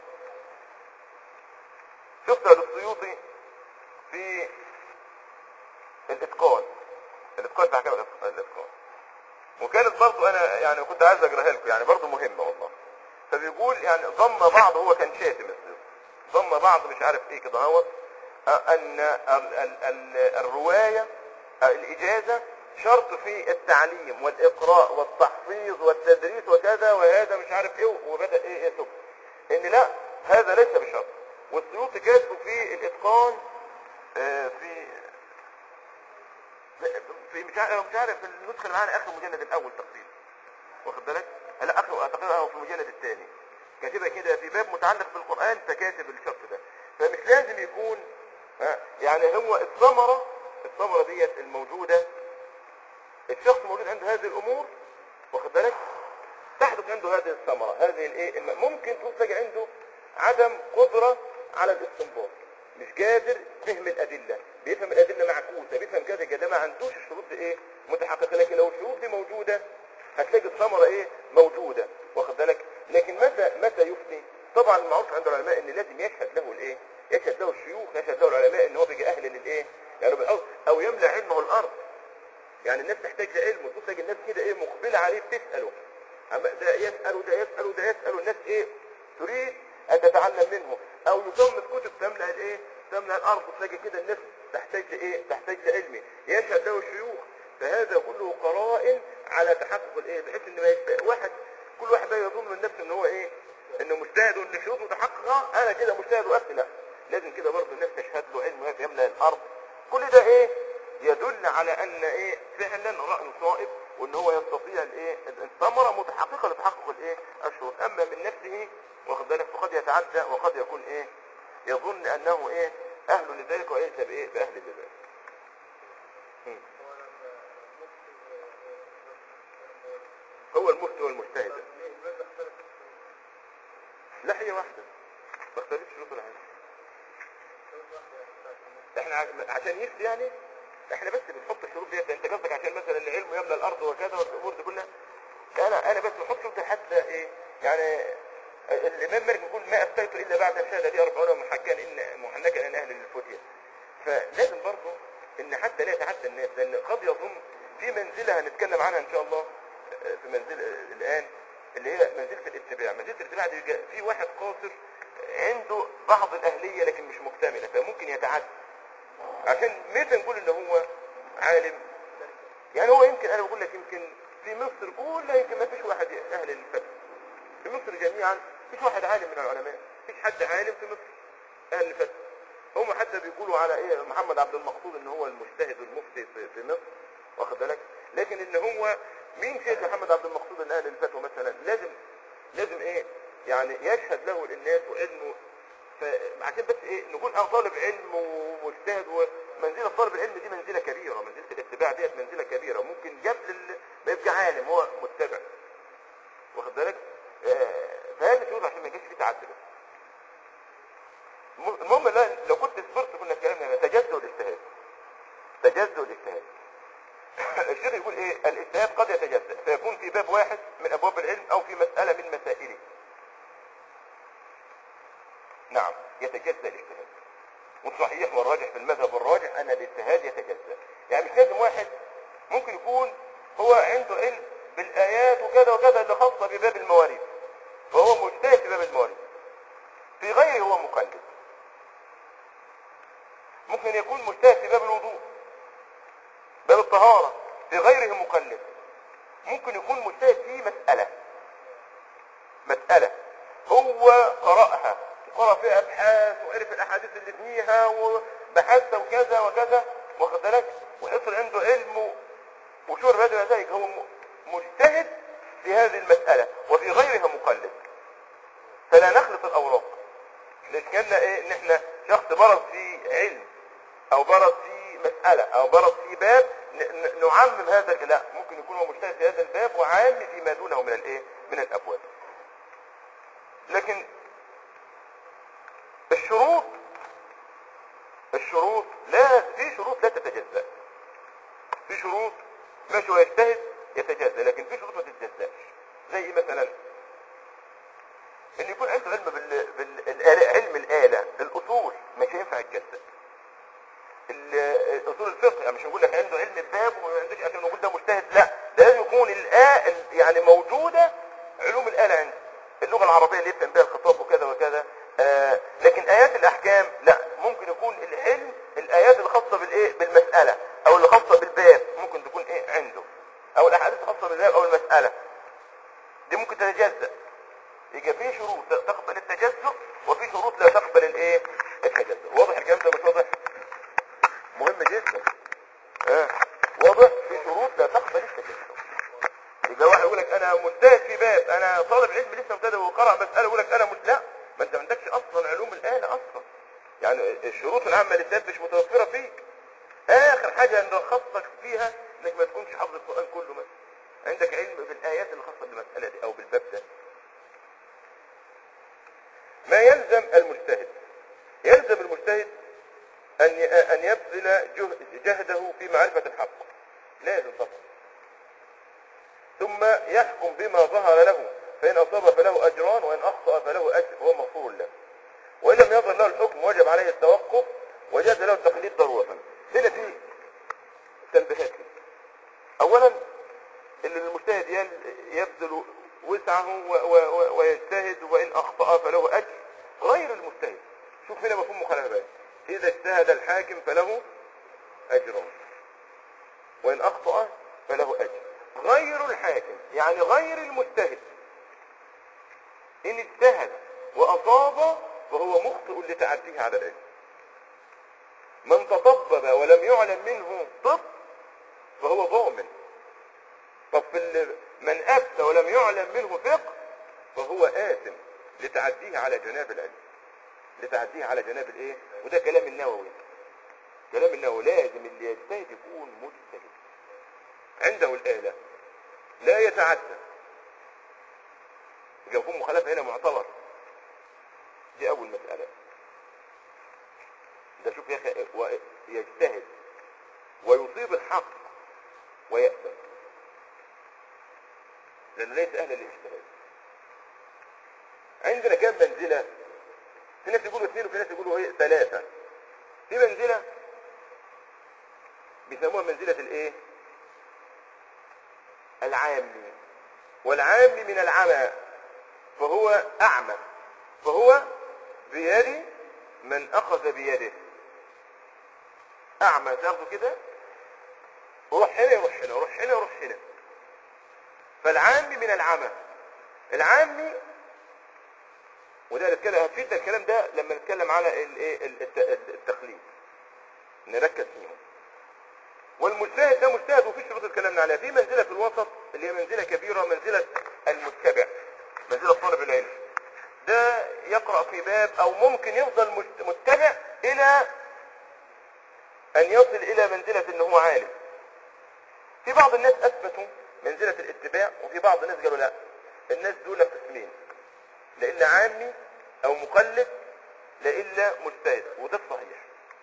شفتها للسيوطي في الإتقان الإتقان بتاع كلام الإتقان الإتقان. وكانت برضو أنا يعني كنت عايز أقراها لكم يعني برضو مهمة والله فبيقول يعني ضم بعض هو كان شاتم السيوطي ضم بعض مش عارف ايه كده هو ان ال ال ال الرواية آه، الإجازة شرط في التعليم والإقراء والتحفيظ والتدريس وكذا وهذا مش عارف ايه وبدأ ايه يسب ان لا هذا ليس بشرط والسيوطي كاتبه في الإتقان آه، في في مش عارف مش عارف النسخة اللي معانا آخر المجلد الأول تقريبا واخد بالك؟ لا آخر تقريبا في المجلد الثاني كاتبها كده في باب متعلق بالقرآن فكاتب الشرط ده فمش لازم يكون ها، يعني هو الثمرة الثمرة ديت الموجودة الشخص موجود عنده هذه الامور واخد بالك تحدث عنده هذه الثمرة هذه الايه الم- ممكن تكون تلاقي عنده عدم قدرة على الاستنباط مش قادر فهم الادلة بيفهم الادلة معكوسة بيفهم كذا كده ما عندوش الشروط دي ايه متحققة لكن لو الشروط دي موجودة هتلاقي الثمرة ايه موجودة واخد بالك لكن متى متى يفتي طبعا المعروف عند العلماء ان لازم يشهد له الايه يشهد له الشيوخ يشهد له العلماء ان هو بيجي اهل للايه يعني بيحاول- او يملى علمه الارض يعني الناس تحتاج لعلم وتبص تلاقي الناس كده ايه مقبله عليه بتساله أما ده يسال وده يسال وده يسال والناس ايه تريد ان تتعلم منه او يصمم كتب تملا الايه تملا الارض تلاقي كده الناس تحتاج لايه تحتاج لعلمه يشهد له الشيوخ فهذا كله قرائن على تحقق الايه بحيث ان ما يبقى واحد كل واحد بقى يظن من نفسه ان هو ايه انه مجتهد وان شروطه متحققه انا كده مجتهد وافتي لا لازم كده برضه الناس تشهد له علم يملا الارض كل ده ايه يدل على ان ايه فعلا رأي صائب وان هو يستطيع الايه الثمرة متحققة لتحقق الايه الشروط اما من نفسه واخد بالك فقد يتعدى وقد يكون ايه يظن انه ايه اهل لذلك وليس بايه باهل لذلك المفتي والمجتهد لا هي واحدة ما اختلفش شروط العلم احنا ع- عشان يفتي يعني احنا بس بنحط الشروط ديت انت قصدك عشان مثلا العلم يملى الارض وكذا والامور دي كلها انا انا بس بحط شروط حتى ايه يعني الامام مالك بيقول ما افتيت الا بعد ان شهد لي اربعون محجا ان محنكا ان اهل الفتيه فلازم برضه ان حتى لا يتعدى الناس لان قد يظن في منزله هنتكلم عنها ان شاء الله آه، في منزل آه، الان اللي هي منزله الاتباع منزله الاتباع دي جا- في واحد قاصر عنده بعض الاهليه لكن مش مكتمله فممكن يتعدى عشان متى نقول ان هو عالم يعني هو يمكن انا بقول لك يمكن في مصر كلها يمكن ما فيش واحد اهل الفتح في مصر جميعا مفيش واحد عالم من العلماء مفيش حد عالم في مصر اهل الفتح هم حتى بيقولوا على ايه محمد عبد المقصود ان هو المجتهد المفتي في, في مصر واخد بالك لكن ان هو مين شيخ محمد عبد المقصود ان اهل الفتوى مثلا لازم لازم ايه يعني يشهد له الناس وعلمه فعشان بس ايه نقول اه طالب علم ومجتهد ومنزله طالب العلم دي منزله كبيره منزله الاتباع ديت منزله كبيره ممكن قبل ال- ما يبقى عالم هو متبع واخد بالك آه، فهذه شروط عشان ما يجيش في تعدد الم- المهم لا لو كنت صبرت كنا اتكلمنا تجزؤ الاجتهاد تجزؤ الاجتهاد الشيخ يقول ايه الاجتهاد قد يتجزأ فيكون في باب واحد من ابواب العلم او في مسألة من مسائله نعم يتجزأ الاجتهاد والصحيح والراجح في المذهب والراجح ان الاجتهاد يتجزأ يعني مش لازم واحد ممكن يكون هو عنده علم بالايات وكذا وكذا اللي خاصة بباب المواريث فهو مجتهد في باب المواريث في غيره هو مقلد ممكن يكون مجتهد في باب الوضوء باب الطهارة في غيره مقلد ممكن يكون مجتهد في مسألة مسألة هو قرأها وقرأ فيها أبحاث وعرف الأحاديث اللي فيها وبحث وكذا وكذا واخد بالك وحصل عنده علم و- وشهر بهذه النتائج هو م- مجتهد في هذه المسألة وفي غيرها مقلد فلا نخلط الأوراق ليش كنا ايه ان احنا شخص برز في علم او برز في مسألة او برز في باب ن- ن- نعمم هذا ال- لا ممكن يكون هو مجتهد في هذا الباب وعام فيما دونه من الايه من الابواب لكن الشروط الشروط لا في شروط لا تتجزأ في شروط ماشي هو يجتهد يتجزأ لكن في شروط ما تتجزأش زي مثلا ان يكون عنده علم بال... بالآلة علم الآلة الأصول مش هينفع يتجسد ال- اصول الفقه يعني مش هنقول لك عنده علم الباب وما عندوش عشان نقول ده مجتهد لا ده لازم يكون الآ يعني موجودة علوم الآلة عنده اللغة العربية اللي يفهم بها الخطاب وكذا وكذا آه لكن آيات الأحكام لا ممكن يكون العلم الآيات الخاصة بالإيه بالمسألة أو اللي خاصة بالباب ممكن تكون إيه عنده أو الأحاديث الخاصة بالباب أو المسألة دي ممكن تتجزأ يبقى في شروط تقبل التجزؤ وفي شروط لا تقبل الايه التجزؤ واضح الكلام ده مش واضح مهم جدا اه واضح في شروط لا تقبل التجزؤ يبقى واحد يقول لك انا مجتهد في باب انا طالب علم لسه مبتدئ وقرأ مسألة يقول لك انا مش لا ما انت ما عندكش اصلا علوم الآلة اصلا يعني الشروط العامة للذات مش متوفرة فيك اخر حاجة نرخصك فيها انك ما تكونش حافظ القرآن كله مثلا عندك علم بالآيات اللي خاصة بالمسألة دي او بالباب ده ما يلزم المجتهد يلزم المجتهد أن أن يبذل جهد- جهده في معرفة الحق لازم طبعا ثم يحكم بما ظهر له فإن أصاب فله أجران وإن أخطأ فله أجر وهو مغفور له وإن لم يظهر له الحكم وجب عليه التوقف وجاز له التقليد ضرورة هنا في تنبيهات أولا اللي المجتهد يل- يبذل وسعه و- و- و- ويجتهد وإن أخطأ فله أجر غير المجتهد شوف هنا مفهوم مخالفة بقى. إذا اجتهد الحاكم فله أجران وإن أخطأ فله أجر غير الحاكم يعني غير المجتهد إن اجتهد وأصاب فهو مخطئ لتعديه على العلم من تطبب ولم يعلم منه طب فهو ضامن طب في ال- من أفتى ولم يعلم منه فقه فهو آثم لتعديه على جناب العلم لتعديه على جناب الايه وده كلام النووي كلام النووي لازم اللي يجتهد يكون مجتهد عنده الآلة لا يتعدى يبقى مفهوم مخالفة هنا معتبر دي أول مسألة ده شوف يا أخي و- يجتهد ويصيب الحق ويأثم لأنه ليس أهلا للاجتهاد عندنا كام منزلة في ناس يقولوا اثنين وفي ناس يقولوا ايه ثلاثة في منزلة بيسموها منزلة الايه العامي والعامي من العمى فهو أعمى فهو بيد من أخذ بيده أعمى تاخده كده روح هنا يروح هنا روح هنا يروح هنا فالعامي من العمى العامي وده نتكلم هتفيدنا الكلام ده لما نتكلم على الايه الت- التقليد نركز فيهم والمجتهد ده مجتهد وفي شروط اتكلمنا عليها في منزله في الوسط اللي هي منزله كبيره منزله المتبع منزله طالب العلم ده يقرا في باب او ممكن يفضل مجت- متبع الى ان يصل الى منزله ان هو عالم في بعض الناس اثبتوا منزله الاتباع وفي بعض الناس قالوا لا الناس دول قسمين لا الا عامي او مقلد لا الا مجتهد وده الصحيح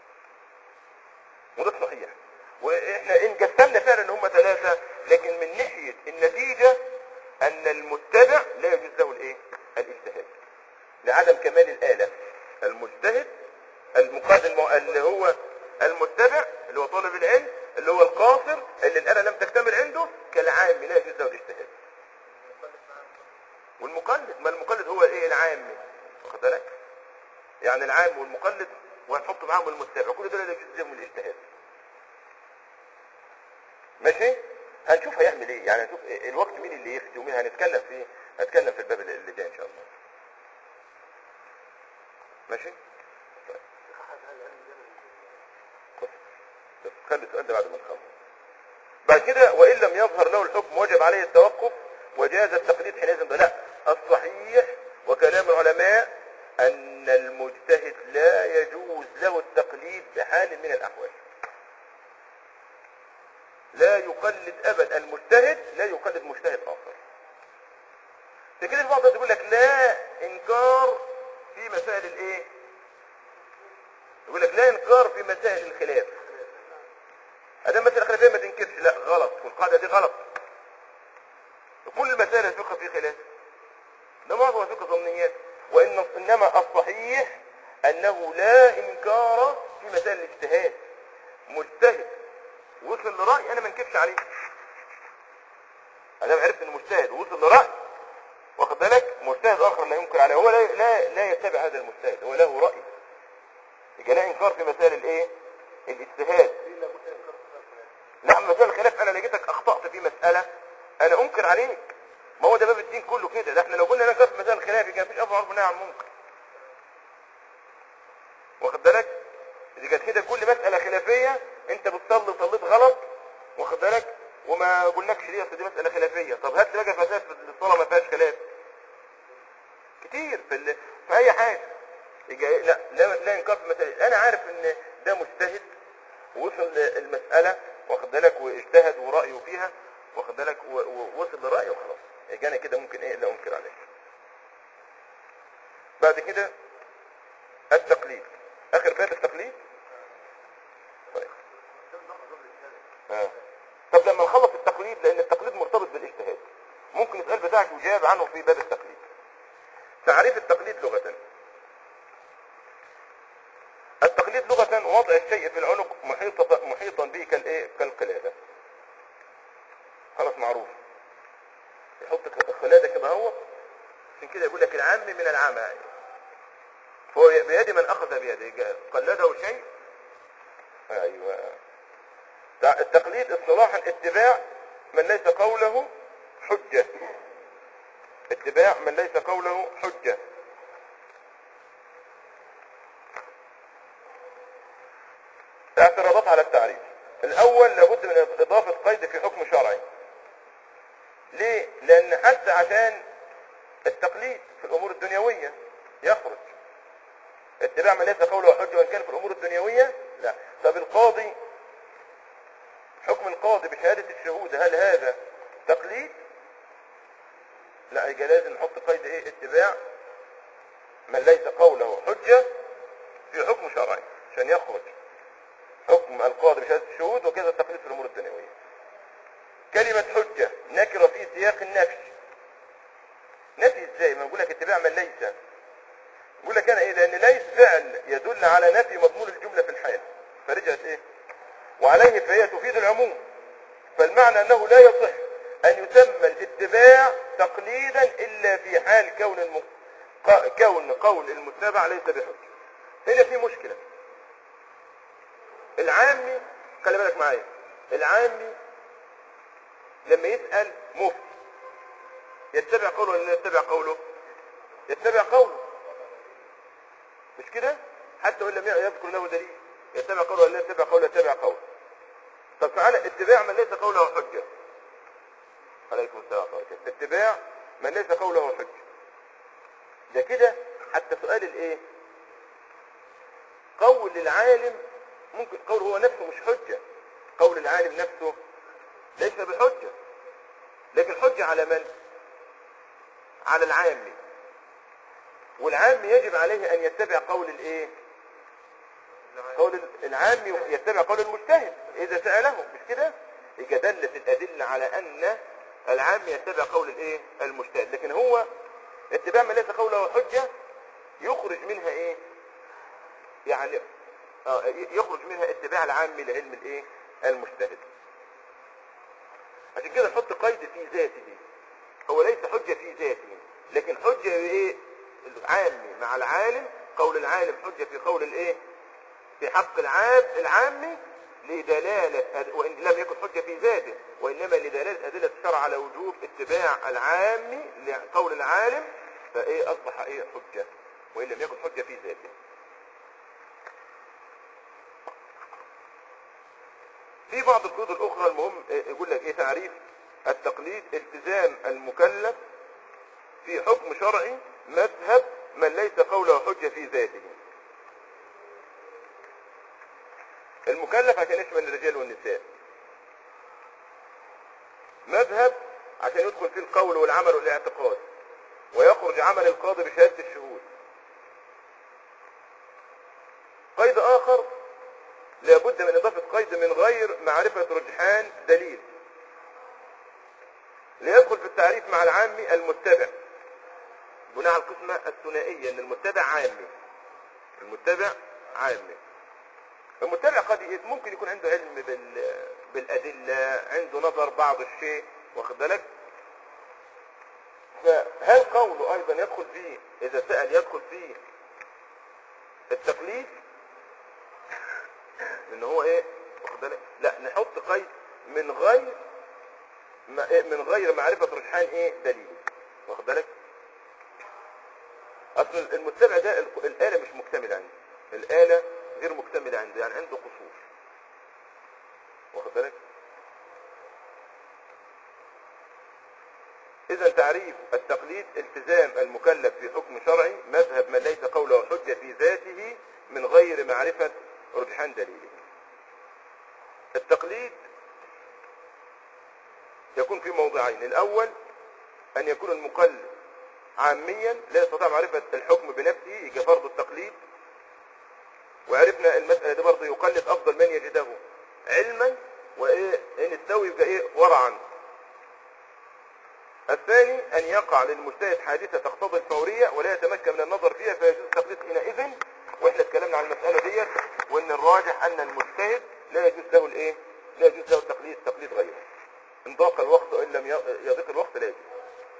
وده الصحيح واحنا ان قسمنا فعلا ان هم ثلاثه لكن من ناحيه النتيجه ان المتبع لا يجوز له الايه الاجتهاد لعدم كمال الاله المجتهد المقاد الم... اللي هو المتبع اللي هو طالب العلم اللي هو القاصر اللي الاله لم تكتمل عنده كالعام لا يجوز له الاجتهاد والمقلد ما المقلد هو ايه العام واخد بالك يعني العام والمقلد وهنحط معاهم المتبع كل دول لا يجوز لهم الاجتهاد ماشي هنشوف هيعمل ايه يعني هنشوف إيه الوقت مين اللي يفتي ومين هنتكلم فيه هنتكلم في الباب اللي اللي جاي ان شاء الله ماشي طيب. بس بس خلي السؤال ده بعد ما نخلص بعد كده وان لم يظهر له الحكم وجب عليه التوقف وجاز التقليد حينئذ لا الصحيح وكلام العلماء ان المجتهد لا يجوز له التقليد بحال من الاحوال لا يقلد ابدا المجتهد لا يقلد مجتهد اخر لكن البعض الناس يقول لك لا انكار في مسائل الايه يقول لك لا انكار في مسائل الخلاف ادام مسألة خلافية ما تنكرش لا غلط والقاعدة دي غلط كل المسائل الفقه في خلاف ده معظم الفقه ضمنيات وان انما الصحيح انه لا انكار في مسائل الاجتهاد مجتهد وصل لرأي انا ما انكرش عليه ادام عرفت انه مجتهد ووصل لرأي واخد بالك مجتهد اخر لا ينكر عليه هو لا لا, لا يتبع هذا المجتهد هو له رأي يبقى لا انكار في مسائل الايه الاجتهاد لا مسائل الخلاف انا لقيتك اخطأت في مسألة انا انكر عليك ما هو ده باب الدين كله كده ده احنا لو قلنا ننكر في مسائل الخلاف يبقى مفيش افضل منها عن المنكر واخد بالك دي كانت كده كل مسألة خلافية انت بتصلي وصليت غلط واخد بالك وما قلناكش ليه اصل دي مسألة خلافية طب هات لي بقى مسائل في الصلاة ما فيهاش خلاف كتير في ال... في اي حاجة يجي لا لا لا انكار في مسائل انا عارف ان ده مجتهد وصل المسألة واخد بالك واجتهد ورأيه فيها واخد بالك و- ووصل لرأيه وخلاص يجي انا كده ممكن ايه لا انكر عليه بعد كده التقليد اخر باب التقليد طيب آه. طب لما نخلص التقليد لان التقليد مرتبط بالاجتهاد ممكن السؤال بتاعك يجاب عنه في باب التقليد تعريف التقليد لغة التقليد لغة وضع الشيء في العنق محيطة محيطا به كالايه كالقلادة خلاص معروف يحط القلادة كده اهو عشان كده يقول لك العام من العامة هو بيد من اخذ بيده قلده شيء ايوه تع- التقليد اصطلاحا اتباع من ليس قوله حجة اتباع من ليس قوله حجة اعتراضات على التعريف الاول لابد من اضافة قيد في حكم شرعي ليه لان حتى عشان التقليد في الامور الدنيوية يخرج اتباع من ليس قوله حجة وان كان في الامور الدنيوية لا طب القاضي حكم القاضي بشهادة الشهود هل هذا تقليد لا يبقى لازم نحط قيد ايه اتباع من ليس قوله حجة في حكم شرعي عشان يخرج حكم القاضي بشهادة الشهود وكذا التقليد في الامور الدنيوية كلمة حجة نكرة في سياق النفي نفي ازاي ما نقول لك اتباع من ليس يقول لك انا ايه لان ليس فعل يدل على نفي مضمون الجملة في الحال فرجعت ايه وعليه فهي تفيد العموم فالمعنى انه لا يصح ان يسمى الاتباع تقليدا الا في حال كون الم... ق- كون قول المتبع ليس بحجة هنا في مشكلة العامي خلي بالك معايا العامي لما يسأل مفتي يتبع قوله ولا لا يتبع قوله يتبع قوله مش كده حتى وان لم يذكر له دليل يتبع قوله ولا لا يتبع قوله يتبع قوله طب تعالى اتباع من ليس قوله حجة عليكم السلام ورحمة الله وبركاته. اتباع من ليس قوله حجة ده كده حتى سؤال الايه قول العالم ممكن قول هو نفسه مش حجة قول العالم نفسه ليس بحجة لكن حجة على من على العامي والعام يجب عليه ان يتبع قول الايه قول العام يتبع قول المجتهد اذا سأله مش كده يبقى دلت الادلة على ان العام يتبع قول الايه المجتهد لكن هو اتباع من ليس قوله حجة يخرج منها ايه يعني آه يخرج منها اتباع العام لعلم الايه المجتهد عشان كده نحط قيد في ذاته هو ليس حجة في ذاته لكن حجة ايه العامي مع العالم قول العالم حجة في قول الايه في حق العام العامي لدلالة أد- وإن لم يكن حجة في ذاته وإنما لدلالة أدلة الشرع على وجوب اتباع العامي لقول العالم فإيه أصبح إيه حجة وإن لم يكن حجة في ذاته في بعض القيود الأخرى المهم إيه، يقول لك إيه تعريف التقليد التزام المكلف في حكم شرعي مذهب من ليس قوله حجة في ذاته المكلف عشان يشمل الرجال والنساء مذهب عشان يدخل فيه القول والعمل والاعتقاد ويخرج عمل القاضي بشهادة الشهود قيد آخر لابد من إضافة قيد من غير معرفة رجحان دليل ليدخل في التعريف مع العامي المتبع بناء على القسمة الثنائية ان المتبع عامي المتبع عامي المتبع قد ي- ممكن يكون عنده علم بال... بالأدلة عنده نظر بعض الشيء واخد بالك فهل قوله أيضا يدخل فيه إذا سأل يدخل فيه التقليد ان هو ايه واخد بالك لا نحط قيد من غير ما إيه من غير معرفة رجحان ايه دليل واخد بالك اصل المتبع ده ال- الآلة مش مكتملة عنده الآلة غير مكتملة عنده يعني عنده قصور واخد بالك اذا تعريف التقليد التزام المكلف في حكم شرعي مذهب من ليس قوله حجة في ذاته من غير معرفة رجحان دليله التقليد يكون في موضعين الاول ان يكون المقلد عاميا لا يستطيع معرفة الحكم بنفسه يجي فرض التقليد وعرفنا المسألة دي برضه يقلد افضل من يجده علما وايه ان استوي يبقى ايه ورعا الثاني ان يقع للمجتهد حادثة تقتضي الفورية ولا يتمكن من النظر فيها فيجوز التقليد حينئذ واحنا اتكلمنا عن المسألة ديت وان الراجح ان المجتهد لا يجوز له الايه لا يجوز له التقليد تقليد غيره ان ضاق الوقت وان لم يضيق الوقت لا يجوز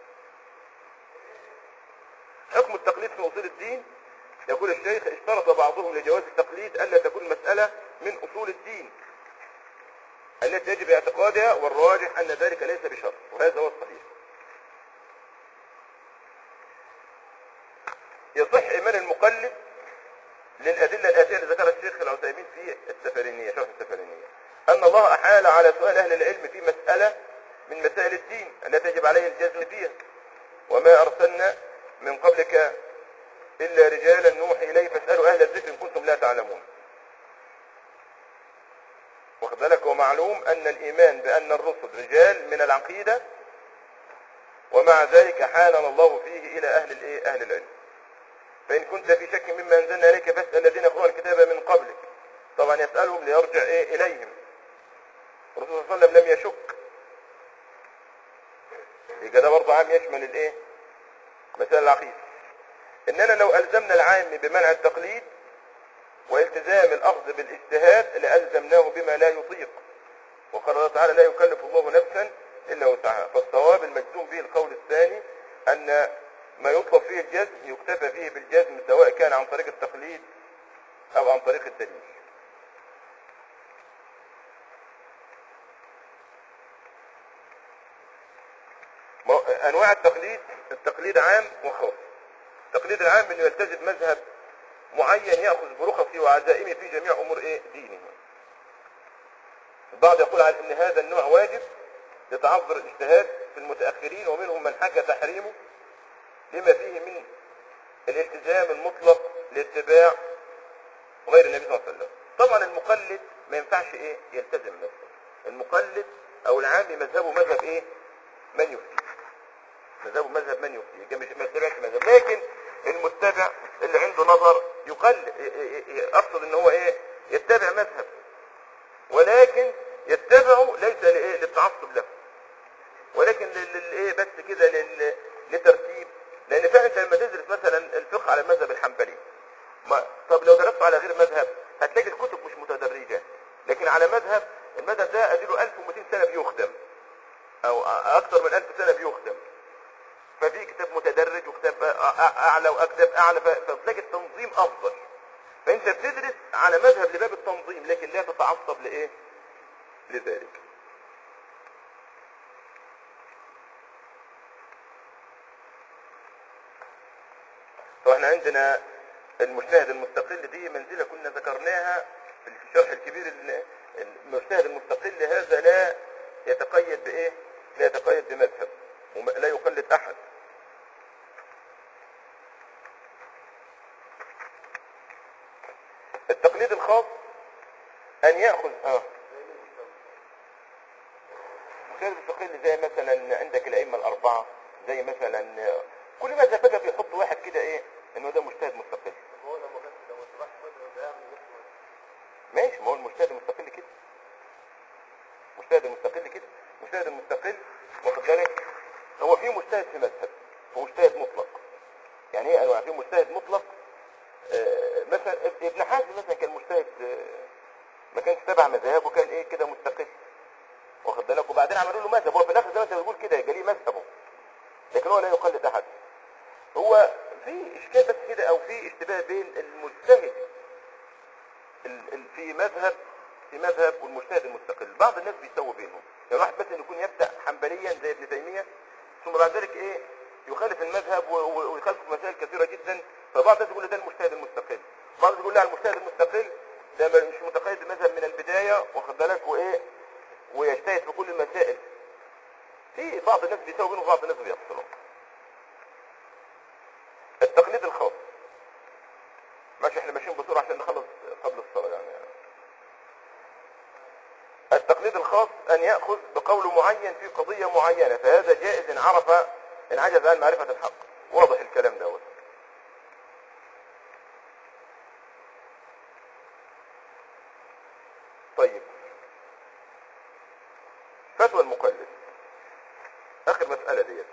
حكم التقليد في اصول الدين يقول الشيخ اشترط بعضهم لجواز التقليد الا تكون مسألة من اصول الدين التي يجب اعتقادها والراجح ان ذلك ليس بشرط وهذا هو الصحيح يصح ايمان المقلد للادله الاتيه اللي ذكرها الشيخ العثيمين في السفرينيه شرح السفرينيه ان الله احال على سؤال اهل العلم في مساله من مسائل الدين التي يجب عليه الجزم فيها وما ارسلنا من قبلك الا رجالا نوحي اليه فاسالوا اهل الذكر ان كنتم لا تعلمون واخد بالك ومعلوم ان الايمان بان الرسل رجال من العقيده ومع ذلك حالنا الله فيه الى اهل الايه اهل العلم فان كنت في شك مما انزلنا اليك فاسال الذين يقرؤون الكتاب من قبلك طبعا يسالهم ليرجع ايه اليهم الرسول صلى الله عليه وسلم لم يشك يبقى ده برضه عام يشمل الايه مسائل العقيده اننا لو الزمنا العام بمنع التقليد والتزام الاخذ بالاجتهاد لالزمناه بما لا يطيق وقال الله تعالى لا يكلف الله نفسا الا وسعها فالصواب المجزوم به القول الثاني ان ما يطلب فيه الجزم يكتفى فيه بالجزم سواء كان عن طريق التقليد او عن طريق الدليل ما- انواع التقليد التقليد عام وخاص التقليد العام انه يلتزم مذهب معين ياخذ برخصه وعزائمه في جميع امور ايه دينه البعض يقول على ان هذا النوع واجب لتعذر الاجتهاد في المتاخرين ومنهم من حكى تحريمه لما فيه من الالتزام المطلق لاتباع غير النبي صلى الله عليه وسلم طبعا المقلد ما ينفعش ايه يلتزم نفسه المقلد او العامي مذهبه مذهب ايه من يفتي مذهبه مذهب من يفتي يبقى مش ما يتبعش مذهب لكن المتبع اللي عنده نظر يقل اقصد ان هو ايه يتبع مذهب ولكن يتبعه ليس لايه للتعصب له ولكن لل- للايه بس كده لل- لترتيب لان فعلا انت لما تدرس مثلا الفقه على المذهب الحنبلي ما طب لو درست على غير مذهب هتلاقي الكتب مش متدرجه لكن على مذهب المذهب ده اديله 1200 سنه بيخدم او اكثر من 1000 سنه بيخدم ففي كتاب متدرج وكتاب أ- أ- اعلى وكتاب اعلى ف- فتلاقي التنظيم افضل فانت بتدرس على مذهب لباب التنظيم لكن لا تتعصب لايه لذلك فاحنا عندنا المجتهد المستقل دي منزلة كنا ذكرناها في الشرح الكبير ال- المجتهد المستقل هذا لا يتقيد بايه لا يتقيد بمذهب ولا يقلد احد التقليد الخاص ان ياخذ اه مجتهد مستقل زي مثلا عندك الائمه الاربعه زي مثلا كل مذهب بقى بيحط واحد كده ايه انه ده مجتهد مستقل هو لما كان لو ما اتبعش مذهب ده يعمل نفسه ماشي ما هو المجتهد المستقل كده مجتهد المستقل كده مجتهد المستقل واخد بالك هو في مجتهد في مذهب ومجتهد مطلق يعني ايه انواع في مجتهد مطلق آه، مثلا اب- ابن حزم مثلا كان مجتهد آه، ما كانش تبع مذهب وكان ايه كده مستقل واخد بالك وبعدين عملوا له مذهب هو في الاخر زي ما انت بتقول كده يبقى ليه مذهبه لكن هو لا يقلد احد هو في اشكال بس كده او في اشتباه بين المجتهد ال- ال- في مذهب في مذهب والمجتهد المستقل بعض الناس بيسووا بينهم يعني واحد بس إنه يكون يبدا حنبليا زي ابن تيميه ثم بعد ذلك ايه يخالف المذهب و- و- ويخالف في مسائل كثيره جدا فبعض الناس يقول ده المجتهد المستقل بعض الناس يقول لا المجتهد المستقل ده ما- مش متقيد بمذهب من البدايه واخد بالك وايه ويجتهد في كل المسائل في بعض الناس بيسووا بينهم وبعض الناس بيفصلوا التقليد الخاص ماشي احنا ماشيين بسرعه عشان نخلص قبل الصلاه يعني التقليد الخاص ان ياخذ بقول معين في قضيه معينه فهذا جائز ان عرف ان عجز عن معرفه الحق واضح الكلام دوت طيب فتوى المقلد اخر مساله ديت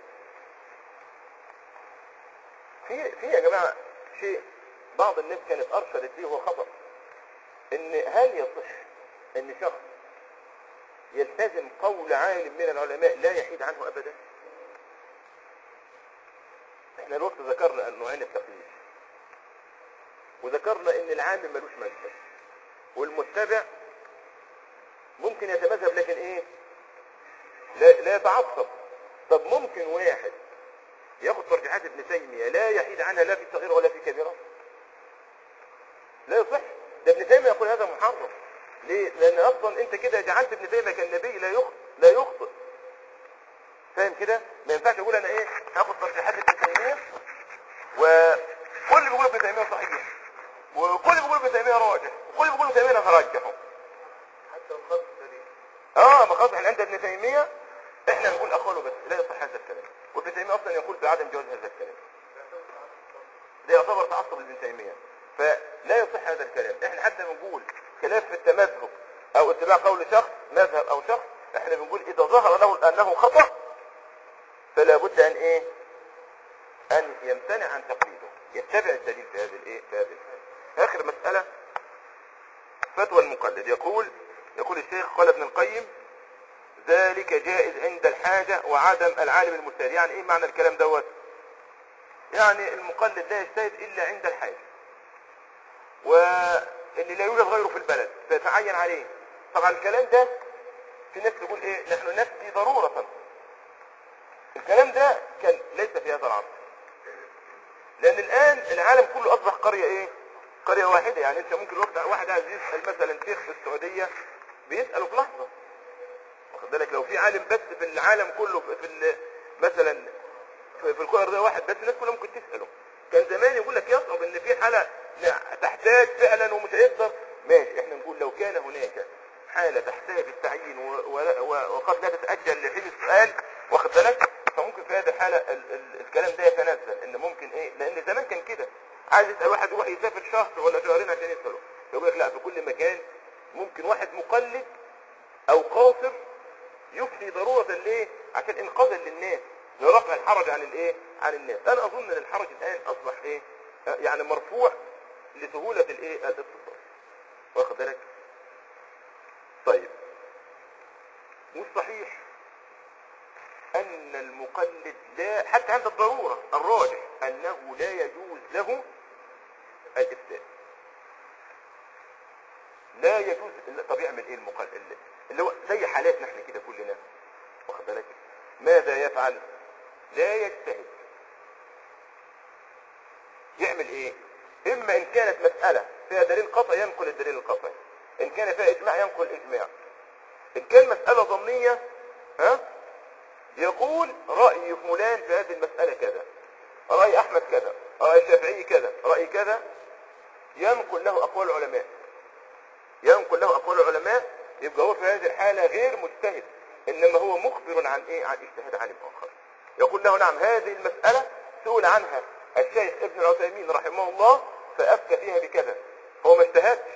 في في يا جماعه شيء بعض الناس كانت ارشدت ليه هو خطا ان هل يصح ان شخص يلتزم قول عالم من العلماء لا يحيد عنه ابدا احنا الوقت ذكرنا ان نوعين التقليد وذكرنا ان العالم ملوش مذهب والمتبع ممكن يتمذهب لكن ايه لا, لا يتعصب طب ممكن واحد ياخد ترجيحات ابن تيمية لا يحيد عنها لا في صغيرة ولا في كبيرة لا يصح ده ابن تيمية يقول هذا محرم ليه؟ لأن أصلا أنت كده جعلت ابن تيمية كالنبي لا يخطئ لا يخطئ فاهم كده؟ ما ينفعش أقول أنا إيه هاخد ترجيحات ابن تيمية وكل اللي بيقول ابن تيمية صحيح وكل اللي بيقول ابن تيمية راجح وكل اللي بيقول ابن تيمية أنا هرجحه حتى الخط الدليل اه ما خلاص احنا عند ابن تيمية احنا نقول اقواله بس لا يصح هذا الكلام وابن تيميه اصلا يقول بعدم جواز هذا الكلام ده يعتبر تعصب لابن تيميه فلا يصح هذا الكلام احنا حتى بنقول خلاف في التمذهب او اتباع قول شخص مذهب او شخص احنا بنقول اذا ظهر له انه خطأ فلا بد ان ايه ان يمتنع عن تقليده يتبع الدليل في هذه الايه في هذه الحالة. اخر مسألة فتوى المقلد يقول يقول الشيخ قال ابن القيم ذلك جائز عند الحاجة وعدم العالم المجتهد يعني ايه معنى الكلام دوت يعني المقلد لا يجتهد الا عند الحاجة واللي لا يوجد غيره في البلد فيتعين عليه طبعا الكلام ده في ناس تقول ايه نحن نفتي ضرورة الكلام ده كان ليس في هذا العصر لان الان العالم كله اصبح قرية ايه قرية واحدة يعني انت ممكن وقت واحد عايز يسأل مثلا شيخ في السعودية بيسأله في لحظة واخد بالك لو في عالم بس في العالم كله في, في ال- مثلا في في القرى ده واحد بس الناس كلها ممكن تسأله كان زمان يقول لك يصعب ان في حالة لا، تحتاج فعلا ومش هيقدر ماشي احنا نقول لو كان هناك حالة تحتاج التعيين و- و- و- وقد لا تتأجل لحين السؤال واخد بالك فممكن في هذه الحالة ال- ال- الكلام ده يتنزل ان ممكن ايه لان زمان كان كده عايز يسأل واحد يروح يسافر شهر ولا شهرين عشان يسأله يقول لك لا في كل مكان ممكن واحد مقلد او قاصر يفني ضرورة ليه عشان انقاذا للناس لرفع الحرج عن الايه عن الناس انا اظن ان الحرج الان اصبح ايه آه، يعني مرفوع لسهولة الايه الاتصال واخد بالك طيب والصحيح ان المقلد لا حتى عند الضرورة الراجح انه لا يجوز له الافتاء لا يجوز طب يعمل ايه المقلد اللي هو زي حالاتنا احنا كده كلنا واخد بالك ماذا يفعل لا يجتهد يعمل ايه اما ان كانت مسألة فيها دليل قطعي ينقل الدليل القطعي ان كان فيها اجماع ينقل الاجماع ان كان مسألة ضمنية ها يقول رأي فلان في هذه المسألة كذا رأي احمد كذا رأي الشافعي كذا رأي كذا ينقل له اقوال العلماء ينقل له اقوال العلماء يبقى هو في هذه الحالة غير مجتهد انما هو مخبر عن ايه عن اجتهاد عالم اخر يقول له نعم هذه المسألة سئل عنها الشيخ ابن العثيمين رحمه الله فافتى فيها بكذا هو ما اجتهدش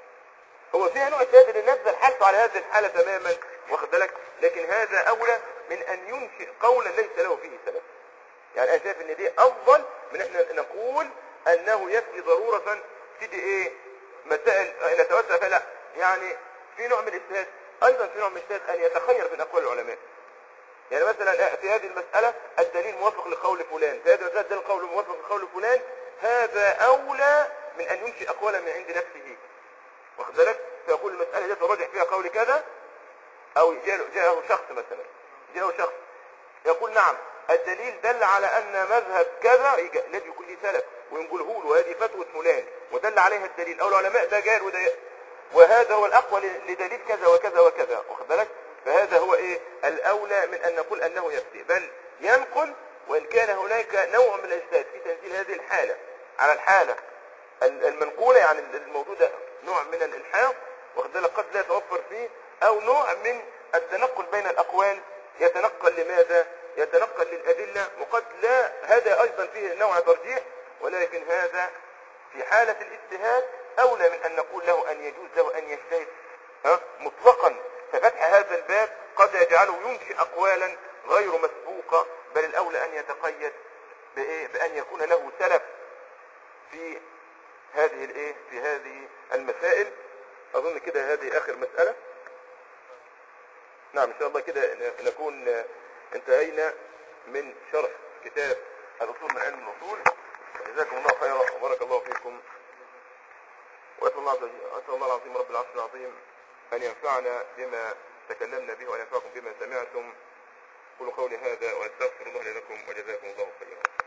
هو فيها نوع اجتهاد اللي نزل حالته على هذه الحالة تماما واخد بالك لكن هذا اولى من ان ينشئ قولا ليس له فيه سبب يعني انا شايف ان دي افضل من احنا نقول انه يكفي ضرورة تيجي ايه مسائل نتوسع فيها لا يعني في نوع من الاجتهاد ايضا في نوع من الاجتهاد ان يتخير من اقوال العلماء يعني مثلا في هذه المسألة الدليل موافق لقول فلان في هذه المسألة الدليل قول موافق لقول فلان هذا اولى من ان ينشئ اقوالا من عند نفسه واخد بالك فيقول المسألة دي تراجع فيها قول كذا او جاء جاءه شخص مثلا جاءه شخص يقول نعم الدليل دل على ان مذهب كذا يجي- لازم يكون ليه سلف وينقله له وهذه فتوى فلان ودل عليها الدليل او العلماء ده قال وده ي- وهذا هو الاقوى ل- لدليل كذا وكذا وكذا واخد بالك فهذا هو ايه الاولى من ان نقول انه يفتي بل ينقل وان كان هناك نوع من الاجتهاد في تنزيل هذه الحاله على الحاله ال- المنقوله يعني الموضوع ده نوع من الالحاق واخد بالك قد لا يتوفر فيه او نوع من التنقل بين الاقوال يتنقل لماذا يتنقل للادله وقد لا هذا ايضا فيه نوع ترجيح ولكن هذا في حالة الاجتهاد أولى من أن نقول له أن يجوز له أن يجتهد ها؟ مطلقا ففتح هذا الباب قد يجعله ينشئ أقوالا غير مسبوقة بل الأولى أن يتقيد بإيه؟ بأن يكون له سلف في هذه الإيه؟ في هذه المسائل أظن كده هذه آخر مسألة نعم إن شاء الله كده ن- نكون انتهينا من شرح كتاب الأصول من علم الأصول جزاكم الله خيرا وبارك الله فيكم وأسأل الله, عز وجل- أسأل الله العظيم رب العرش العظيم أن ينفعنا بما تكلمنا به وأن ينفعكم بما سمعتم قولوا قولي هذا وأستغفر الله لي لكم وجزاكم الله خيرا